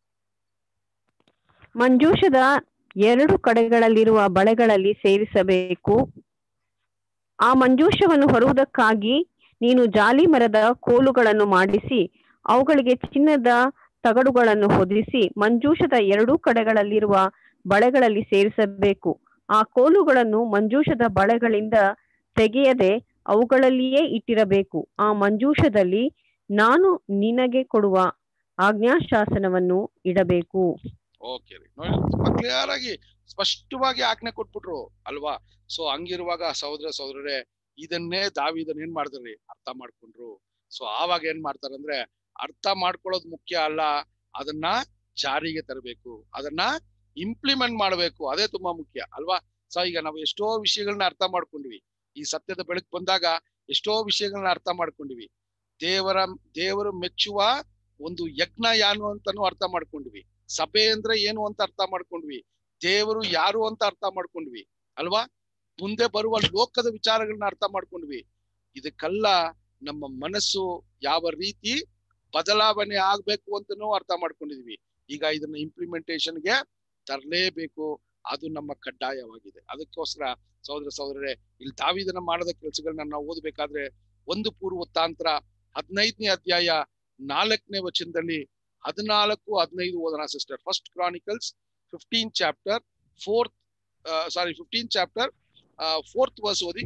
ಮಂಜೂಷದ ಎರಡು ಕಡೆಗಳಲ್ಲಿರುವ ಬಳೆಗಳಲ್ಲಿ ಸೇರಿಸಬೇಕು ಆ ಮಂಜೂಷವನ್ನು ಹೊರುವುದಕ್ಕಾಗಿ ನೀನು ಜಾಲಿ ಮರದ ಕೋಲುಗಳನ್ನು ಮಾಡಿಸಿ ಅವುಗಳಿಗೆ ಚಿನ್ನದ ತಗಡುಗಳನ್ನು ಹೊದಿಸಿ ಮಂಜೂಷದ ಎರಡೂ ಕಡೆಗಳಲ್ಲಿರುವ ಬಳೆಗಳಲ್ಲಿ ಸೇರಿಸಬೇಕು ಆ ಕೋಲುಗಳನ್ನು ಮಂಜೂಷದ ಬಳೆಗಳಿಂದ ತೆಗೆಯದೆ ಅವುಗಳಲ್ಲಿಯೇ ಇಟ್ಟಿರಬೇಕು ಆ ಮಂಜೂಷದಲ್ಲಿ ನಾನು ನಿನಗೆ ಕೊಡುವ ಆಜ್ಞಾಶಾಸನವನ್ನು ಇಡಬೇಕು ಓಕೆ ರೀ ನೋಡಿ ತುಂಬಾ ಕ್ಲಿಯರ್ ಆಗಿ ಸ್ಪಷ್ಟವಾಗಿ ಆಜ್ಞೆ ಕೊಟ್ಬಿಟ್ರು ಅಲ್ವಾ ಸೊ ಹಂಗಿರುವಾಗ ಸಹೋದರ ಸಹೋದರರೇ ಇದನ್ನೇ ದಾವಿದನ್ ಏನ್ ಮಾಡಿದ್ರಿ ಅರ್ಥ ಮಾಡ್ಕೊಂಡ್ರು ಸೊ ಆವಾಗ ಏನ್ ಮಾಡ್ತಾರಂದ್ರೆ ಅರ್ಥ ಮಾಡ್ಕೊಳ್ಳೋದು ಮುಖ್ಯ ಅಲ್ಲ ಅದನ್ನ ಜಾರಿಗೆ ತರಬೇಕು ಅದನ್ನ ಇಂಪ್ಲಿಮೆಂಟ್ ಮಾಡ್ಬೇಕು ಅದೇ ತುಂಬಾ ಮುಖ್ಯ ಅಲ್ವಾ ಸೊ ಈಗ ನಾವು ಎಷ್ಟೋ ವಿಷಯಗಳನ್ನ ಅರ್ಥ ಮಾಡ್ಕೊಂಡ್ವಿ ಈ ಸತ್ಯದ ಬೆಳಕು ಬಂದಾಗ ಎಷ್ಟೋ ವಿಷಯಗಳನ್ನ ಅರ್ಥ ಮಾಡ್ಕೊಂಡ್ವಿ ದೇವರ ದೇವರು ಮೆಚ್ಚುವ ಒಂದು ಯಜ್ಞ ಯಾನು ಅಂತಾನು ಅರ್ಥ ಮಾಡ್ಕೊಂಡ್ವಿ ಸಭೆ ಅಂದ್ರೆ ಏನು ಅಂತ ಅರ್ಥ ಮಾಡ್ಕೊಂಡ್ವಿ ದೇವರು ಯಾರು ಅಂತ ಅರ್ಥ ಮಾಡ್ಕೊಂಡ್ವಿ ಅಲ್ವಾ ಮುಂದೆ ಬರುವ ಲೋಕದ ವಿಚಾರಗಳನ್ನ ಅರ್ಥ ಮಾಡ್ಕೊಂಡ್ವಿ ಇದಕ್ಕೆಲ್ಲ ನಮ್ಮ ಮನಸ್ಸು ಯಾವ ರೀತಿ ಬದಲಾವಣೆ ಆಗ್ಬೇಕು ಅಂತನೂ ಅರ್ಥ ಮಾಡ್ಕೊಂಡಿದ್ವಿ ಈಗ ಇದನ್ನ ಇಂಪ್ಲಿಮೆಂಟೇಷನ್ಗೆ ತರಲೇಬೇಕು ಅದು ನಮ್ಮ ಕಡ್ಡಾಯವಾಗಿದೆ ಅದಕ್ಕೋಸ್ಕರ ಸಹೋದರ ಸಹೋದರರೇ ಇಲ್ಲಿ ದಾವಿದನ ಮಾಡದ ಕೆಲಸಗಳನ್ನ ನಾವು ಓದ್ಬೇಕಾದ್ರೆ ಒಂದು ಪೂರ್ವತ್ತಾಂತರ ಹದಿನೈದನೇ ಅಧ್ಯಾಯ ನಾಲ್ಕನೇ ವಚನದಲ್ಲಿ ಹದಿನಾಲ್ಕು ಹದಿನೈದು ಓದೋಣ sister first Chronicles fifteen chapter fourth sorry fifteen chapter fourth verse ಓದಿ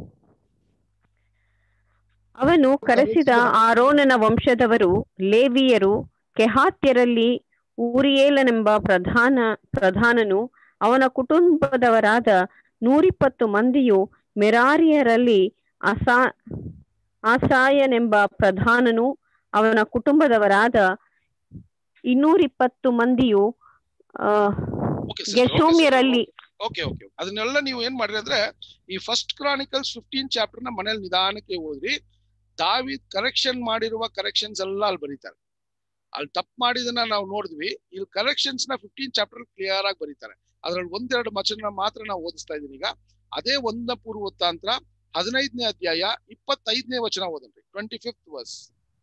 ಅವನು ಕರೆಸಿದ ಆರೋನನ ವಂಶದವರು ಲೇವಿಯರು ಕೆಹಾತ್ಯರಲ್ಲಿ ಊರಿಯೇಲನೆಂಬ ಪ್ರಧಾನ ಪ್ರಧಾನನು ಅವನ ಕುಟುಂಬದವರಾದ ನೂರಿಪ್ಪತ್ತು ಮಂದಿಯು ಮೆರಾರಿಯರಲ್ಲಿ ಅಸಾ ಆಸಾಯನೆಂಬ ಪ್ರಧಾನನು ಅವನ ಕುಟುಂಬದವರಾದ ಇನ್ನೂರಿಪ್ಪತ್ತು ಮಂದಿಯು ಆ ಓಕೆ ಗೆರ್ಷೋಮ್ಯರಲ್ಲಿ ಓಕೆ ಓಕೆ ಅದನ್ನೆಲ್ಲ ನೀವು ಏನ್ ಮಾಡ್ರಿ ಅಂದ್ರೆ ಈ ಫಸ್ಟ್ ಕ್ರಾನಿಕಲ್ಸ್ ಫಿಫ್ಟೀನ್ ಚಾಪ್ಟರ್ ನ ಮನೇಲಿ ನಿಧಾನಕ್ಕೆ ಓದ್ರಿ ದಾವಿದ್ ಕರೆಕ್ಷನ್ ಮಾಡಿರುವ ಕರೆಕ್ಷನ್ಸ್ ಎಲ್ಲ ಅಲ್ಲಿ ಬರೀತಾರೆ ಅಲ್ಲಿ ತಪ್ಪು ಮಾಡಿದನ್ನ ನಾವು ನೋಡಿದ್ವಿ ಇಲ್ಲಿ ಕರೆಕ್ಷನ್ಸ್ ನ ಫಿಫ್ಟೀನ್ ಚಾಪ್ಟರ್ ಕ್ಲಿಯರ್ ಆಗಿ ಬರೀತಾರೆ ಅದ್ರಲ್ಲಿ ಒಂದೆರಡು ವಚನ ಮಾತ್ರ ನಾವು ಓದಿಸ್ತಾ ಇದೀನಿ ಈಗ ಅದೇ ಒಂದ ಪೂರ್ವತಾಂತ್ರ ಹದಿನೈದನೇ ಅಧ್ಯಾಯ ಇಪ್ಪತ್ತೈದನೇ ವಚನ ಓದನ್ರಿ ಟ್ವೆಂಟಿ ಫಿಫ್ತ್ ವರ್ಸ್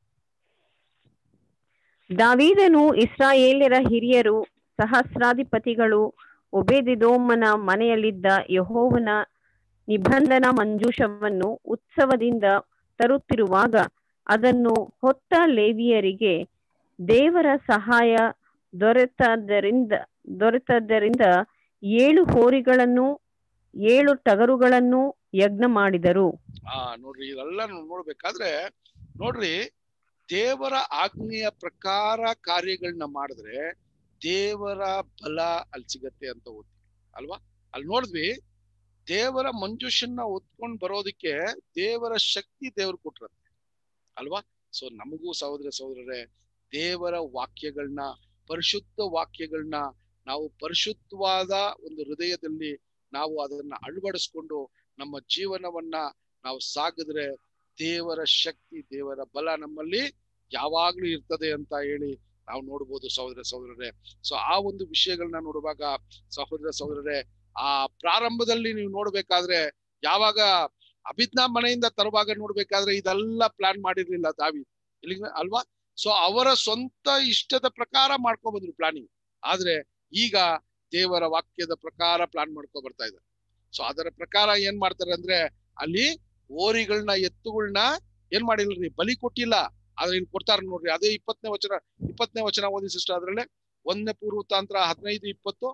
ದಾವೀದನು ಇಸ್ರಾಯೇಲ್ಯರ ಹಿರಿಯರು ಸಹಸ್ರಾಧಿಪತಿಗಳು ಒಬೇದಿದೋಮನ ಮನೆಯಲ್ಲಿದ್ದ ಯಹೋವನ ನಿಬಂಧನ ಮಂಜೂಷವನ್ನು ಉತ್ಸವದಿಂದ ತರುತ್ತಿರುವಾಗ ಅದನ್ನು ಹೊತ್ತ ಲೇವಿಯರಿಗೆ ದೇವರ ಸಹಾಯ ದೊರೆತದ್ದರಿಂದ ದೊರೆತದ್ದರಿಂದ ಏಳು ಹೋರಿಗಳನ್ನು ಏಳು ಟಗರುಗಳನ್ನು ಯಜ್ಞ ಮಾಡಿದರು ಆ ನೋಡ್ರಿ ಇದೆಲ್ಲ ನಾವು ನೋಡ್ಬೇಕಾದ್ರೆ ನೋಡ್ರಿ ದೇವರ ಆಜ್ಞೆಯ ಪ್ರಕಾರ ಕಾರ್ಯಗಳನ್ನ ಮಾಡಿದ್ರೆ ದೇವರ ಬಲ ಅಲ್ಲಿ ಸಿಗತ್ತೆ ಅಂತ ಓದ್ತೀವಿ ಅಲ್ವಾ ಅಲ್ಲಿ ನೋಡಿದ್ವಿ ದೇವರ ಮಂಜುಷನ್ನ ಹೊತ್ಕೊಂಡ್ ಬರೋದಕ್ಕೆ ದೇವರ ಶಕ್ತಿ ದೇವ್ರು ಕೊಟ್ರಂತೆ ಅಲ್ವಾ ಸೊ ನಮಗೂ ಸಹೋದರ ಸಹೋದರರೇ ದೇವರ ವಾಕ್ಯಗಳನ್ನ ಪರಿಶುದ್ಧ ವಾಕ್ಯಗಳನ್ನ ನಾವು ಪರಿಶುದ್ಧವಾದ ಒಂದು ಹೃದಯದಲ್ಲಿ ನಾವು ಅದನ್ನ ಅಳವಡಿಸ್ಕೊಂಡು ನಮ್ಮ ಜೀವನವನ್ನ ನಾವು ಸಾಗಿದ್ರೆ ದೇವರ ಶಕ್ತಿ ದೇವರ ಬಲ ನಮ್ಮಲ್ಲಿ ಯಾವಾಗ್ಲೂ ಇರ್ತದೆ ಅಂತ ಹೇಳಿ ನಾವು ನೋಡ್ಬೋದು ಸಹೋದರ ಸಹೋದರರೇ ಸೊ ಆ ಒಂದು ವಿಷಯಗಳನ್ನ ನೋಡುವಾಗ ಸಹೋದರ ಸಹೋದರರೇ ಆ ಪ್ರಾರಂಭದಲ್ಲಿ ನೀವು ನೋಡ್ಬೇಕಾದ್ರೆ ಯಾವಾಗ ಅಭಿಜ್ಞಾ ಮನೆಯಿಂದ ತರುವಾಗ ನೋಡ್ಬೇಕಾದ್ರೆ ಇದೆಲ್ಲ ಪ್ಲಾನ್ ಮಾಡಿರ್ಲಿಲ್ಲ ದಾವಿ ಇಲ್ಲಿ ಅಲ್ವಾ ಸೊ ಅವರ ಸ್ವಂತ ಇಷ್ಟದ ಪ್ರಕಾರ ಮಾಡ್ಕೊ ಬಂದ್ರು ಪ್ಲಾನಿಂಗ್ ಆದ್ರೆ ಈಗ ದೇವರ ವಾಕ್ಯದ ಪ್ರಕಾರ ಪ್ಲಾನ್ ಮಾಡ್ಕೊ ಬರ್ತಾ ಇದ್ದಾರೆ ಸೊ ಅದರ ಪ್ರಕಾರ ಏನ್ ಮಾಡ್ತಾರೆ ಅಂದ್ರೆ ಅಲ್ಲಿ ಓರಿಗಳನ್ನ ಎತ್ತುಗಳನ್ನ ಏನ್ ಮಾಡಿಲ್ರಿ ಬಲಿ ಕೊಟ್ಟಿಲ್ಲ ಆದ್ರೆ ಇಲ್ಲಿ ಕೊಡ್ತಾರ ನೋಡ್ರಿ ಅದೇ ಇಪ್ಪತ್ತನೇ ವಚನ ಇಪ್ಪತ್ತನೇ ವಚನ ಓದಿ ಸಿಸ್ಟರ್ ಅದ್ರಲ್ಲೇ ಒಂದನೇ ಪೂರ್ವತಾಂತ್ರ ಹದಿನೈದು ಇಪ್ಪತ್ತು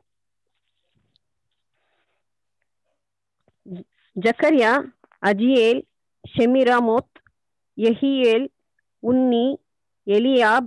ಜಕರ್ಯ ಅಜಿಯೇಲ್ ಶೆಮಿರಾಮೋತ್ ಯಹಿಯೇಲ್ ಉನ್ನಿ ಎಲಿಯಾಬ್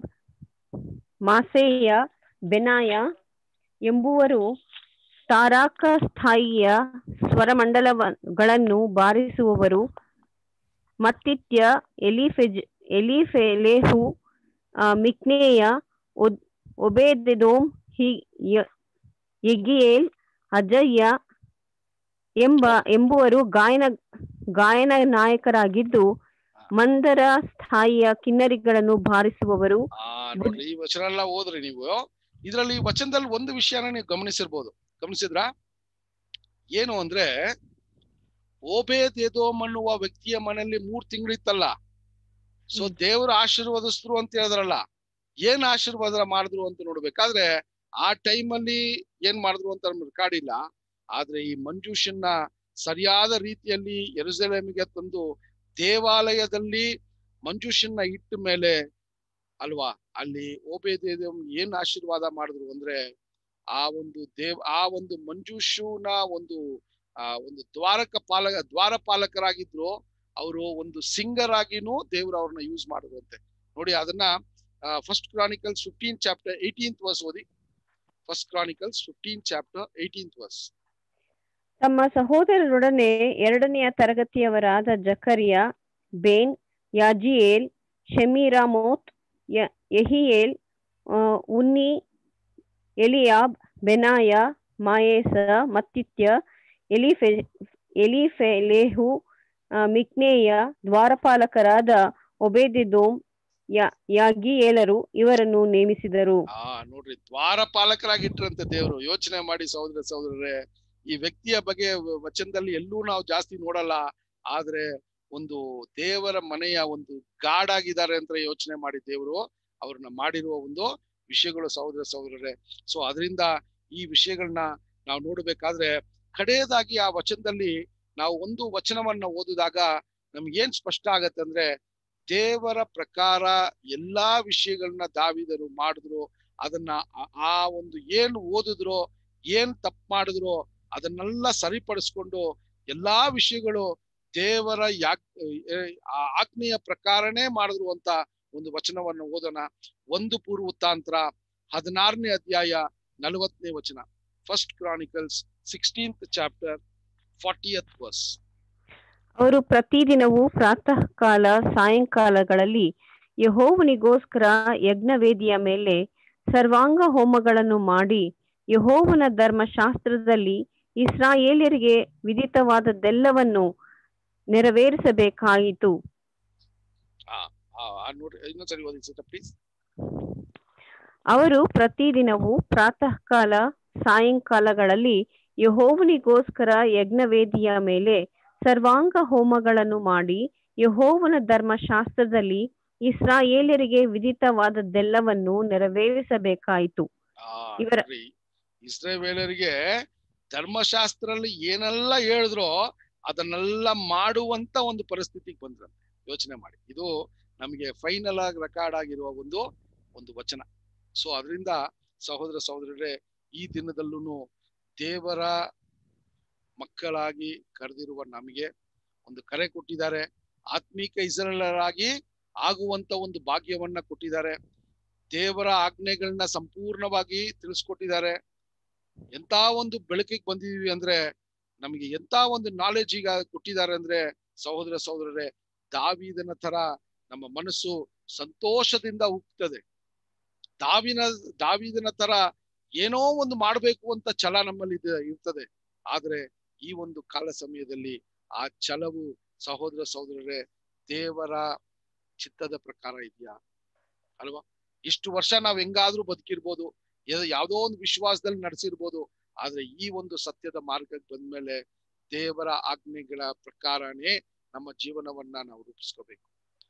ಮಾಸೇಯ ಬೆನಾಯ ಎಂಬುವರು ತಾರಾಕ ಸ್ಥಾಯಿಯ ಸ್ವರಮಂಡಲಗಳನ್ನು ಬಾರಿಸುವವರು ಮತ್ತಿತ್ಯ ಎಲಿಫೆಜ್ ಎಲಿಫೆಲೇಹು ಆ, ಮಿಕ್ನೇಯ ಒದ್- ಒಬೇದೆದೋಮ್ ಹಿ ಯ- ಯೆಗಿಯೇಲ್ ಅಜಯ್ಯ ಎಂಬ ಎಂಬುವರು ಗಾಯನ ಗಾಯನ ನಾಯಕರಾಗಿದ್ದು ಮಂದರ ಸ್ಥಾಯಿಯ ಕಿನ್ನರಿಗಳನ್ನು ಬಾರಿಸುವವರು ಆ ನೋಡ್ರಿ ಈ ವಚನ ಎಲ್ಲ ಓದ್ರಿ ನೀವು ಇದ್ರಲ್ಲಿ ಈ ವಚನದಲ್ಲಿ ಒಂದು ವಿಷಯನ ನೀವು ಗಮನಿಸಿರ್ಬೋದು ಗಮನಿಸಿದ್ರಾ ಏನು ಅಂದ್ರೆ ಓಬೇದ್ ಎದೋಮ್ ಅನ್ನುವ ವ್ಯಕ್ತಿಯ ಮನೆಯಲ್ಲಿ ಮೂರ್ ತಿಂಗಳಿತ್ತಲ್ಲ ಸೊ ದೇವರು ಆಶೀರ್ವದಿಸಿದ್ರು ಅಂತ ಹೇಳಿದ್ರಲ್ಲ ಏನ್ ಆಶೀರ್ವಾದ ಮಾಡಿದ್ರು ಅಂತ ನೋಡ್ಬೇಕಾದ್ರೆ ಆ ಟೈಮಲ್ಲಿ ಏನ್ ಮಾಡಿದ್ರು ಅಂತ ನಮ್ಗೆ ಕಾಡಿಲ್ಲ ಆದ್ರೆ ಈ ಮಂಜೂಷನ್ನ ಸರಿಯಾದ ರೀತಿಯಲ್ಲಿ ಎರುಸಲೇಮಿಗೆ ತಂದು ದೇವಾಲಯದಲ್ಲಿ ಮಂಜೂಷನ್ನ ಇಟ್ಟ ಮೇಲೆ ಅಲ್ವಾ ಅಲ್ಲಿ ಓಬೇದೇದಮ್ ಏನ್ ಆಶೀರ್ವಾದ ಮಾಡಿದ್ರು ಅಂದ್ರೆ ಆ ಒಂದು ದೇವ್ ಆ ಒಂದು ಮಂಜೂಷುನ ಒಂದು ಆ ಒಂದು ದ್ವಾರಕ ಪಾಲಕ ದ್ವಾರಪಾಲಕರಾಗಿದ್ರು ಅವರು ಒಂದು ಸಿಂಗರ್ ಆಗಿನೂ ದೇವ್ರು ಅವ್ರನ್ನ ಯೂಸ್ ಮಾಡಿದ್ರಂತೆ ನೋಡಿ ಅದನ್ನ first Chronicles fifteen chapter eighteenth verse ಓದಿ first Chronicles fifteen chapter eighteenth verse ತಮ್ಮ ಸಹೋದರರೊಡನೆ ಎರಡನೆಯ ತರಗತಿಯವರಾದ ಜಕರ್ಯ ಬೇನ್ ಯಾಜಿಯೇಲ್ ಶೆಮಿರಾಮೋತ್ ಯ- ಯಹಿಯೇಲ್ ಆ, ಉನ್ನಿ ಎಲಿಯಾಬ್ ಬೆನಾಯ ಮಾಯೇಸ ಮತ್ತಿತ್ಯ ಎಲಿಫೆ ಎಲಿಫೆಲೇಹು ಆ, ಮಿಕ್ನೇಯ ದ್ವಾರಪಾಲಕರಾದ ಒಬೇದೆದೋಮ್ ಯಾ ಯಾಗಿಯೇಲರು ಇವರನ್ನು ನೇಮಿಸಿದರು ಆ ನೋಡ್ರಿ ದ್ವಾರಪಾಲಕರಾಗಿಟ್ರಂತೆ ದೇವರು ಯೋಚನೆ ಮಾಡಿ ಸಹೋದರ ಸಹೋದರರೇ ಈ ವ್ಯಕ್ತಿಯ ಬಗ್ಗೆ ವ- ವಚನದಲ್ಲಿ ಎಲ್ಲೂ ನಾವು ಜಾಸ್ತಿ ನೋಡಲ್ಲ ಆದ್ರೆ ಒಂದು ದೇವರ ಮನೆಯ ಒಂದು ಗಾಡ್ ಆಗಿದ್ದಾರೆ ಅಂತ ಯೋಚನೆ ಮಾಡಿ ದೇವರು ಅವ್ರನ್ನ ಮಾಡಿರುವ ಒಂದು ವಿಷಯಗಳು ಸಹೋದರ ಸಹೋದರರೇ ಸೊ ಅದರಿಂದ ಈ ವಿಷಯಗಳನ್ನ ನಾವು ನೋಡ್ಬೇಕಾದ್ರೆ ಕಡೆಯದಾಗಿ ಆ ವಚನದಲ್ಲಿ ನಾವು ಒಂದು ವಚನವನ್ನ ಓದಿದಾಗ ನಮ್ಗೆ ಏನ್ ಸ್ಪಷ್ಟ ಆಗತ್ತೆ ಅಂದ್ರೆ ದೇವರ ಪ್ರಕಾರ ಎಲ್ಲಾ ವಿಷಯಗಳನ್ನ ದಾವಿದರು ಮಾಡಿದ್ರು ಅದನ್ನ ಆ- ಆ ಒಂದು ಏನು ಓದಿದ್ರು ಏನ್ ತಪ್ಪು ಮಾಡಿದ್ರು ಅದನ್ನೆಲ್ಲ ಸರಿಪಡಿಸ್ಕೊಂಡು ಎಲ್ಲಾ ವಿಷಯಗಳು ದೇವರ ಯಾಕ್ ಏ- ಆ ಆಜ್ಞೆಯ ಪ್ರಕಾರನೇ ಮಾಡಿದ್ರು ಅಂತ ಒಂದು ವಚನವನ್ನು ಓದೋಣ ಒಂದು ಪೂರ್ವತಾಂತ್ರ ಹದಿನಾರನೇ ಅಧ್ಯಾಯ ನಲವತ್ತನೇ ವಚನ first Chronicles sixteenth chapter fortieth verse ಅವರು ಪ್ರತಿದಿನವೂ ಪ್ರಾತಃ ಕಾಲ ಸಾಯಂಕಾಲಗಳಲ್ಲಿ ಯಹೋವನಿಗೋಸ್ಕರ ಯಜ್ಞವೇದಿಯ ಮೇಲೆ ಸರ್ವಾಂಗ ಹೋಮಗಳನ್ನು ಮಾಡಿ ಯಹೋವನ ಧರ್ಮಶಾಸ್ತ್ರದಲ್ಲಿ ಇಸ್ರಾಯೇಲ್ಯರಿಗೆ ವಿಧಿತವಾದದ್ದೆಲ್ಲವನ್ನು ನೆರವೇರಿಸಬೇಕಾಯಿತು ನೋಡ್ರಿ ಇನ್ನೊಂದ್ಸರಿ ಓದಿ ಪ್ಲೀಸ್ ಅವರು ಪ್ರತಿದಿನವೂ ಪ್ರಾತಃ ಕಾಲ ಸಾಯಂಕಾಲಗಳಲ್ಲಿ ಯಹೋವನಿಗೋಸ್ಕರ ಯಜ್ಞವೇದಿಯ ಮೇಲೆ ಸರ್ವಾಂಗ ಹೋಮಗಳನ್ನು ಮಾಡಿ ಯಹೋವನ ಧರ್ಮಶಾಸ್ತ್ರದಲ್ಲಿ ಇಸ್ರಾಯೇಲ್ಯರಿಗೆ ವಿಧಿತವಾದದ್ದೆಲ್ಲವನ್ನು ನೆರವೇರಿಸಬೇಕಾಯಿತು ಇವರ- ಇಸ್ರೇವೇಲರಿಗೆ ಧರ್ಮಶಾಸ್ತ್ರದಲ್ಲಿ ಏನೆಲ್ಲ ಹೇಳಿದ್ರೋ ಅದನ್ನೆಲ್ಲ ಮಾಡುವಂತ ಒಂದು ಪರಿಸ್ಥಿತಿಗೆ ಬಂದ್ರಂತೆ ಯೋಚನೆ ಮಾಡಿ ಇದು ನಮಗೆ ಫೈನಲ್ ಆಗಿ ರೆಕಾರ್ಡ್ ಆಗಿರುವ ಒಂದು ಒಂದು ವಚನ ಸೊ ಅದರಿಂದ ಸಹೋದರ ಸಹೋದರರೇ ಈ ದಿನದಲ್ಲೂ ದೇವರ ಮಕ್ಕಳಾಗಿ ಕರೆದಿರುವ ನಮಗೆ ಒಂದು ಕರೆ ಕೊಟ್ಟಿದ್ದಾರೆ ಆತ್ಮೀಕ ಇಸ್ರೇಲರಾಗಿ ಆಗುವಂತ ಒಂದು ಭಾಗ್ಯವನ್ನ ಕೊಟ್ಟಿದ್ದಾರೆ ದೇವರ ಆಜ್ಞೆಗಳನ್ನ ಸಂಪೂರ್ಣವಾಗಿ ತಿಳಿಸ್ಕೊಟ್ಟಿದ್ದಾರೆ ಎಂತ ಒಂದು ಬೆಳಕಿಗೆ ಬಂದಿದೀವಿ ಅಂದ್ರೆ ನಮಗೆ ಎಂತ ಒಂದು ನಾಲೆಜ್ ಈಗ ಕೊಟ್ಟಿದ್ದಾರೆ ಅಂದ್ರೆ ಸಹೋದರ ಸಹೋದರರೇ ದಾವಿದನ ತರ ನಮ್ಮ ಮನಸ್ಸು ಸಂತೋಷದಿಂದ ಉಕ್ತದೆ ದಾವಿನ ದಾವಿದನ ತರ ಏನೋ ಒಂದು ಮಾಡ್ಬೇಕು ಅಂತ ಛಲ ನಮ್ಮಲ್ಲಿ ಇದೆ- ಇರ್ತದೆ ಆದ್ರೆ ಈ ಒಂದು ಕಾಲ ಸಮಯದಲ್ಲಿ ಆ ಛಲವು ಸಹೋದರ ಸಹೋದರರೇ ದೇವರ ಚಿತ್ತದ ಪ್ರಕಾರ ಇದೆಯಾ ಅಲ್ವಾ ಇಷ್ಟು ವರ್ಷ ನಾವ್ ಹೆಂಗಾದ್ರೂ ಬದುಕಿರ್ಬೋದು ಯಾ- ಯಾವ್ದೋ ಒಂದು ವಿಶ್ವಾಸದಲ್ಲಿ ನಡೆಸಿರ್ಬೋದು ಆದ್ರೆ ಈ ಒಂದು ಸತ್ಯದ ಮಾರ್ಗಕ್ಕೆ ಬಂದ್ಮೇಲೆ ದೇವರ ಆಜ್ಞೆಗಳ ಪ್ರಕಾರನೇ ನಮ್ಮ ಜೀವನವನ್ನ ನಾವು ರೂಪಿಸ್ಕೋಬೇಕು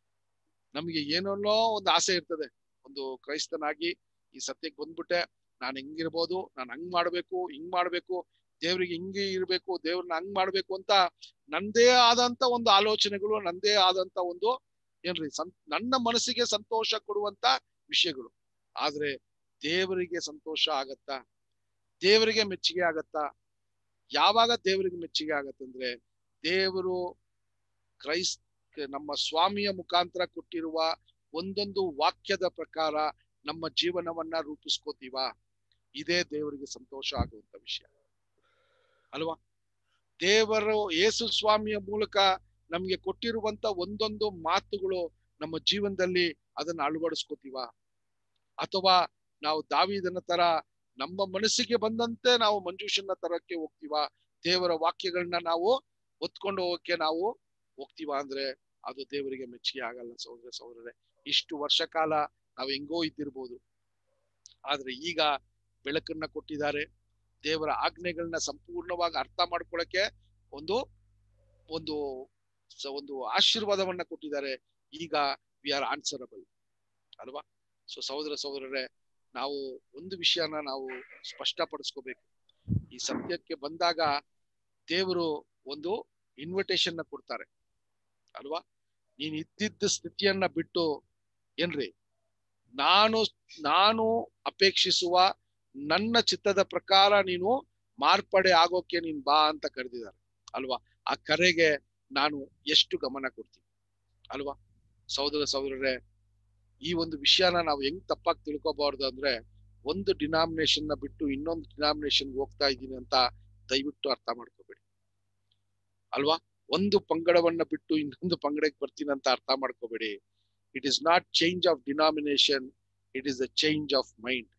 ನಮಗೆ ಏನೇನೋ ಒಂದು ಆಸೆ ಇರ್ತದೆ ಒಂದು ಕ್ರೈಸ್ತನಾಗಿ ಈ ಸತ್ಯಕ್ಕೆ ಬಂದ್ಬಿಟ್ಟೆ ನಾನು ಹೆಂಗಿರ್ಬೋದು ನಾನು ಹಂಗ್ ಮಾಡ್ಬೇಕು ಹಿಂಗ್ ಮಾಡ್ಬೇಕು ದೇವ್ರಿಗೆ ಹಿಂಗೆ ಇರ್ಬೇಕು ದೇವ್ರನ್ನ ಹಂಗ್ ಮಾಡ್ಬೇಕು ಅಂತ ನಂದೇ ಆದಂತ ಒಂದು ಆಲೋಚನೆಗಳು ನಂದೇ ಆದಂತ ಒಂದು ಏನ್ರಿ ಸಂ ನನ್ನ ಮನಸ್ಸಿಗೆ ಸಂತೋಷ ಕೊಡುವಂತ ವಿಷಯಗಳು ಆದ್ರೆ ದೇವರಿಗೆ ಸಂತೋಷ ಆಗತ್ತಾ ದೇವರಿಗೆ ಮೆಚ್ಚುಗೆ ಆಗತ್ತಾ ಯಾವಾಗ ದೇವರಿಗೆ ಮೆಚ್ಚುಗೆ ಆಗತ್ತಂದ್ರೆ ದೇವರು ಕ್ರೈಸ್ತ ನಮ್ಮ ಸ್ವಾಮಿಯ ಮುಖಾಂತರ ಕೊಟ್ಟಿರುವ ಒಂದೊಂದು ವಾಕ್ಯದ ಪ್ರಕಾರ ನಮ್ಮ ಜೀವನವನ್ನ ರೂಪಿಸ್ಕೋತೀವ ಇದೇ ದೇವರಿಗೆ ಸಂತೋಷ ಆಗುವಂತ ವಿಷಯ ಅಲ್ವಾ ದೇವರು ಯೇಸು ಸ್ವಾಮಿಯ ಮೂಲಕ ನಮ್ಗೆ ಕೊಟ್ಟಿರುವಂತ ಒಂದೊಂದು ಮಾತುಗಳು ನಮ್ಮ ಜೀವನದಲ್ಲಿ ಅದನ್ನ ಅಳವಡಿಸ್ಕೋತೀವ ಅಥವಾ ನಾವು ದಾವಿದನ ತರ ನಮ್ಮ ಮನಸ್ಸಿಗೆ ಬಂದಂತೆ ನಾವು ಮಂಜೂಷನ ತರಕ್ಕೆ ಹೋಗ್ತೀವ ದೇವರ ವಾಕ್ಯಗಳನ್ನ ನಾವು ಹೊತ್ಕೊಂಡು ಹೋಗಕ್ಕೆ ನಾವು ಹೋಗ್ತೀವ ಅಂದ್ರೆ ಅದು ದೇವರಿಗೆ ಮೆಚ್ಚುಗೆ ಆಗಲ್ಲ ಸಹೋದರ ಸಹೋದರರೇ ಇಷ್ಟು ವರ್ಷ ಕಾಲ ನಾವು ಹೆಂಗೋ ಇದ್ದಿರ್ಬೋದು ಆದ್ರೆ ಈಗ ಬೆಳಕನ್ನ ಕೊಟ್ಟಿದ್ದಾರೆ ದೇವರ ಆಜ್ಞೆಗಳನ್ನ ಸಂಪೂರ್ಣವಾಗಿ ಅರ್ಥ ಮಾಡ್ಕೊಳಕ್ಕೆ ಒಂದು ಒಂದು ಸ- ಒಂದು ಆಶೀರ್ವಾದವನ್ನ ಕೊಟ್ಟಿದ್ದಾರೆ ಈಗ ವಿ ಆರ್ ಆನ್ಸರಬಲ್ ಅಲ್ವಾ ಸೊ ಸಹೋದರ ಸಹೋದರರೇ ನಾವು ಒಂದು ವಿಷಯನ ನಾವು ಸ್ಪಷ್ಟಪಡಿಸ್ಕೋಬೇಕು ಈ ಸತ್ಯಕ್ಕೆ ಬಂದಾಗ ದೇವರು ಒಂದು ಇನ್ವಿಟೇಷನ್ ನ ಕೊಡ್ತಾರೆ ಅಲ್ವಾ ನೀನ್ ಇದ್ದಿದ್ದ ಸ್ಥಿತಿಯನ್ನ ಬಿಟ್ಟು ಏನ್ರಿ ನಾನು ನಾನು ಅಪೇಕ್ಷಿಸುವ ನನ್ನ ಚಿತ್ತದ ಪ್ರಕಾರ ನೀನು ಮಾರ್ಪಡೆ ಆಗೋಕೆ ನೀನ್ ಬಾ ಅಂತ ಕರೆದಿದ್ದಾರೆ ಅಲ್ವಾ ಆ ಕರೆಗೆ ನಾನು ಎಷ್ಟು ಗಮನ ಕೊಡ್ತೀನಿ ಅಲ್ವಾ ಸಹೋದರ ಸಹೋದರರೇ ಈ ಒಂದು ವಿಷಯನ ನಾವು ಹೆಂಗ್ ತಪ್ಪಾಗಿ ತಿಳ್ಕೊಬಾರ್ದು ಅಂದ್ರೆ ಒಂದು ಡಿನಾಮಿನೇಷನ್ ನ ಬಿಟ್ಟು ಇನ್ನೊಂದು ಡಿನಾಮಿನೇಷನ್ ಹೋಗ್ತಾ ಇದ್ದೀನಿ ಅಂತ ದಯವಿಟ್ಟು ಅರ್ಥ ಮಾಡ್ಕೋಬೇಡಿ ಅಲ್ವಾ ಒಂದು ಪಂಗಡವನ್ನ ಬಿಟ್ಟು ಇನ್ನೊಂದು ಪಂಗಡಕ್ಕೆ ಬರ್ತೀನಿ ಅಂತ ಅರ್ಥ ಮಾಡ್ಕೋಬೇಡಿ it is not change of denomination it is the change of mind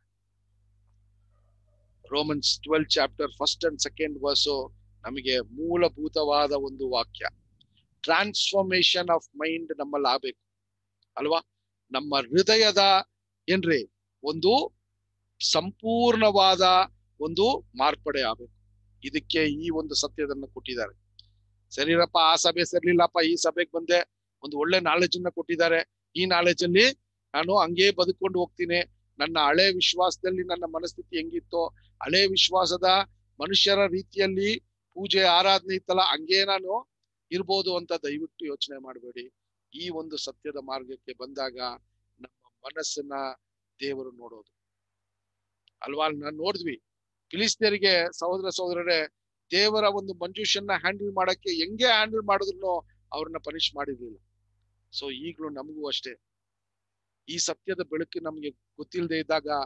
Romans twelve chapter first and second verse ನಮಗೆ ಮೂಲಭೂತವಾದ ಒಂದು ವಾಕ್ಯ ಟ್ರಾನ್ಸ್ಫಾರ್ಮೇಶನ್ ಆಫ್ ಮೈಂಡ್ ನಮ್ಮಲ್ಲಿ ಆಗ್ಬೇಕು ಅಲ್ವಾ ನಮ್ಮ ಹೃದಯದ ಏನ್ರಿ ಒಂದು ಸಂಪೂರ್ಣವಾದ ಒಂದು ಮಾರ್ಪಡೆ ಆಗ್ಬೇಕು ಇದಕ್ಕೆ ಈ ಒಂದು ಸತ್ಯದನ್ನ ಕೊಟ್ಟಿದ್ದಾರೆ ಸರಿರಪ್ಪ ಆ ಸಭೆ ಸರಿಲಿಲ್ಲಪ್ಪ ಈ ಸಭೆಗೆ ಬಂದೆ ಒಂದು ಒಳ್ಳೆ ನಾಲೆಜ್ ಅನ್ನ ಕೊಟ್ಟಿದ್ದಾರೆ ಈ ನಾಲೆಜ್ ಅಲ್ಲಿ ನಾನು ಹಂಗೇ ಬದುಕೊಂಡು ಹೋಗ್ತೀನಿ ನನ್ನ ಹಳೆ ವಿಶ್ವಾಸದಲ್ಲಿ ನನ್ನ ಮನಸ್ಥಿತಿ ಹೆಂಗಿತ್ತೋ ಹಳೆ ವಿಶ್ವಾಸದ ಮನುಷ್ಯರ ರೀತಿಯಲ್ಲಿ ಪೂಜೆ ಆರಾಧನೆ ಇತ್ತಲ್ಲ ಹಂಗೇ ನಾನು ಇರ್ಬೋದು ಅಂತ ದಯವಿಟ್ಟು ಯೋಚನೆ ಮಾಡಬೇಡಿ ಈ ಒಂದು ಸತ್ಯದ ಮಾರ್ಗಕ್ಕೆ ಬಂದಾಗ ನಮ್ಮ ಮನಸ್ಸನ್ನ ದೇವರು ನೋಡೋದು ಅಲ್ವಾ ನಾನು ನೋಡಿದ್ವಿ ಫಿಲಿಸ್ತೀಯರಿಗೆ ಸಹೋದರ ಸಹೋದರರೇ ದೇವರ ಒಂದು ಮಂಜೂಷನ್ನ ಹ್ಯಾಂಡಲ್ ಮಾಡಕ್ಕೆ ಹೆಂಗೆ ಹ್ಯಾಂಡಲ್ ಮಾಡಿದ್ರು ಅವ್ರನ್ನ ಪನಿಷ್ ಮಾಡಿರ್ಲಿಲ್ಲ ಸೊ ಈಗ್ಲೂ ನಮಗೂ ಅಷ್ಟೇ ಈ ಸತ್ಯದ ಬೆಳಕು ನಮ್ಗೆ ಗೊತ್ತಿಲ್ಲದೆ ಇದ್ದಾಗ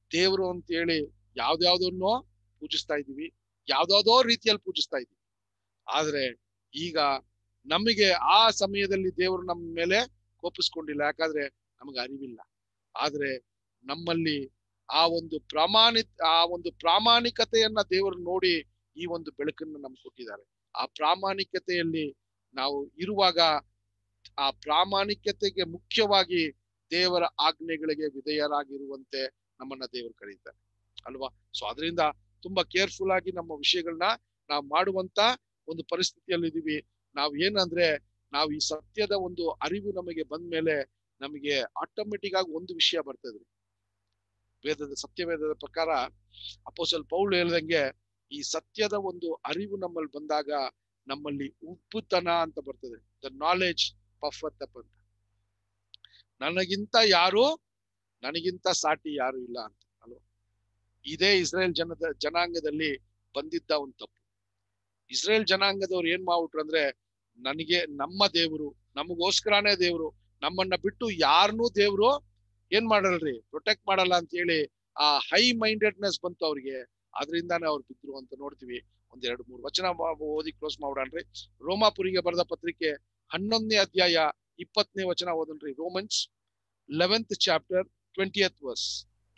ದೇವರು ಅಂತ ಹೇಳಿ ಯಾವ್ದ್ಯಾವ್ದನ್ನೋ ಪೂಜಿಸ್ತಾ ಇದೀವಿ ಯಾವ್ದಾವ್ದೋ ರೀತಿಯಲ್ಲಿ ಪೂಜಿಸ್ತಾ ಇದೀವಿ ಆದ್ರೆ ಈಗ ನಮಗೆ ಆ ಸಮಯದಲ್ಲಿ ದೇವರು ನಮ್ಮ ಮೇಲೆ ಕೋಪಿಸ್ಕೊಂಡಿಲ್ಲ ಯಾಕಂದ್ರೆ ನಮಗೆ ಅರಿವಿಲ್ಲ ಆದ್ರೆ ನಮ್ಮಲ್ಲಿ ಆ ಒಂದು ಪ್ರಾಮಾಣಿಕ ಆ ಒಂದು ಪ್ರಾಮಾಣಿಕತೆಯನ್ನ ದೇವರು ನೋಡಿ ಈ ಒಂದು ಬೆಳಕನ್ನು ನಮ್ಗೆ ಕೊಟ್ಟಿದ್ದಾರೆ ಆ ಪ್ರಾಮಾಣಿಕತೆಯಲ್ಲಿ ನಾವು ಇರುವಾಗ ಆ ಪ್ರಾಮಾಣಿಕತೆಗೆ ಮುಖ್ಯವಾಗಿ ದೇವರ ಆಜ್ಞೆಗಳಿಗೆ ವಿಧೇಯರಾಗಿರುವಂತೆ ನಮ್ಮನ್ನ ದೇವರು ಕರೀತಾರೆ ಅಲ್ವಾ ಸೊ ಅದರಿಂದ ತುಂಬಾ ಕೇರ್ಫುಲ್ ಆಗಿ ನಮ್ಮ ವಿಷಯಗಳನ್ನ ನಾವು ಮಾಡುವಂತ ಒಂದು ಪರಿಸ್ಥಿತಿಯಲ್ಲಿ ಇದೀವಿ ನಾವು ಏನಂದ್ರೆ ನಾವು ಈ ಸತ್ಯದ ಒಂದು ಅರಿವು ನಮಗೆ ಬಂದ್ಮೇಲೆ ನಮಗೆ ಆಟೋಮೆಟಿಕ್ ಆಗಿ ಒಂದು ವಿಷಯ ಬರ್ತದ್ರಿ ವೇದದ ಸತ್ಯವೇದದ ಪ್ರಕಾರ ಅಪೋಸಲ್ ಪೌಲ್ ಹೇಳ್ದಂಗೆ ಈ ಸತ್ಯದ ಒಂದು ಅರಿವು ನಮ್ಮಲ್ಲಿ ಬಂದಾಗ ನಮ್ಮಲ್ಲಿ ಉಪ್ಪುತನ ಅಂತ ಬರ್ತದೆ ದ ನಾಲೆಜ್ ಪಫತ್ ಅಪ್ ಅಂತ ನನಗಿಂತ ಯಾರು ನನಗಿಂತ ಸಾಟಿ ಯಾರು ಇಲ್ಲ ಅಂತ ಅಲ್ವಾ ಇದೇ ಇಸ್ರೇಲ್ ಜನದ ಜನಾಂಗದಲ್ಲಿ ಬಂದಿದ್ದ ಒಂದು ತಪ್ಪು ಇಸ್ರೇಲ್ ಜನಾಂಗದವ್ರು ಏನ್ ಮಾಡ್ಬಿಟ್ರು ಅಂದ್ರೆ ನನಗೆ ನಮ್ಮ ದೇವರು ನಮಗೋಸ್ಕರನೇ ದೇವರು ನಮ್ಮನ್ನ ಬಿಟ್ಟು ಯಾರನ್ನೂ ದೇವ್ರು ಏನ್ ಮಾಡಲ್ರಿ ಪ್ರೊಟೆಕ್ಟ್ ಮಾಡಲ್ಲ ಅಂತ ಹೇಳಿ ಆ ಹೈ ಮೈಂಡೆಡ್ನೆಸ್ ಬಂತು ಅವ್ರಿಗೆ ಅದರಿಂದಾನೇ ಅವ್ರು ಬಿದ್ರು ಅಂತ ನೋಡ್ತೀವಿ ಒಂದ್ ಎರಡು ಮೂರು ವಚನ ಓದಿ ಕ್ಲೋಸ್ ಮಾಡೋಣ್ರಿ ರೋಮಾಪುರಿಗೆ ಬರೆದ ಪತ್ರಿಕೆ ಹನ್ನೊಂದನೇ ಅಧ್ಯಾಯ ಇಪ್ಪತ್ತನೇ ವಚನ ಓದನ್ರಿ Romans eleventh chapter twentieth verse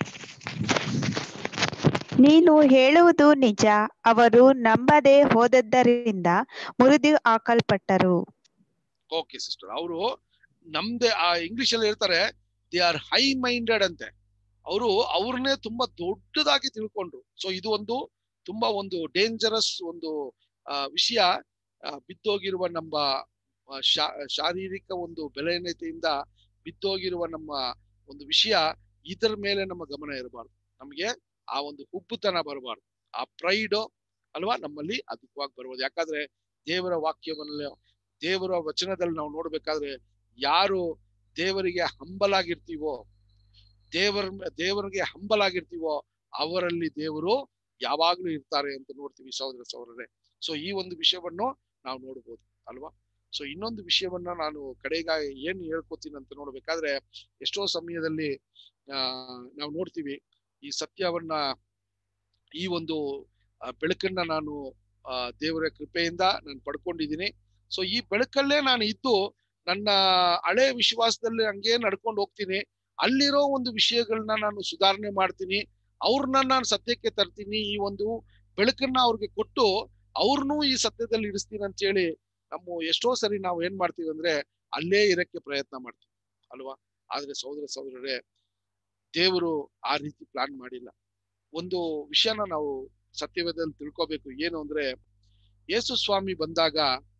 ನೀನು ಹೇಳುವುದು ನಿಜ ಅವರು ನಂಬದೆ ಹೋದದ್ದರಿಂದ ಮುರಿದು ಹಾಕಲ್ಪಟ್ಟರು ಓಕೆ ಸಿಸ್ಟರ್ ಅವರು ನಮ್ದೇ ಆ ಇಂಗ್ಲಿಷ್ ಅಲ್ಲಿ ಹೇಳ್ತಾರೆ ದೇ ಆರ್ ಹೈ ಮೈಂಡೆಡ್ ಅಂತೆ ಅವರು ಅವ್ರನ್ನೇ ತುಂಬಾ ದೊಡ್ಡದಾಗಿ ತಿಳ್ಕೊಂಡ್ರು ಸೊ ಇದು ಒಂದು ತುಂಬಾ ಒಂದು ಡೇಂಜರಸ್ ಒಂದು ಆ, ವಿಷಯ ಆ, ಬಿದ್ದೋಗಿರುವ ನಮ್ಮ ಆ, ಶಾ- ಶಾರೀರಿಕ ಒಂದು ಬೆಲೆಯನ್ನತೆಯಿಂದ ಬಿದ್ದೋಗಿರುವ ನಮ್ಮ ಒಂದು ವಿಷಯ ಇದರ ಮೇಲೆ ನಮ್ಮ ಗಮನ ಇರಬಾರ್ದು ನಮಗೆ ಆ ಒಂದು ಹುಬ್ಬುತನ ಬರಬಾರ್ದು ಆ ಪ್ರೈಡ್ ಅಲ್ವಾ ನಮ್ಮಲ್ಲಿ ಅಧಿಕವಾಗಿ ಬರ್ಬೋದು ಯಾಕಂದ್ರೆ ದೇವರ ವಾಕ್ಯವನ್ನ ದೇವರ ವಚನದಲ್ಲಿ ನಾವು ನೋಡ್ಬೇಕಾದ್ರೆ ಯಾರು ದೇವರಿಗೆ ಹಂಬಲಾಗಿರ್ತೀವೋ ದೇವರ ದೇವರಿಗೆ ಹಂಬಲಾಗಿರ್ತೀವೋ ಅವರಲ್ಲಿ ದೇವರು ಯಾವಾಗ್ಲೂ ಇರ್ತಾರೆ ಅಂತ ನೋಡ್ತೀವಿ ಸಹೋದರ ಸಹೋದರರೇ ಸೊ ಈ ಒಂದು ವಿಷಯವನ್ನು ನಾವು ನೋಡ್ಬೋದು ಅಲ್ವಾ ಸೊ ಇನ್ನೊಂದು ವಿಷಯವನ್ನ ನಾನು ಕಡೆಗ ಏನ್ ಹೇಳ್ಕೊತೀನಿ ಅಂತ ನೋಡ್ಬೇಕಾದ್ರೆ ಎಷ್ಟೋ ಸಮಯದಲ್ಲಿ ಆ ನಾವು ನೋಡ್ತೀವಿ ಈ ಸತ್ಯವನ್ನ ಈ ಒಂದು ಆ, ಬೆಳಕನ್ನ ನಾನು ಆ ದೇವರ ಕೃಪೆಯಿಂದ ನಾನು ಪಡ್ಕೊಂಡಿದ್ದೀನಿ ಸೊ ಈ ಬೆಳಕಲ್ಲೇ ನಾನು ಇದ್ದು ನನ್ನ ಹಳೆ ವಿಶ್ವಾಸದಲ್ಲಿ ಹಂಗೆ ನಡ್ಕೊಂಡು ಹೋಗ್ತೀನಿ ಅಲ್ಲಿರೋ ಒಂದು ವಿಷಯಗಳನ್ನ ನಾನು ಸುಧಾರಣೆ ಮಾಡ್ತೀನಿ ಅವ್ರನ್ನ ನಾನು ಸತ್ಯಕ್ಕೆ ತರ್ತೀನಿ ಈ ಒಂದು ಬೆಳಕನ್ನ ಅವ್ರಿಗೆ ಕೊಟ್ಟು ಅವ್ರನ್ನೂ ಈ ಸತ್ಯದಲ್ಲಿ ಇರಿಸ್ತೀನಿ ಅಂತ ಹೇಳಿ ನಮ್ಮ ಎಷ್ಟೋ ಸರಿ ನಾವು ಏನ್ ಮಾಡ್ತೀವಿ ಅಂದ್ರೆ ಅಲ್ಲೇ ಇರಕ್ಕೆ ಪ್ರಯತ್ನ ಮಾಡ್ತೀವಿ ಅಲ್ವಾ ಆದ್ರೆ ಸಹೋದರ ಸಹೋದರರೇ ದೇವರು ಆ ರೀತಿ ಪ್ಲಾನ್ ಮಾಡಿಲ್ಲ ಒಂದು ವಿಷಯನ ನಾವು ಸತ್ಯವೇದದಲ್ಲಿ ತಿಳ್ಕೊಬೇಕು ಏನು ಅಂದ್ರೆ ಯೇಸು ಸ್ವಾಮಿ ಬಂದಾಗ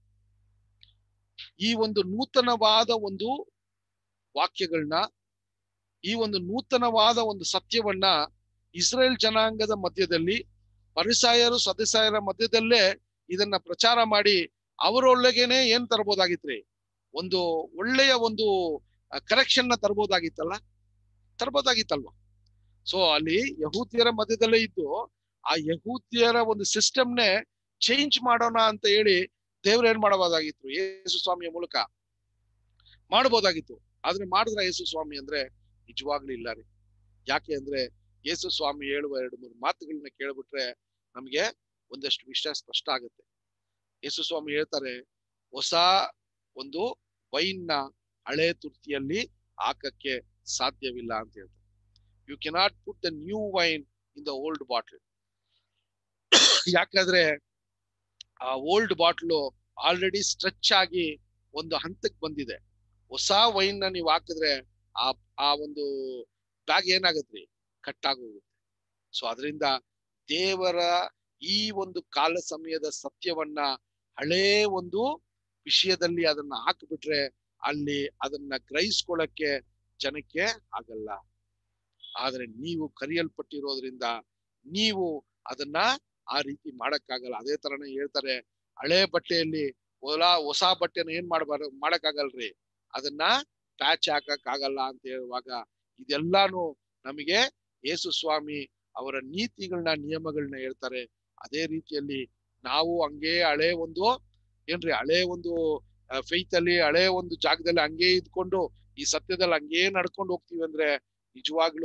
ಈ ಒಂದು ನೂತನವಾದ ಒಂದು ವಾಕ್ಯಗಳನ್ನ ಈ ಒಂದು ನೂತನವಾದ ಒಂದು ಸತ್ಯವನ್ನ ಇಸ್ರೇಲ್ ಜನಾಂಗದ ಮಧ್ಯದಲ್ಲಿ ಪರಿಸಾಯರು ಸದಸ್ಯರ ಮಧ್ಯದಲ್ಲೇ ಇದನ್ನ ಪ್ರಚಾರ ಮಾಡಿ ಅವರೊಳಗೇನೆ ಏನ್ ತರ್ಬೋದಾಗಿತ್ರಿ ಒಂದು ಒಳ್ಳೆಯ ಒಂದು ಕರೆಕ್ಷನ್ ನ ತರ್ಬೋದಾಗಿತ್ತಲ್ಲ ತರ್ಬೋದಾಗಿತ್ತಲ್ವಾ ಸೊ ಅಲ್ಲಿ ಯಹೂದ್ಯರ ಮಧ್ಯದಲ್ಲೇ ಇದ್ದು ಆ ಯಹೂದ್ಯರ ಒಂದು ಸಿಸ್ಟಮ್ನೇ ಚೇಂಜ್ ಮಾಡೋಣ ಅಂತ ಹೇಳಿ ದೇವ್ರು ಏನ್ ಮಾಡಬಹುದಾಗಿತ್ತು ಯೇಸು ಸ್ವಾಮಿಯ ಮೂಲಕ ಮಾಡಬಹುದಾಗಿತ್ತು ಆದ್ರೆ ಮಾಡಿದ್ರ ಯೇಸು ಸ್ವಾಮಿ ಅಂದ್ರೆ ನಿಜವಾಗ್ಲೂ ಇಲ್ಲ ರೀ ಯಾಕೆ ಅಂದ್ರೆ ಯೇಸು ಸ್ವಾಮಿ ಹೇಳುವ ಎರಡು ಮೂರು ಮಾತುಗಳನ್ನ ಕೇಳ್ಬಿಟ್ರೆ ನಮ್ಗೆ ಒಂದಷ್ಟು ವಿಷಯ ಸ್ಪಷ್ಟ ಆಗುತ್ತೆ ಯೇಸು ಸ್ವಾಮಿ ಹೇಳ್ತಾರೆ ಹೊಸ ಒಂದು ವೈನ್ ನ ಹಳೆ ತುರ್ತಿಯಲ್ಲಿ ಹಾಕಕ್ಕೆ ಸಾಧ್ಯವಿಲ್ಲ ಅಂತ ಹೇಳ್ತಾರೆ you cannot put the new wine in the old bottle ಯಾಕಂದ್ರೆ ಆ ಓಲ್ಡ್ ಬಾಟ್ಲು ಆಲ್ರೆಡಿ ಸ್ಟ್ರೆಚ್ ಆಗಿ ಒಂದು ಹಂತಕ್ಕೆ ಬಂದಿದೆ ಹೊಸ ವೈನ್ ನ ನೀವು ಹಾಕಿದ್ರೆ ಆ ಆ ಒಂದು ಬ್ಯಾಗ್ ಏನಾಗತ್ರಿ ಕಟ್ ಆಗೋಗುತ್ತೆ ಸೊ ಅದರಿಂದ ದೇವರ ಈ ಒಂದು ಕಾಲ ಸಮಯದ ಸತ್ಯವನ್ನ ಹಳೇ ಒಂದು ವಿಷಯದಲ್ಲಿ ಅದನ್ನ ಹಾಕಿಬಿಟ್ರೆ ಅಲ್ಲಿ ಅದನ್ನ ಗ್ರಹಿಸ್ಕೊಳ್ಳಕ್ಕೆ ಜನಕ್ಕೆ ಆಗಲ್ಲ ಆದ್ರೆ ನೀವು ಕರೆಯಲ್ಪಟ್ಟಿರೋದ್ರಿಂದ ನೀವು ಅದನ್ನ ಆ ರೀತಿ ಮಾಡಕ್ಕಾಗಲ್ಲ ಅದೇ ತರನೇ ಹೇಳ್ತಾರೆ ಹಳೆ ಬಟ್ಟೆಯಲ್ಲಿ ಹೊಲ ಹೊಸ ಬಟ್ಟೆನ ಏನ್ ಮಾಡ್ಬಾರ ಮಾಡಕ್ಕಾಗಲ್ರಿ ಅದನ್ನ ಪ್ಯಾಚ್ ಹಾಕಕ್ ಆಗಲ್ಲ ಅಂತ ಹೇಳುವಾಗ ಇದೆಲ್ಲಾನು ನಮಗೆ ಯೇಸು ಸ್ವಾಮಿ ಅವರ ನೀತಿಗಳನ್ನ ನಿಯಮಗಳನ್ನ ಹೇಳ್ತಾರೆ ಅದೇ ರೀತಿಯಲ್ಲಿ ನಾವು ಹಂಗೆ ಹಳೆ ಒಂದು ಏನ್ರಿ ಹಳೆ ಒಂದು ಫೈತ್ ಅಲ್ಲಿ ಹಳೆ ಒಂದು ಜಾಗದಲ್ಲಿ ಹಂಗೆ ಇದ್ಕೊಂಡು ಈ ಸತ್ಯದಲ್ಲಿ ಹಂಗೆ ನಡ್ಕೊಂಡು ಹೋಗ್ತೀವಿ ಅಂದ್ರೆ ನಿಜವಾಗ್ಲೂ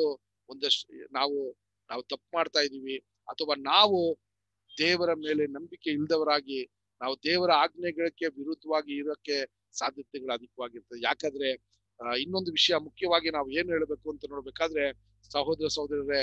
ಒಂದಷ್ಟು ನಾವು ನಾವು ತಪ್ಪು ಮಾಡ್ತಾ ಇದೀವಿ ಅಥವಾ ನಾವು ದೇವರ ಮೇಲೆ ನಂಬಿಕೆ ಇಲ್ದವರಾಗಿ ನಾವು ದೇವರ ಆಜ್ಞೆಗಳಿಗೆ ವಿರುದ್ಧವಾಗಿ ಇರೋಕ್ಕೆ ಸಾಧ್ಯತೆಗಳು ಅಧಿಕವಾಗಿರ್ತದೆ ಯಾಕಂದ್ರೆ ಆ, ಇನ್ನೊಂದು ವಿಷಯ ಮುಖ್ಯವಾಗಿ ನಾವು ಏನ್ ಹೇಳ್ಬೇಕು ಅಂತ ನೋಡ್ಬೇಕಾದ್ರೆ ಸಹೋದರ ಸಹೋದರರೇ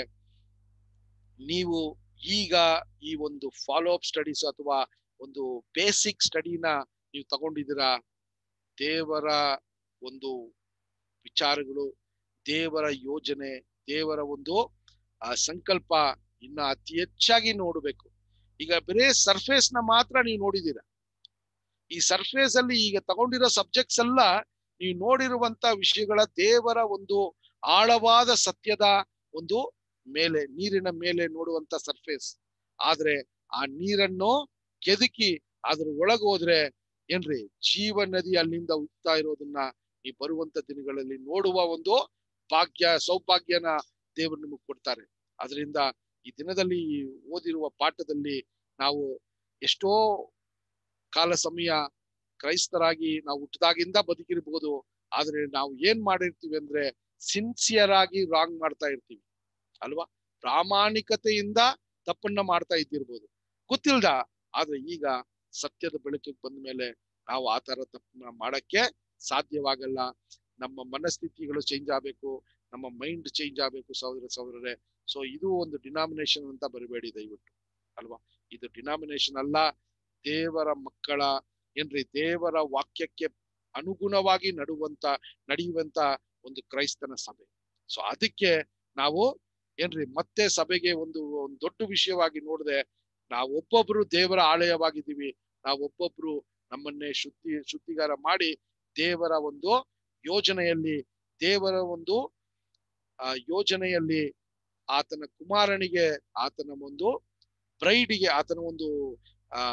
ನೀವು ಈಗ ಈ ಒಂದು ಫಾಲೋ ಅಪ್ ಸ್ಟಡೀಸ್ ಅಥವಾ ಒಂದು ಬೇಸಿಕ್ ಸ್ಟಡಿನ ನೀವು ತಗೊಂಡಿದ್ದೀರಾ ದೇವರ ಒಂದು ವಿಚಾರಗಳು ದೇವರ ಯೋಜನೆ ದೇವರ ಒಂದು ಆ ಸಂಕಲ್ಪ ಇನ್ನ ಅತಿ ಹೆಚ್ಚಾಗಿ ನೋಡ್ಬೇಕು ಈಗ ಬರೇ ಸರ್ಫೇಸ್ ನ ಮಾತ್ರ ನೀವು ನೋಡಿದೀರ ಈ ಸರ್ಫೇಸ್ ಅಲ್ಲಿ ಈಗ ತಗೊಂಡಿರೋ ಸಬ್ಜೆಕ್ಟ್ಸ್ ಎಲ್ಲ ನೀವು ನೋಡಿರುವಂತ ವಿಷಯಗಳ ದೇವರ ಒಂದು ಆಳವಾದ ಸತ್ಯದ ಒಂದು ಮೇಲೆ ನೀರಿನ ಮೇಲೆ ನೋಡುವಂತ ಸರ್ಫೇಸ್ ಆದ್ರೆ ಆ ನೀರನ್ನು ಕೆದಕಿ ಅದ್ರ ಒಳಗ್ ಹೋದ್ರೆ ಏನ್ರಿ ಜೀವ ನದಿ ಅಲ್ಲಿಂದ ಉಗ್ತಾ ಇರೋದನ್ನ ಈ ಬರುವಂತ ದಿನಗಳಲ್ಲಿ ನೋಡುವ ಒಂದು ಭಾಗ್ಯ ಸೌಭಾಗ್ಯನ ದೇವರು ನಿಮಗೆ ಕೊಡ್ತಾರೆ ಅದರಿಂದ ಈ ದಿನದಲ್ಲಿ ಈ ಓದಿರುವ ಪಾಠದಲ್ಲಿ ನಾವು ಎಷ್ಟೋ ಕಾಲ ಸಮಯ ಕ್ರೈಸ್ತರಾಗಿ ನಾವು ಹುಟ್ಟಿದಾಗಿಂದ ಬದುಕಿರ್ಬೋದು ಆದ್ರೆ ನಾವು ಏನ್ ಮಾಡಿರ್ತೀವಿ ಅಂದ್ರೆ ಸಿನ್ಸಿಯರ್ ಆಗಿ ರಾಂಗ್ ಮಾಡ್ತಾ ಇರ್ತೀವಿ ಅಲ್ವಾ ಪ್ರಾಮಾಣಿಕತೆಯಿಂದ ತಪ್ಪನ್ನ ಮಾಡ್ತಾ ಇದ್ದಿರ್ಬೋದು ಗೊತ್ತಿಲ್ದ ಆದ್ರೆ ಈಗ ಸತ್ಯದ ಬೆಳಕಿಗೆ ಬಂದ ಮೇಲೆ ನಾವು ಆ ತರ ತಪ್ಪನ್ನ ಮಾಡಕ್ಕೆ ಸಾಧ್ಯವಾಗಲ್ಲ ನಮ್ಮ ಮನಸ್ಥಿತಿಗಳು ಚೇಂಜ್ ಆಗ್ಬೇಕು ನಮ್ಮ ಮೈಂಡ್ ಚೇಂಜ್ ಆಗ್ಬೇಕು ಸಹೋದರ ಸಹೋದರರೇ ಸೊ ಇದು ಒಂದು ಡಿನಾಮಿನೇಷನ್ ಅಂತ ಬರಬೇಡಿ ದಯವಿಟ್ಟು ಅಲ್ವಾ ಇದು ಡಿನಾಮಿನೇಷನ್ ಅಲ್ಲ ದೇವರ ಮಕ್ಕಳ ಏನ್ರಿ ದೇವರ ವಾಕ್ಯಕ್ಕೆ ಅನುಗುಣವಾಗಿ ನಡುವಂತ ನಡೆಯುವಂತ ಒಂದು ಕ್ರೈಸ್ತನ ಸಭೆ ಸೊ ಅದಕ್ಕೆ ನಾವು ಏನ್ರಿ ಮತ್ತೆ ಸಭೆಗೆ ಒಂದು ಒಂದು ದೊಡ್ಡ ವಿಷಯವಾಗಿ ನೋಡದೆ ನಾವು ಒಬ್ಬೊಬ್ರು ದೇವರ ಆಲಯವಾಗಿದ್ದೀವಿ ನಾವು ಒಬ್ಬೊಬ್ರು ನಮ್ಮನ್ನೇ ಶುದ್ಧಿ ಶುದ್ಧಿಗಾರ ಮಾಡಿ ದೇವರ ಒಂದು ಯೋಜನೆಯಲ್ಲಿ ದೇವರ ಒಂದು ಆ ಯೋಜನೆಯಲ್ಲಿ ಆತನ ಕುಮಾರನಿಗೆ ಆತನ ಒಂದು ಬ್ರೈಡಿಗೆ ಆತನ ಒಂದು ಆ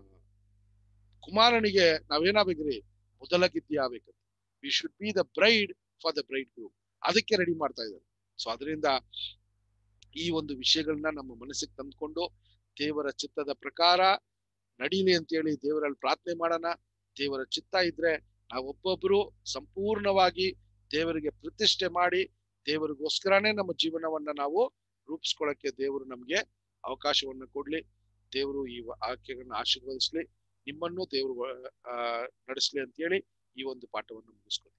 ಕುಮಾರನಿಗೆ ನಾವೇನಾಗ್ಬೇಕ್ರಿ ಮೊದಲ ಗಿದ್ದಿ ಆಗ್ಬೇಕು we should be the bride for the bride group ಅದಕ್ಕೆ ರೆಡಿ ಮಾಡ್ತಾ ಇದ್ದಾರೆ ಸೊ ಅದರಿಂದ ಈ ಒಂದು ವಿಷಯಗಳನ್ನ ನಮ್ಮ ಮನಸ್ಸಿಗೆ ತಂದ್ಕೊಂಡು ದೇವರ ಚಿತ್ತದ ಪ್ರಕಾರ ನಡೀಲಿ ಅಂತೇಳಿ ದೇವರಲ್ಲಿ ಪ್ರಾರ್ಥನೆ ಮಾಡೋಣ ದೇವರ ಚಿತ್ತ ಇದ್ರೆ ನಾವೊಬ್ಬೊಬ್ರು ಸಂಪೂರ್ಣವಾಗಿ ದೇವರಿಗೆ ಪ್ರತಿಷ್ಠೆ ಮಾಡಿ ದೇವರಿಗೋಸ್ಕರನೇ ನಮ್ಮ ಜೀವನವನ್ನ ನಾವು ರೂಪಿಸ್ಕೊಳ್ಳಕ್ಕೆ ದೇವರು ನಮ್ಗೆ ಅವಕಾಶವನ್ನ ಕೊಡ್ಲಿ ದೇವರು ಈ ಆಯ್ಕೆಗಳನ್ನ ಆಶೀರ್ವದಿಸ್ಲಿ ನಿಮ್ಮನ್ನು ದೇವರು ಆ ನಡೆಸ್ಲಿ ಅಂತೇಳಿ ಈ ಒಂದು ಪಾಠವನ್ನು ಮುಗಿಸ್ಕೊತೀನಿ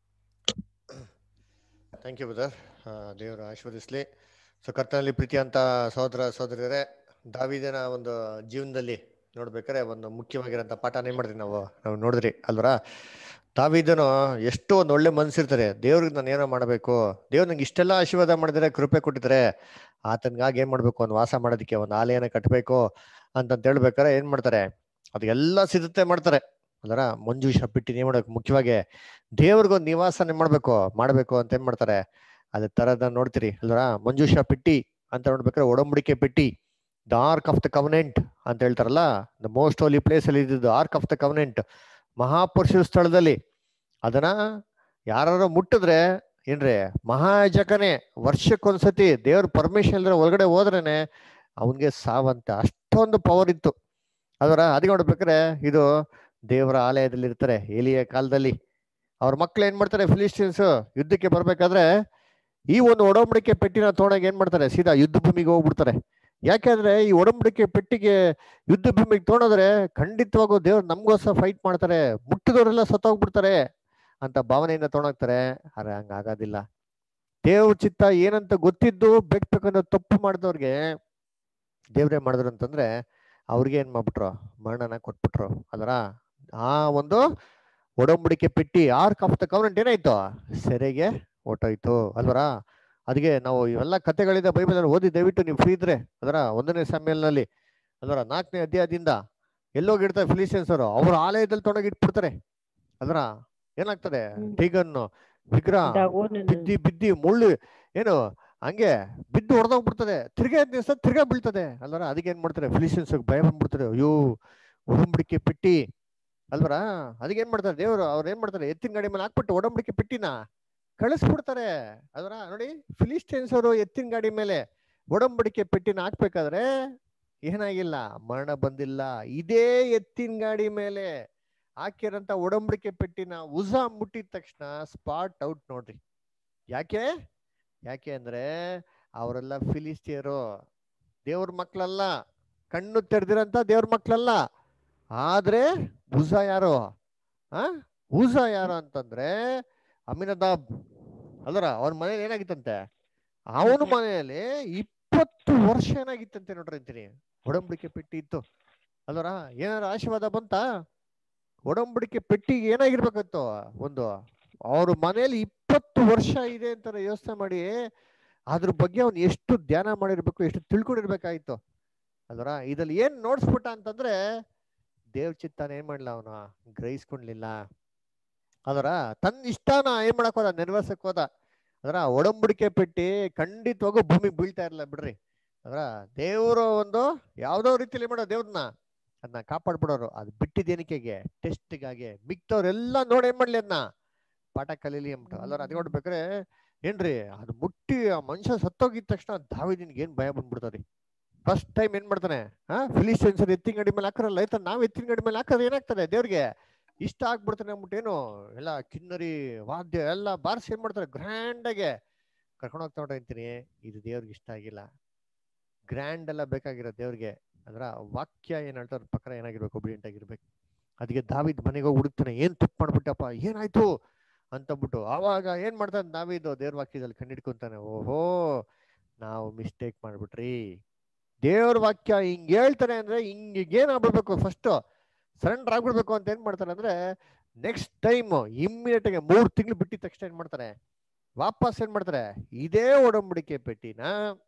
ಥ್ಯಾಂಕ್ ಯು ಬ್ರದರ್ ದೇವರು ಆಶೀರ್ವದಿಸ್ಲಿ ಸೊ ಕರ್ತನಲ್ಲಿ ಪ್ರೀತಿ ಅಂತ ಸಹೋದರ ಸಹೋದರಿಯರೇ ದಾವಿದನ ಒಂದು ಜೀವನದಲ್ಲಿ ನೋಡ್ಬೇಕಾದ್ರೆ ಒಂದು ಮುಖ್ಯವಾಗಿರೋಂಥ ಪಾಠನ ಏನ್ ಮಾಡಿದ್ರಿ ನಾವು ನಾವು ನೋಡಿದ್ರಿ ಅಲ್ವರ ದಾವಿದನು ಎಷ್ಟೋ ಒಂದು ಒಳ್ಳೆ ಮನ್ಸಿರ್ತಾರೆ ದೇವ್ರಿಗೆ ನಾನು ಏನೋ ಮಾಡಬೇಕು ದೇವ್ರು ನಂಗೆ ಇಷ್ಟೆಲ್ಲ ಆಶೀರ್ವಾದ ಮಾಡಿದರೆ ಕೃಪೆ ಕೊಟ್ಟಿದ್ದಾರೆ ಆತನ್ಗಾಗಿ ಏನ್ ಮಾಡ್ಬೇಕು ಒಂದು ವಾಸ ಮಾಡೋದಕ್ಕೆ ಒಂದು ಆಲಯನ ಕಟ್ಟಬೇಕು ಅಂತಂತ ಹೇಳ್ಬೇಕಾರೆ ಏನ್ ಮಾಡ್ತಾರೆ ಅದೆಲ್ಲ ಸಿದ್ಧತೆ ಮಾಡ್ತಾರೆ ಅಲ್ವರ ಮಂಜೂಷ ಬಿಟ್ಟು ಏನ್ ಮಾಡ್ಬೇಕು ಮುಖ್ಯವಾಗಿ ದೇವ್ರಿಗೊಂದು ನಿವಾಸ ಏನ್ ಮಾಡ್ಬೇಕು ಮಾಡ್ಬೇಕು ಅಂತ ಏನ್ ಮಾಡ್ತಾರೆ ಅದೇ ತರದ ನೋಡ್ತೀರಿ ಅಲ್ವರ ಮಂಜೂಷ ಪೆಟ್ಟಿ ಅಂತ ನೋಡ್ಬೇಕಾದ್ರೆ ಒಡಂಬಡಿಕೆ ಪೆಟ್ಟಿ the ark of the covenant ಅಂತ ಹೇಳ್ತಾರಲ್ಲ ದ ಮೋಸ್ಟ್ ಹೋಲಿ ಪ್ಲೇಸ್ ಅಲ್ಲಿ ಇದ್ದಿದ್ದು ಆರ್ಕ್ ಆಫ್ ದ ಕವನೆಂಟ್ ಮಹಾಪುರುಷ ಸ್ಥಳದಲ್ಲಿ ಅದನ್ನ ಯಾರು ಮುಟ್ಟಿದ್ರೆ ಏನ್ರಿ ಮಹಾಜಕನೇ ವರ್ಷಕ್ಕೊಂದ್ಸತಿ ದೇವ್ರ ಪರ್ಮಿಷನ್ ಇಲ್ದ್ರೆ ಒಳಗಡೆ ಹೋದ್ರೇನೆ ಅವನ್ಗೆ ಸಾವಂತ ಅಷ್ಟೊಂದು ಪವರ್ ಇತ್ತು ಅದರ ಅದಕ್ಕೆ ನೋಡ್ಬೇಕಾದ್ರೆ ಇದು ದೇವರ ಆಲಯದಲ್ಲಿ ಇರ್ತಾರೆ ಎಲಿಯ ಕಾಲದಲ್ಲಿ ಅವ್ರ ಮಕ್ಳು ಏನ್ ಮಾಡ್ತಾರೆ ಫಿಲಿಸ್ಟೀನ್ಸ್ ಯುದ್ಧಕ್ಕೆ ಬರ್ಬೇಕಾದ್ರೆ ಈ ಒಂದು ಒಡಂಬಡಿಕೆ ಪೆಟ್ಟಿನ ತೊಗೊಂಡಾಗ ಏನ್ ಮಾಡ್ತಾರೆ ಸೀದಾ ಯುದ್ಧ ಭೂಮಿಗೆ ಹೋಗ್ಬಿಡ್ತಾರೆ ಯಾಕೆಂದ್ರೆ ಈ ಒಡಂಬಡಿಕೆ ಪೆಟ್ಟಿಗೆ ಯುದ್ಧ ಭೂಮಿಗೆ ತೊಗೊಂಡ್ರೆ ಖಂಡಿತವಾಗೂ ದೇವ್ರು ನಮ್ಗೋಸ್ಕರ ಫೈಟ್ ಮಾಡ್ತಾರೆ ಮುಟ್ಟಿದವರೆಲ್ಲ ಸತ್ತೋಗ್ಬಿಡ್ತಾರೆ ಅಂತ ಭಾವನೆಯಿಂದ ತೊಗೊಂಡೋಗ್ತಾರೆ ಆದ್ರೆ ಹಂಗಾಗೋದಿಲ್ಲ ದೇವ್ರ ಚಿತ್ತ ಏನಂತ ಗೊತ್ತಿದ್ದು ಬೆಟ್ಬೇಕನ್ನೋ ತಪ್ಪು ಮಾಡಿದವ್ರಿಗೆ ದೇವ್ರೇ ಮಾಡಿದ್ರು ಅಂತಂದ್ರೆ ಅವ್ರಿಗೆ ಏನ್ ಮಾಡ್ಬಿಟ್ರು ಮರಣನ ಕೊಟ್ಬಿಟ್ರು ಅದರ ಆ ಒಂದು ಒಡಂಬಡಿಕೆ ಪೆಟ್ಟಿ ಆರ್ಕ್ ಆಫ್ ದ ಕವನೆಂಟ್ ಏನಾಯ್ತು ಸೆರೆಗೆ ಹೊಟ್ಟೋಯ್ತು ಅಲ್ವರ ಅದಕ್ಕೆ ನಾವು ಇವೆಲ್ಲ ಕಥೆಗಳಿಂದ ಬೈಬಲ್ ಅಲ್ಲಿ ಓದಿ ದಯವಿಟ್ಟು ನೀವು ಫ್ರೀ ಇದ್ರೆ ಅದರ ಒಂದನೇ ಸಮ್ಮೇಳನಲ್ಲಿ ಅದರ ನಾಲ್ಕನೇ ಅಧ್ಯಾಯದಿಂದ ಎಲ್ಲೋಗಿರ್ತಾರೆ ಫಿಲಿಸ್ಟಿಯನ್ಸ್ ಅವರು ಅವ್ರ ಆಲಯದಲ್ಲಿ ತೊಡಗಿ ಇಟ್ಬಿಡ್ತಾರೆ ಅದರ ಏನಾಗ್ತದೆ ಟೀಗನ್ನು ವಿಗ್ರಹ ಬಿದ್ದಿ ಬಿದ್ದಿ ಮುಳ್ಳು ಏನು ಹಂಗೆ ಬಿದ್ದು ಹೊಡೆದೋಗ್ಬಿಡ್ತದೆ ತಿರ್ಗಾ ದಿವಸ ತಿರ್ಗಾ ಬೀಳ್ತದೆ ಅಲ್ವರ ಅದಕ್ಕೆ ಏನ್ ಮಾಡ್ತಾರೆ ಫಿಲಿಸ್ಟಿಯನ್ಸ್ ಭಯ ಬಂದ್ಬಿಡ್ತಾರೆ ಅಯ್ಯೋ ಒಡಂಬಡಿಕೆ ಪೆಟ್ಟಿ ಅಲ್ವರ ಅದಕ್ಕೆ ಏನ್ ಮಾಡ್ತಾರೆ ದೇವರು ಅವ್ರು ಏನ್ ಮಾಡ್ತಾರೆ ಎತ್ತಿನ ಗಾಡಿ ಮೇಲೆ ಹಾಕ್ಬಿಟ್ಟು ಒಡಂಬಡಿಕೆ ಪೆಟ್ಟಿನ ಕಳಿಸ್ಬಿಡ್ತಾರೆ ಅದರ ನೋಡಿ ಫಿಲಿಸ್ಟೈನ್ಸ್ ಅವರು ಎತ್ತಿನ ಗಾಡಿ ಮೇಲೆ ಒಡಂಬಡಿಕೆ ಪೆಟ್ಟಿನ ಹಾಕ್ಬೇಕಾದ್ರೆ ಏನಾಗಿಲ್ಲ ಮರಣ ಬಂದಿಲ್ಲ ಇದೇ ಎತ್ತಿನ ಗಾಡಿ ಮೇಲೆ ಹಾಕಿರಂತ ಒಡಂಬಡಿಕೆ ಪೆಟ್ಟಿನ ಉಜಾ ಮುಟ್ಟಿದ ತಕ್ಷಣ ಸ್ಪಾಟ್ ಔಟ್ ನೋಡ್ರಿ ಯಾಕೆ ಯಾಕೆ ಅಂದ್ರೆ ಅವರೆಲ್ಲ ಫಿಲಿಸ್ತಿಯರು ದೇವ್ರ ಮಕ್ಳಲ್ಲ ಕಣ್ಣು ತೆರೆದಿರಂತ ದೇವ್ರ ಮಕ್ಳಲ್ಲ ಆದ್ರೆ ಉಜ ಯಾರು ಆ ಉಜ ಯಾರು ಅಂತಂದ್ರೆ ಅಮಿನದಾಬ್ ಅಲ್ಲರ ಅವನ ಮನೇಲಿ ಏನಾಗಿತ್ತಂತೆ ಅವನ ಮನೆಯಲ್ಲಿ ಇಪ್ಪತ್ತು ವರ್ಷ ಏನಾಗಿತ್ತಂತೆ ನೋಡ್ರಿ ಅಂತೀನಿ ಒಡಂಬಡಿಕೆ ಪೆಟ್ಟಿ ಇತ್ತು ಅಲ್ವರ ಏನಾರ ಆಶೀರ್ವಾದ ಬಂತ ಒಡಂಬಡಿಕೆ ಪೆಟ್ಟಿಗೆ ಏನಾಗಿರ್ಬೇಕಿತ್ತು ಒಂದು ಅವ್ರ ಮನೆಯಲ್ಲಿ ಇಪ್ಪತ್ತು ವರ್ಷ ಇದೆ ಅಂತಾರೆ ಯೋಚನೆ ಮಾಡಿ ಅದ್ರ ಬಗ್ಗೆ ಅವ್ನು ಎಷ್ಟು ಧ್ಯಾನ ಮಾಡಿರ್ಬೇಕು ಎಷ್ಟು ತಿಳ್ಕೊಂಡಿರ್ಬೇಕಾಯ್ತು ಅಲ್ವರ ಇದ್ರಲ್ಲಿ ಏನ್ ನೋಡ್ಸ್ಬಿಟ್ಟ ಅಂತಂದ್ರೆ ದೇವ್ ಚಿತ್ತಾನ ಏನ್ ಮಾಡ್ಲ ಅವನು ಗ್ರಹಿಸ್ಕೊಂಡ್ಲಿಲ್ಲ ಅದರ ತನ್ನ ಇಷ್ಟನ ಏನ್ ಮಾಡಕ್ ಹೋದ ನೆರವೇರ್ಸಕ್ ಹೋದ ಅದರ ಒಡಂಬಡಿಕೆ ಪೆಟ್ಟಿ ಖಂಡಿತವಾಗೂ ಭೂಮಿಗೆ ಬೀಳ್ತಾ ಇರಲ್ಲ ಬಿಡ್ರಿ ಅದರ ದೇವರು ಒಂದು ಯಾವ್ದೋ ರೀತಿಯಲ್ಲಿ ಮಾಡೋ ದೇವ್ರನ್ನ ಅದನ್ನ ಕಾಪಾಡ್ಬಿಡೋರು ಅದು ಬಿಟ್ಟಿದ್ದೇನಿಕೆಗೆ ಟೆಸ್ಟ್ಗಾಗಿ ಮಿಕ್ತವ್ರೆಲ್ಲ ನೋಡಿ ಏನ್ ಮಾಡ್ಲಿ ಅದನ್ನ ಪಾಠ ಕಲೀಲಿ ಅಂದ್ಬಿಟ್ಟು ಅಲ್ಲರ ಅದ್ ನೋಡ್ಬೇಕಾರೆ ಏನ್ರಿ ಅದು ಮುಟ್ಟಿ ಆ ಮನುಷ್ಯ ಸತ್ತೋಗಿದ ತಕ್ಷಣ ದಾವಿದಿನ್ಗೆ ಏನ್ ಭಯ ಬಂದ್ಬಿಡ್ತಾರಿ ಫಸ್ಟ್ ಟೈಮ್ ಏನ್ ಮಾಡ್ತಾನೆ ಹಾ ಫಿಲಿಸ್ಟೈನ್ಸ್ ಎತ್ತಿನ ಗಡಿ ಮೇಲೆ ಹಾಕರಲ್ಲ ಆಯ್ತಾ ನಾವ್ ಎತ್ತಿನ ಗಡಿ ಮೇಲೆ ಹಾಕೋದು ಏನಾಗ್ತದೆ ದೇವ್ರಿಗೆ ಇಷ್ಟ ಆಗ್ಬಿಡ್ತಾನೆ ಅಂದ್ಬಿಟ್ಟು ಏನು ಎಲ್ಲ ಕಿನ್ನರಿ ವಾದ್ಯ ಎಲ್ಲ ಬಾರ್ಸಿ ಏನ್ ಮಾಡ್ತಾರೆ ಗ್ರ್ಯಾಂಡ್ ಆಗಿ ಕರ್ಕೊಂಡು ಹೋಗ್ತಾ ನೋಡ್ರಿ ಅಂತೀನಿ ಇದು ದೇವ್ರಿಗೆ ಇಷ್ಟ ಆಗಿಲ್ಲ ಗ್ರ್ಯಾಂಡ್ ಎಲ್ಲ ಬೇಕಾಗಿರೋ ದೇವ್ರಿಗೆ ಅಂದ್ರ ವಾಕ್ಯ ಏನ್ ಹೇಳ್ತಾರೆ ಪ್ರಕಾರ ಏನಾಗಿರ್ಬೇಕು ಒಬಿಡಿಯಂಟ್ ಆಗಿರ್ಬೇಕು ಅದಕ್ಕೆ ದಾವಿದ್ ಮನೆಗೆ ಹೋಗಿ ಹುಡುಕ್ತಾನೆ ಏನ್ ತಪ್ಪು ಮಾಡ್ಬಿಟ್ಟಪ್ಪ ಏನಾಯ್ತು ಅಂತಂದ್ಬಿಟ್ಟು ಆವಾಗ ಏನ್ ಮಾಡ್ತಾನೆ ದಾವಿದು ದೇವ್ರ ವಾಕ್ಯದಲ್ಲಿ ಕಂಡಿಡ್ಕೊಂತಾನೆ ಓಹೋ ನಾವು ಮಿಸ್ಟೇಕ್ ಮಾಡ್ಬಿಟ್ರಿ ದೇವ್ರ ವಾಕ್ಯ ಹಿಂಗ್ ಹೇಳ್ತಾರೆ ಅಂದ್ರೆ ಹಿಂಗ್ ಏನ್ ಆಗ್ಬಿಡ್ಬೇಕು ಫಸ್ಟ್ ಸರೆಂಡರ್ ಆಗ್ಬಿಡ್ಬೇಕು ಅಂತ ಏನ್ ಮಾಡ್ತಾರೆ ಅಂದ್ರೆ ನೆಕ್ಸ್ಟ್ ಟೈಮ್ ಇಮ್ಮಿಡಿಯೇಟ್ ಆಗಿ ಮೂರ್ ತಿಂಗಳು ಬಿಟ್ಟಿದ ತಕ್ಷಣ ಏನ್ ಮಾಡ್ತಾರೆ ವಾಪಸ್ ಏನ್ ಮಾಡ್ತಾರೆ ಇದೇ ಒಡಂಬಡಿಕೆ ಪೆಟ್ಟಿನ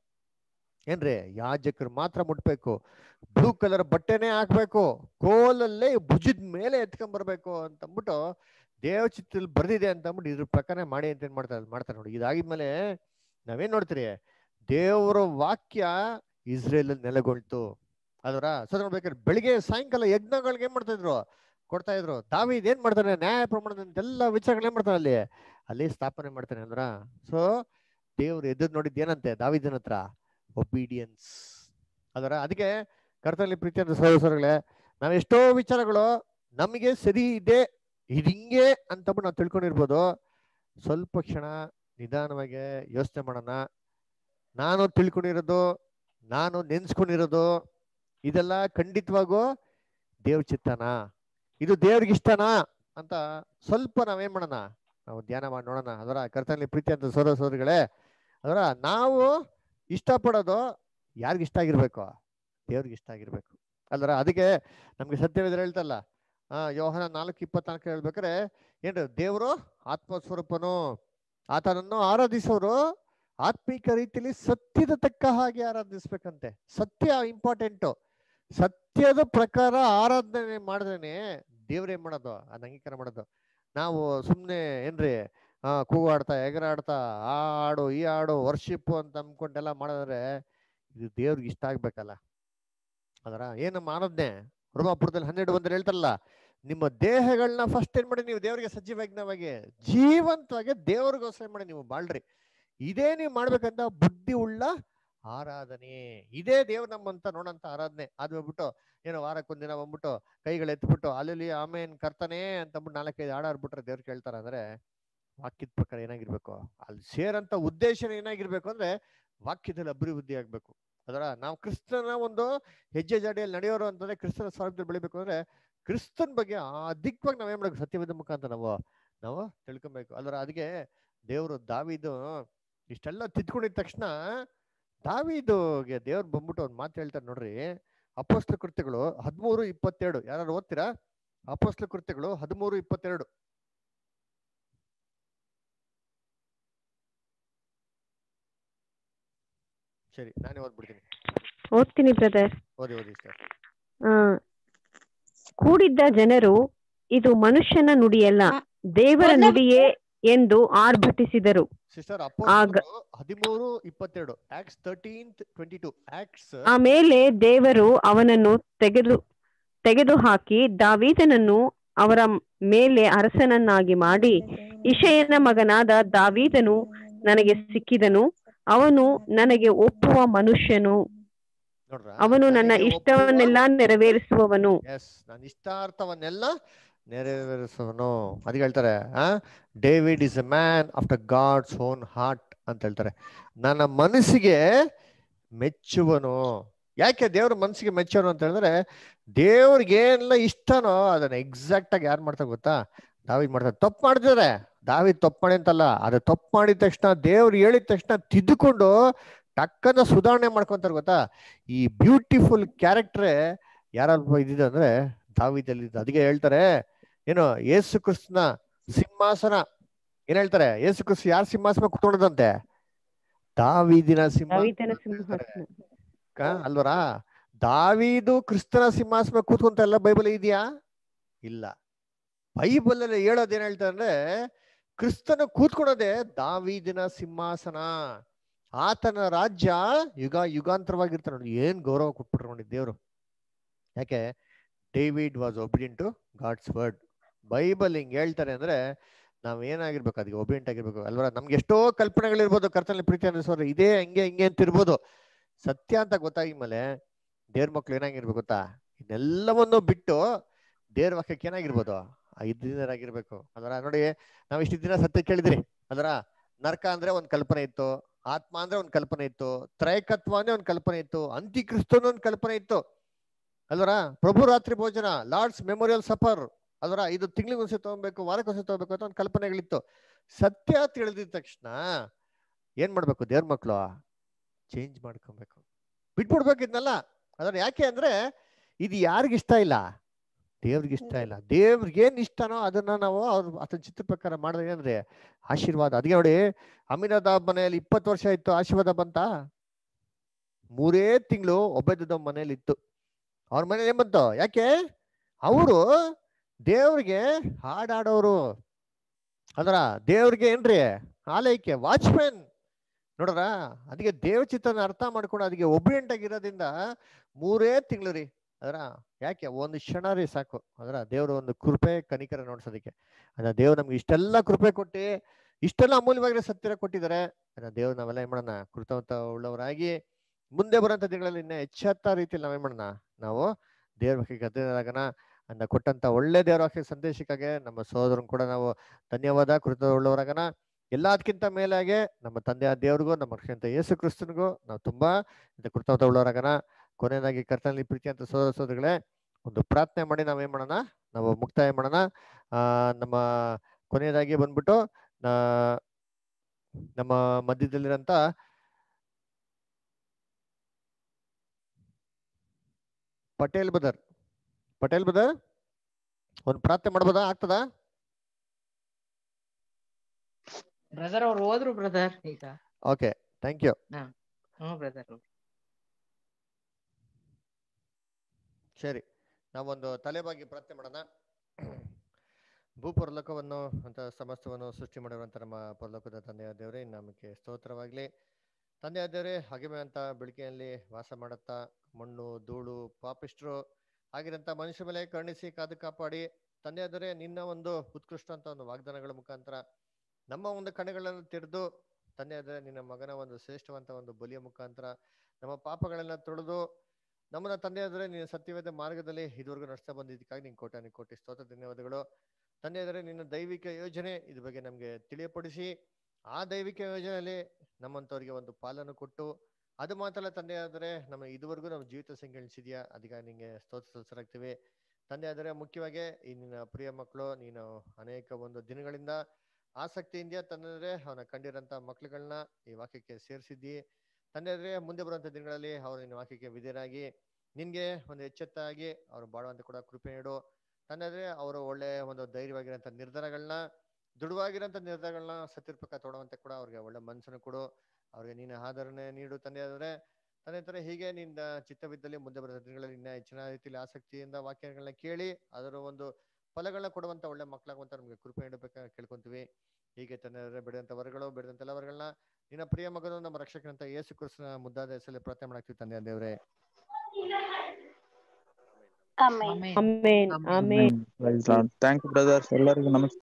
ಏನ್ರಿ ಯಾಜಕರು ಮಾತ್ರ ಮುಟ್ಬೇಕು ಬ್ಲೂ ಕಲರ್ ಬಟ್ಟೆನೇ ಹಾಕ್ಬೇಕು ಕೋಲಲ್ಲೇ ಭುಜದ ಮೇಲೆ ಎತ್ಕೊಂಡ್ ಬರ್ಬೇಕು ಅಂತ ಅಂದ್ಬಿಟ್ಟು ದೇವ ಚಿತ್ರದಲ್ಲಿ ಬರ್ದಿದೆ ಅಂತ ಅಂದ್ಬಿಟ್ಟು ಇದ್ರ ಪ್ರಕಾರ ಮಾಡಿ ಅಂತ ಏನ್ ಮಾಡ್ತಾರೆ ಮಾಡ್ತಾರೆ ನೋಡಿ ಇದಾಗಿದ್ಮೇಲೆ ನಾವೇನ್ ನೋಡ್ತೀರಿ ದೇವರ ವಾಕ್ಯ ಇಸ್ರೇಲ್ ನೆಲೆಗೊಳ್ತು ಅದರ ಸೊ ನೋಡ್ಬೇಕಾದ್ರೆ ಬೆಳಿಗ್ಗೆ ಸಾಯಂಕಾಲ ಯಜ್ಞಗಳಿಗೆ ಏನ್ ಮಾಡ್ತಾ ಇದ್ರು ಕೊಡ್ತಾ ಇದ್ರು ದಾವಿದ್ ಏನ್ ಮಾಡ್ತಾನೆ ನ್ಯಾಯ ಪ್ರಮಾಣದ ಎಲ್ಲ ವಿಚಾರಗಳು ಏನ್ ಮಾಡ್ತಾನೆ ಅಲ್ಲಿ ಅಲ್ಲಿ ಸ್ಥಾಪನೆ ಮಾಡ್ತಾನೆ ಅಂದ್ರ ಸೊ ದೇವ್ರು ಎದುರು ನೋಡಿದ್ ಏನಂತೆ ದಾವಿದನ ಹತ್ರ ಒಬೀಡಿಯನ್ಸ್ ಅದರ ಅದಕ್ಕೆ ಕರ್ತನಲ್ಲಿ ಪ್ರೀತಿಯಾದ ಸಹೋದರಗಳೇ ನಾವ್ ಎಷ್ಟೋ ವಿಚಾರಗಳು ನಮಗೆ ಸರಿ ಇದೆ ಇದು ಹಿಂಗೆ ಅಂತಬಿಟ್ಟು ನಾವು ತಿಳ್ಕೊಂಡಿರ್ಬೋದು ಸ್ವಲ್ಪ ಕ್ಷಣ ನಿಧಾನವಾಗಿ ಯೋಚನೆ ಮಾಡೋಣ ನಾನು ತಿಳ್ಕೊಂಡಿರೋದು ನಾನು ನೆನ್ಸ್ಕೊಂಡಿರೋದು ಇದೆಲ್ಲ ಖಂಡಿತವಾಗೂ ದೇವ್ರ ಚಿತ್ತನಾ ಇದು ದೇವ್ರಿಗೆ ಇಷ್ಟನಾ ಅಂತ ಸ್ವಲ್ಪ ನಾವೇನ್ ಮಾಡೋಣ ನಾವು ಧ್ಯಾನ ಮಾಡಿ ನೋಡೋಣ ಅದರ ಕರ್ತನಲ್ಲಿ ಪ್ರೀತಿ ಅಂತ ಸೋದರ ಸೋದರಿಗಳೇ ಅದರ ನಾವು ಇಷ್ಟಪಡೋದು ಯಾರಿಗ ಇಷ್ಟ ಆಗಿರ್ಬೇಕು ದೇವ್ರಿಗೆ ಇಷ್ಟ ಆಗಿರ್ಬೇಕು ಅಲ್ದರ ಅದಕ್ಕೆ ನಮ್ಗೆ ಸತ್ಯವೇದ್ರ ಹೇಳ್ತಲ್ಲ ಆ ಯೋಹನ ನಾಲ್ಕು ಇಪ್ಪತ್ನಾಲ್ಕು ಹೇಳ್ಬೇಕಾರೆ ಏನ್ರಿ ದೇವರು ಆತ್ಮ ಸ್ವರೂಪನು ಆತನನ್ನು ಆರಾಧಿಸೋರು ಆತ್ಮಿಕ ರೀತಿಯಲ್ಲಿ ಸತ್ಯದ ತಕ್ಕ ಹಾಗೆ ಆರಾಧಿಸ್ಬೇಕಂತೆ ಸತ್ಯ ಇಂಪಾರ್ಟೆಂಟು ಸತ್ಯದ ಪ್ರಕಾರ ಆರಾಧನೆ ಮಾಡಿದ್ರೇನೆ ದೇವ್ರ ಏನ್ ಮಾಡೋದು ಅದ್ ಅಂಗೀಕಾರ ಮಾಡೋದು ನಾವು ಸುಮ್ನೆ ಏನ್ರಿ ಆ ಕೂಗಾಡ್ತಾ ಎಗರಾಡ್ತಾ ಆ ಹಾಡು ಈ ಹಾಡು ವರ್ಷಿಪ್ ಅಂತ ಅಂದ್ಕೊಂಡೆಲ್ಲ ಮಾಡಿದ್ರೆ ಇದು ದೇವ್ರಿಗೆ ಇಷ್ಟ ಆಗ್ಬೇಕಲ್ಲ ಅದರ ಏನು ನಮ್ಮ ಆರಾಧನೆ ರೋಮಾಪುರದಲ್ಲಿ ಹನ್ನೆರಡು ಬಂದ್ರೆ ಹೇಳ್ತಾರಲ್ಲ ನಿಮ್ಮ ದೇಹಗಳನ್ನ ಫಸ್ಟ್ ಏನ್ ಮಾಡಿ ನೀವು ದೇವರಿಗೆ ಸಜೀವಜ್ಞವಾಗಿ ಜೀವಂತವಾಗಿ ದೇವ್ರಿಗೋಸ್ಕರ ಮಾಡಿ ನೀವು ಬಾಳ್ರಿ ಇದೇ ನೀವು ಮಾಡ್ಬೇಕಂತ ಬುದ್ಧಿ ಉಳ್ಳ ಆರಾಧನೆ ಇದೇ ದೇವ್ರ ನಮ್ಮಂತ ನೋಡಂತ ಆರಾಧನೆ ಅದು ಹೋಗ್ಬಿಟ್ಟು ಏನೋ ವಾರಕ್ಕೊಂದಿನ ಬಂದ್ಬಿಟ್ಟು ಕೈಗಳು ಎತ್ಬಿಟ್ಟು ಅಲ್ಲಿ ಆಮೇನ್ ಕರ್ತನೆ ಅಂತ ಅಂದ್ಬಿಟ್ಟು ನಾಲ್ಕೈದು ಹಾಡಾಡ್ಬಿಟ್ರೆ ದೇವ್ರು ಕೇಳ್ತಾರ ಅಂದ್ರೆ ವಾಕ್ಯದ ಪ್ರಕಾರ ಏನಾಗಿರ್ಬೇಕು ಅಲ್ಲಿ ಸೇರಂತ ಉದ್ದೇಶ ಏನಾಗಿರ್ಬೇಕು ಅಂದ್ರೆ ವಾಕ್ಯದಲ್ಲಿ ಅಭಿವೃದ್ಧಿ ಆಗ್ಬೇಕು ಅದರ ನಾವು ಕ್ರಿಸ್ತನ ಒಂದು ಹೆಜ್ಜೆ ಜಾಡಿಯಲ್ಲಿ ನಡೆಯೋರು ಅಂತಂದ್ರೆ ಕ್ರಿಸ್ತನ ಸ್ವರೂಪದಲ್ಲಿ ಬೆಳಿಬೇಕು ಅಂದ್ರೆ ಕ್ರಿಸ್ತನ್ ಬಗ್ಗೆ ಅಧಿಕವಾಗಿ ನಾವೇನ್ ಮಾಡ್ಬೇಕು ಸತ್ಯವೇದ ಮುಖಾಂತರ ನಾವು ನಾವು ತಿಳ್ಕೊಬೇಕು ಅಲ್ವರ ಅದಕ್ಕೆ ದೇವರು ದಾವಿದು ಇಷ್ಟೆಲ್ಲ ತಿದ್ಕೊಂಡಿದ ತಕ್ಷಣ ದಾವಿದುಗೆ ದೇವ್ರು ಬಂದ್ಬಿಟ್ಟು ಒಂದ್ ಮಾತು ಹೇಳ್ತಾರೆ ನೋಡ್ರಿ ಅಪೋಸ್ಲ ಕೃತ್ಯಗಳು ಹದಿಮೂರು ಇಪ್ಪತ್ತೆರಡು ಯಾರು ಓದ್ತೀರಾ ಅಪೋಸ್ಲ ಕೃತ್ಯಗಳು ಹದಿಮೂರು ಇಪ್ಪತ್ತೆರಡು ಸರಿ ನಾನೇ ಓದ್ಬಿಡ್ತೀನಿ ಓದ್ತೀನಿ ಬ್ರದರ್ ಓದಿ ಓದಿ ಸರ್ ಆ ಕೂಡಿದ್ದ ಜನರು ಇದು ಮನುಷ್ಯನ ನುಡಿಯಲ್ಲ ದೇವರ ನುಡಿಯೇ ಎಂದು ಆರ್ಭಟಿಸಿದರು ಸಿಸ್ಟರ್ ಆಗ ಅಪೋಸ್ಲ ಹದಿಮೂರು ಇಪ್ಪತ್ತೆರಡು Acts thirteen twenty two Acts ಆಮೇಲೆ ದೇವರು ಅವನನ್ನು ತೆಗೆದು ತೆಗೆದುಹಾಕಿ ದಾವೀದನನ್ನು ಅವರ ಮೇಲೆ ಅರಸನನ್ನಾಗಿ ಮಾಡಿ ಇಷಯನ ಮಗನಾದ ದಾವೀದನು ನನಗೆ ಸಿಕ್ಕಿದನು ಅವನು ನನಗೆ ಒಪ್ಪುವ ಮನುಷ್ಯನು ನೋಡ್ರ ಅವನು ನನ್ನ ನನಗೆ ಇಷ್ಟವನ್ನೆಲ್ಲ ನೆರವೇರಿಸುವವನು ಎಸ್ ನನ್ನ ಇಷ್ಟಾರ್ಥವನ್ನೆಲ್ಲ ನೆರವೇರಿಸುವನು ಅದಕ್ಕೆ ಹೇಳ್ತಾರೆ ಆ David is a man after God's own heart ಅಂತ ಹೇಳ್ತಾರೆ ನನ್ನ ಮನಸ್ಸಿಗೆ ಮೆಚ್ಚುವನು ಯಾಕೆ ದೇವ್ರ ಮನಸ್ಸಿಗೆ ಮೆಚ್ಚೋನು ಅಂತ ಹೇಳಿದ್ರೆ ದೇವ್ರಿಗೆ ಏನೆಲ್ಲ ಇಷ್ಟನೋ ಅದನ್ನ ಎಕ್ಸಾಕ್ಟ್ ಆಗಿ ಯಾರು ಮಾಡ್ತಾರೆ ಗೊತ್ತಾ ದಾವಿದ್ ಮಾಡ್ತಾರೆ ತಪ್ಪು ಮಾಡಿದ್ರೆ ದಾವಿದ್ ತಪ್ಪು ಮಾಡಿ ಅಂತಲ್ಲ ಅದು ತಪ್ಪು ಮಾಡಿದ ತಕ್ಷಣ ದೇವ್ರು ಹೇಳಿದ ತಕ್ಷಣ ತಿದ್ದುಕೊಂಡು ಟಕ್ಕನ ಸುಧಾರಣೆ ಮಾಡ್ಕೊಂತಾರೆ ಗೊತ್ತಾ ಈ ಬ್ಯೂಟಿಫುಲ್ ಕ್ಯಾರೆಕ್ಟ್ರೇ ಯಾರಲ್ಪ ಇದಿದೆ ಅಂದ್ರೆ ದಾವಿದಲ್ಲಿ ಅದಕ್ಕೆ ಹೇಳ್ತಾರೆ ಏನು ಯೇಸು ಕ್ರಿಸ್ತನ ಸಿಂಹಾಸನ ಏನ್ ಹೇಳ್ತಾರೆ ಯೇಸು ಕ್ರಿಸ್ತ ಯಾರ ಸಿಂಹಾಸನ ಕುತ್ಕೊಂಡದಂತೆ ದಾವಿದಿನ ದಾವೀದನ ಸಿಂಹಾಸನ ಸಿಂಹಾಸನ ಕ- ಅಲ್ವರಾ ದಾವೀದು ಕ್ರಿಸ್ತನ ಸಿಂಹಾಸನ ಕೂತ್ಕೊಂತ ಎಲ್ಲ ಬೈಬಲ್ ಇದೆಯಾ ಇಲ್ಲ ಬೈಬಲ್ ಅಲ್ಲಿ ಹೇಳೋದ್ ಏನ್ ಹೇಳ್ತಾರೆ ಅಂದ್ರೆ ಕ್ರಿಸ್ತನ ಕೂತ್ಕೊಳ್ಳೋದೇ ದಾವೀದಿನ ಸಿಂಹಾಸನ ಆತನ ರಾಜ್ಯ ಯುಗ ಯುಗಾಂತರವಾಗಿರ್ತಾನೆ ನೋಡಿ ಏನ್ ಗೌರವ ಕೊಟ್ಬಿಟ್ರು ನೋಡಿ ದೇವ್ರು ಯಾಕೆ David was obedient to God's word Bible ಹಿಂಗ್ ಹೇಳ್ತಾರೆ ಅಂದ್ರೆ ನಾವ್ ಏನಾಗಿರ್ಬೇಕು ಅದಕ್ಕೆ ಒಬಿಡಿಯಂಟ್ ಆಗಿರ್ಬೇಕು ಅಲ್ವಾ ನಮ್ಗೆ ಎಷ್ಟೋ ಕಲ್ಪನೆಗಳಿರ್ಬೋದು ಕರ್ತನಲ್ಲಿ ಪ್ರೀತಿ ಅನ್ನಿಸೋರು ಇದೇ ಹಂಗೆ ಹಿಂಗೆ ಅಂತ ಇರ್ಬೋದು ಸತ್ಯ ಅಂತ ಗೊತ್ತಾಗಿದ್ಮೇಲೆ ದೇವ್ರ ಮಕ್ಳು ಏನಾಗಿರ್ಬೇಕು ಗೊತ್ತಾ ಇದೆಲ್ಲವನ್ನು ಬಿಟ್ಟು ದೇವ್ರ ವಾಕ್ಯಕ್ಕೆ ಏನಾಗಿರ್ಬೋದು ಇದ್ದಿರಾಗಿರ್ಬೇಕು ಅದರ ನೋಡಿ ನಾವ್ ಇಷ್ಟು ದಿನ ಸತ್ಯ ಕೇಳಿದ್ರಿ ಅದರ ನರಕ ಅಂದ್ರೆ ಒಂದ್ ಕಲ್ಪನೆ ಇತ್ತು ಆತ್ಮ ಅಂದ್ರೆ ಒಂದ್ ಕಲ್ಪನೆ ಇತ್ತು ತ್ರೈಕತ್ವ ಅಂದ್ರೆ ಒಂದ್ ಕಲ್ಪನೆ ಇತ್ತು ಅಂತಿಕ್ರಿಸ್ತನ ಒಂದ್ ಕಲ್ಪನೆ ಇತ್ತು ಅಲ್ವರ ಪ್ರಭು ರಾತ್ರಿ ಭೋಜನ ಲಾರ್ಡ್ಸ್ ಮೆಮೋರಿಯಲ್ ಸಫರ್ ಅದರ ಇದು ತಿಂಗಳಿಗೆ ಒಂದ್ಸತಿ ತಗೋಬೇಕು ವಾರಕ್ಕೆ ಒಂದ್ಸತಿ ತಗೋಬೇಕು ಅಂತ ಒಂದು ಕಲ್ಪನೆಗಳಿತ್ತು ಸತ್ಯ ತಿಳಿದಿದ ತಕ್ಷಣ ಏನ್ ಮಾಡ್ಬೇಕು ದೇವ್ರ ಮಕ್ಳು ಚೇಂಜ್ ಮಾಡ್ಕೊಬೇಕು ಬಿಟ್ಬಿಡ್ಬೇಕು ಇದನ್ನೆಲ್ಲ ಅದನ್ನ ಯಾಕೆ ಅಂದ್ರೆ ಇದು ಯಾರಿಗ ಇಷ್ಟ ಇಲ್ಲ ದೇವ್ರಿಗೆ ಇಷ್ಟ ಇಲ್ಲ ದೇವ್ರಿಗೆ ಏನ್ ಇಷ್ಟನೋ ಅದನ್ನ ನಾವು ಅವ್ರ ಆತನ ಚಿತ್ರ ಪ್ರಕಾರ ಮಾಡಿದ್ರೆ ಏನಂದ್ರೆ ಆಶೀರ್ವಾದ ಅದಕ್ಕೆ ನೋಡಿ ಅಮೀನಾದಾಬ್ ಮನೆಯಲ್ಲಿ ಇಪ್ಪತ್ತು ವರ್ಷ ಇತ್ತು ಆಶೀರ್ವಾದ ಬಂತ ಮೂರೇ ತಿಂಗಳು ಒಬ್ಬದ ಮನೇಲಿ ಇತ್ತು ಅವ್ರ ಮನೇಲಿ ಏನ್ ಬಂತು ಯಾಕೆ ಅವರು ದೇವ್ರಿಗೆ ಹಾಡಾಡೋರು ಅಂದ್ರ ದೇವ್ರಿಗೆ ಏನ್ರಿ ಆಲಯಕ್ಕೆ ವಾಚ್ಮ್ಯಾನ್ ನೋಡ್ರ ಅದಕ್ಕೆ ದೇವ ಚಿತ್ರನ ಅರ್ಥ ಮಾಡ್ಕೊಂಡು ಅದಕ್ಕೆ ಒಬ್ರಿಯಂಟ್ ಆಗಿರೋದ್ರಿಂದ ಮೂರೇ ತಿಂಗಳು ರೀ ಅದರ ಯಾಕೆ ಒಂದು ಕ್ಷಣ ರೀ ಸಾಕು ಅದರ ದೇವ್ರ ಒಂದು ಕೃಪೆ ಕನಿಕರ ನೋಡ್ಸೋದಕ್ಕೆ ಅದ ದೇವ್ರು ನಮ್ಗೆ ಇಷ್ಟೆಲ್ಲ ಕೃಪೆ ಕೊಟ್ಟು ಇಷ್ಟೆಲ್ಲ ಅಮೂಲ್ಯವಾಗಿ ಸತ್ಯರ ಕೊಟ್ಟಿದ್ದಾರೆ ಅದನ್ನ ದೇವ್ರು ನಾವೆಲ್ಲ ಏನ್ ಮಾಡೋಣ ಕೃತಜ್ಞತ ಉಳ್ಳವರಾಗಿ ಮುಂದೆ ಬರುವಂತ ದಿನಗಳಲ್ಲಿ ಇನ್ನ ಎಚ್ಚೆತ್ತ ರೀತಿಯಲ್ಲಿ ನಾವೇನ್ ಮಾಡೋಣ ನಾವು ದೇವ್ರ ಬಗ್ಗೆ ಗದ್ದೆನಾಗನ ಅನ್ನ ಕೊಟ್ಟಂತ ಒಳ್ಳೆ ದೇವ್ರ ವಾಕ್ಯ ಸಂದೇಶಕ್ಕಾಗಿ ನಮ್ಮ ಸಹೋದರನ್ ಕೂಡ ನಾವು ಧನ್ಯವಾದ ಕೃತಜ್ಞ ಉಳ್ಳವರಾಗನ ಎಲ್ಲದಕ್ಕಿಂತ ಮೇಲಾಗೆ ನಮ್ಮ ತಂದೆಯ ದೇವ್ರಿಗೂ ನಮ್ಮ ರಕ್ಷಣೆ ಯೇಸು ಕ್ರಿಸ್ತನಿಗೂ ನಾವು ತುಂಬಾ ಕೃತಜ್ಞತ ಉಳ್ಳವರಾಗನ ಕೊನೆಯದಾಗಿ ಕರ್ತನಲ್ಲಿ ಪ್ರೀತಿ ಅಂತ ಸೋದರ ಸೋದರಿಗಳೇ ಒಂದು ಪ್ರಾರ್ಥನೆ ಮಾಡಿ ನಾವೇನ್ ಮಾಡೋಣ ನಾವು ಮುಕ್ತಾಯ ಮಾಡೋಣ ಆ ನಮ್ಮ ಕೊನೆಯದಾಗಿ ಬಂದ್ಬಿಟ್ಟು ಆ, ನಮ್ಮ ಮಧ್ಯದಲ್ಲಿರಂತ ಪಟೇಲ್ ಬದರ್ ಪಟೇಲ್ ಬದರ್ ಒಂದು ಪ್ರಾರ್ಥನೆ ಮಾಡ್ಬೋದಾ ಆಗ್ತದಾ ಬ್ರದರ್ ಅವ್ರು ಹೋದ್ರು ಬ್ರದರ್ ಈಗ okay thank you hmm brother ಸರಿ ನಾವೊಂದು ತಲೆಬಾಗಿ ಪ್ರಾರ್ಥನೆ ಮಾಡೋಣ ಭೂಪರಲೋಕವನ್ನು ಅಂತ ಸಮಸ್ತವನ್ನು ಸೃಷ್ಟಿ ಮಾಡಿರುವಂತ ನಮ್ಮ ಪರಲೋಕದ ತಂದೆಯ ದೇವರೇ ನಮಗೆ ಸ್ತೋತ್ರವಾಗ್ಲಿ ತಂದೆಯ ದೇವರೇ ಹಗೆಮೆ ಅಂತ ಬೆಳಕಿನಲ್ಲಿ ವಾಸ ಮಾಡುತ್ತಾ ಮಣ್ಣು ಧೂಳು ಪಾಪಿಷ್ಟ್ರು ಆಗಿರಂತ ಮನುಷ್ಯ ಮೇಲೆ ಕರುಣಿಸಿ ಕಾದು ಕಾಪಾಡಿ ತಂದೆಯಾದರೆ ನಿನ್ನ ಒಂದು ಉತ್ಕೃಷ್ಟ ಅಂತ ಒಂದು ವಾಗ್ದಾನಗಳ ಮುಖಾಂತರ ನಮ್ಮ ಒಂದು ಕಣ್ಣುಗಳನ್ನು ತೆರೆದು ತಂದೆಯಾದರೆ ನಿನ್ನ ಮಗನ ಒಂದು ಶ್ರೇಷ್ಠವಂತ ಒಂದು ಬಲಿಯ ಮುಖಾಂತರ ನಮ್ಮ ಪಾಪಗಳೆಲ್ಲ ತೊಳೆದು ನಮ್ಮನ್ನ ತಂದೆಯಾದರೆ ನಿನ್ನ ಸತ್ಯವೇದ ಮಾರ್ಗದಲ್ಲಿ ಇದುವರೆಗೂ ನಡೆಸ್ತಾ ಬಂದಿದ್ದಕ್ಕಾಗಿ ನಿನ್ ಕೋಟಾನಿ ಕೋಟಿ ಸ್ತೋತ್ರ ಧನ್ಯವಾದಗಳು ತಂದೆಯಾದರೆ ನಿನ್ನ ದೈವಿಕ ಯೋಜನೆ ಇದ್ರ ಬಗ್ಗೆ ನಮಗೆ ತಿಳಿಯಪಡಿಸಿ ಆ ದೈವಿಕ ಯೋಜನೆಯಲ್ಲಿ ನಮ್ಮಂಥವ್ರಿಗೆ ಒಂದು ಪಾಲನ್ನು ಕೊಟ್ಟು ಅದು ಮಾತ್ರ ಅಲ್ಲ ತಂದೆಯಾದರೆ ನಮ್ಮ ಇದುವರೆಗೂ ನಮ್ಮ ಜೀವಿತ ಸಂಖ್ಯೆಸಿದೆಯಾ ಅದಕ್ಕೆ ನಿಂಗೆ ಸ್ತೋತ್ರ ಸಲ್ಲಿಸಲಾಗ್ತೀವಿ ತಂದೆ ಆದರೆ ಮುಖ್ಯವಾಗಿ ಈ ನಿನ್ನ ಪ್ರಿಯ ಮಕ್ಕಳು ನೀನು ಅನೇಕ ಒಂದು ದಿನಗಳಿಂದ ಆಸಕ್ತಿಯಿಂದ ತಂದ್ರೆ ಅವನ ಕಂಡಿರಂತ ಮಕ್ಳುಗಳನ್ನ ಈ ವಾಕ್ಯಕ್ಕೆ ಸೇರಿಸಿದ್ದಿ ತಂದೆ ಆದ್ರೆ ಮುಂದೆ ಬರುವಂತ ದಿನಗಳಲ್ಲಿ ಅವರು ನಿನ್ನ ವಾಕ್ಯಕ್ಕೆ ವಿಧೇಯರಾಗಿ ನಿನ್ಗೆ ಒಂದು ಎಚ್ಚೆತ್ತಾಗಿ ಅವ್ರು ಬಾಳುವಂತ ಕೂಡ ಕೃಪೆ ನೀಡು ತಂದೆ ಆದ್ರೆ ಅವರು ಒಳ್ಳೆ ಒಂದು ಧೈರ್ಯವಾಗಿರೋಂಥ ನಿರ್ಧಾರಗಳನ್ನ ದೃಢವಾಗಿರೋಂಥ ನಿರ್ಧಾರಗಳನ್ನ ಸತ್ಯರ್ಪಕ ತೊಡುವಂತೆ ಕೂಡ ಅವ್ರಿಗೆ ಒಳ್ಳೆ ಮನಸ್ಸನ್ನು ಕೊಡು ಅವ್ರಿಗೆ ನೀನು ಆಧರಣೆ ನೀಡು ತಂದೆ ಆದ್ರೆ ತಂದೆ ತರ ಹೀಗೆ ನಿನ್ನ ಚಿತ್ತವಿದ್ದಲ್ಲಿ ಮುಂದೆ ಬರುವ ದಿನಗಳಲ್ಲಿ ಇನ್ನ ಹೆಚ್ಚಿನ ರೀತಿಯಲ್ಲಿ ಆಸಕ್ತಿಯಿಂದ ವಾಕ್ಯಗಳನ್ನ ಕೇಳಿ ಅದರ ಒಂದು ಫಲಗಳನ್ನ ಕೊಡುವಂತ ಒಳ್ಳೆ ಮಕ್ಕಳಾಗುವಂತ ನಮ್ಗೆ ಕೃಪೆ ನೀಡಬೇಕಾಗಿ ಕೇಳ್ಕೊಂತೀವಿ ಹೀಗೆ ತಂದೆ ಬೆಳೆದಂತ ವರಗಳು ಬೆಳೆದಂತ ಎಲ್ಲ ವರಗಳನ್ನ ನಿನ್ನ ಪ್ರಿಯ ಮಗನು ನಮ್ಮ ರಕ್ಷಕನಂತ ಯೇಸು ಕ್ರಿಸ್ತನ ಮುದ್ದಾದ ಹೆಸರಲ್ಲಿ ಪ್ರಾರ್ಥನೆ ಮಾಡಾಕ್ತಿವಿ ತಂದೆ ದೇವ್ರೆ ಆಮೇನ್ ಆಮೇನ್ ಥ್ಯಾಂಕ್ ಯು ಬ್ರದರ್ಸ್ ಎಲ್ಲರಿಗೂ ನಮಸ್ಕಾರ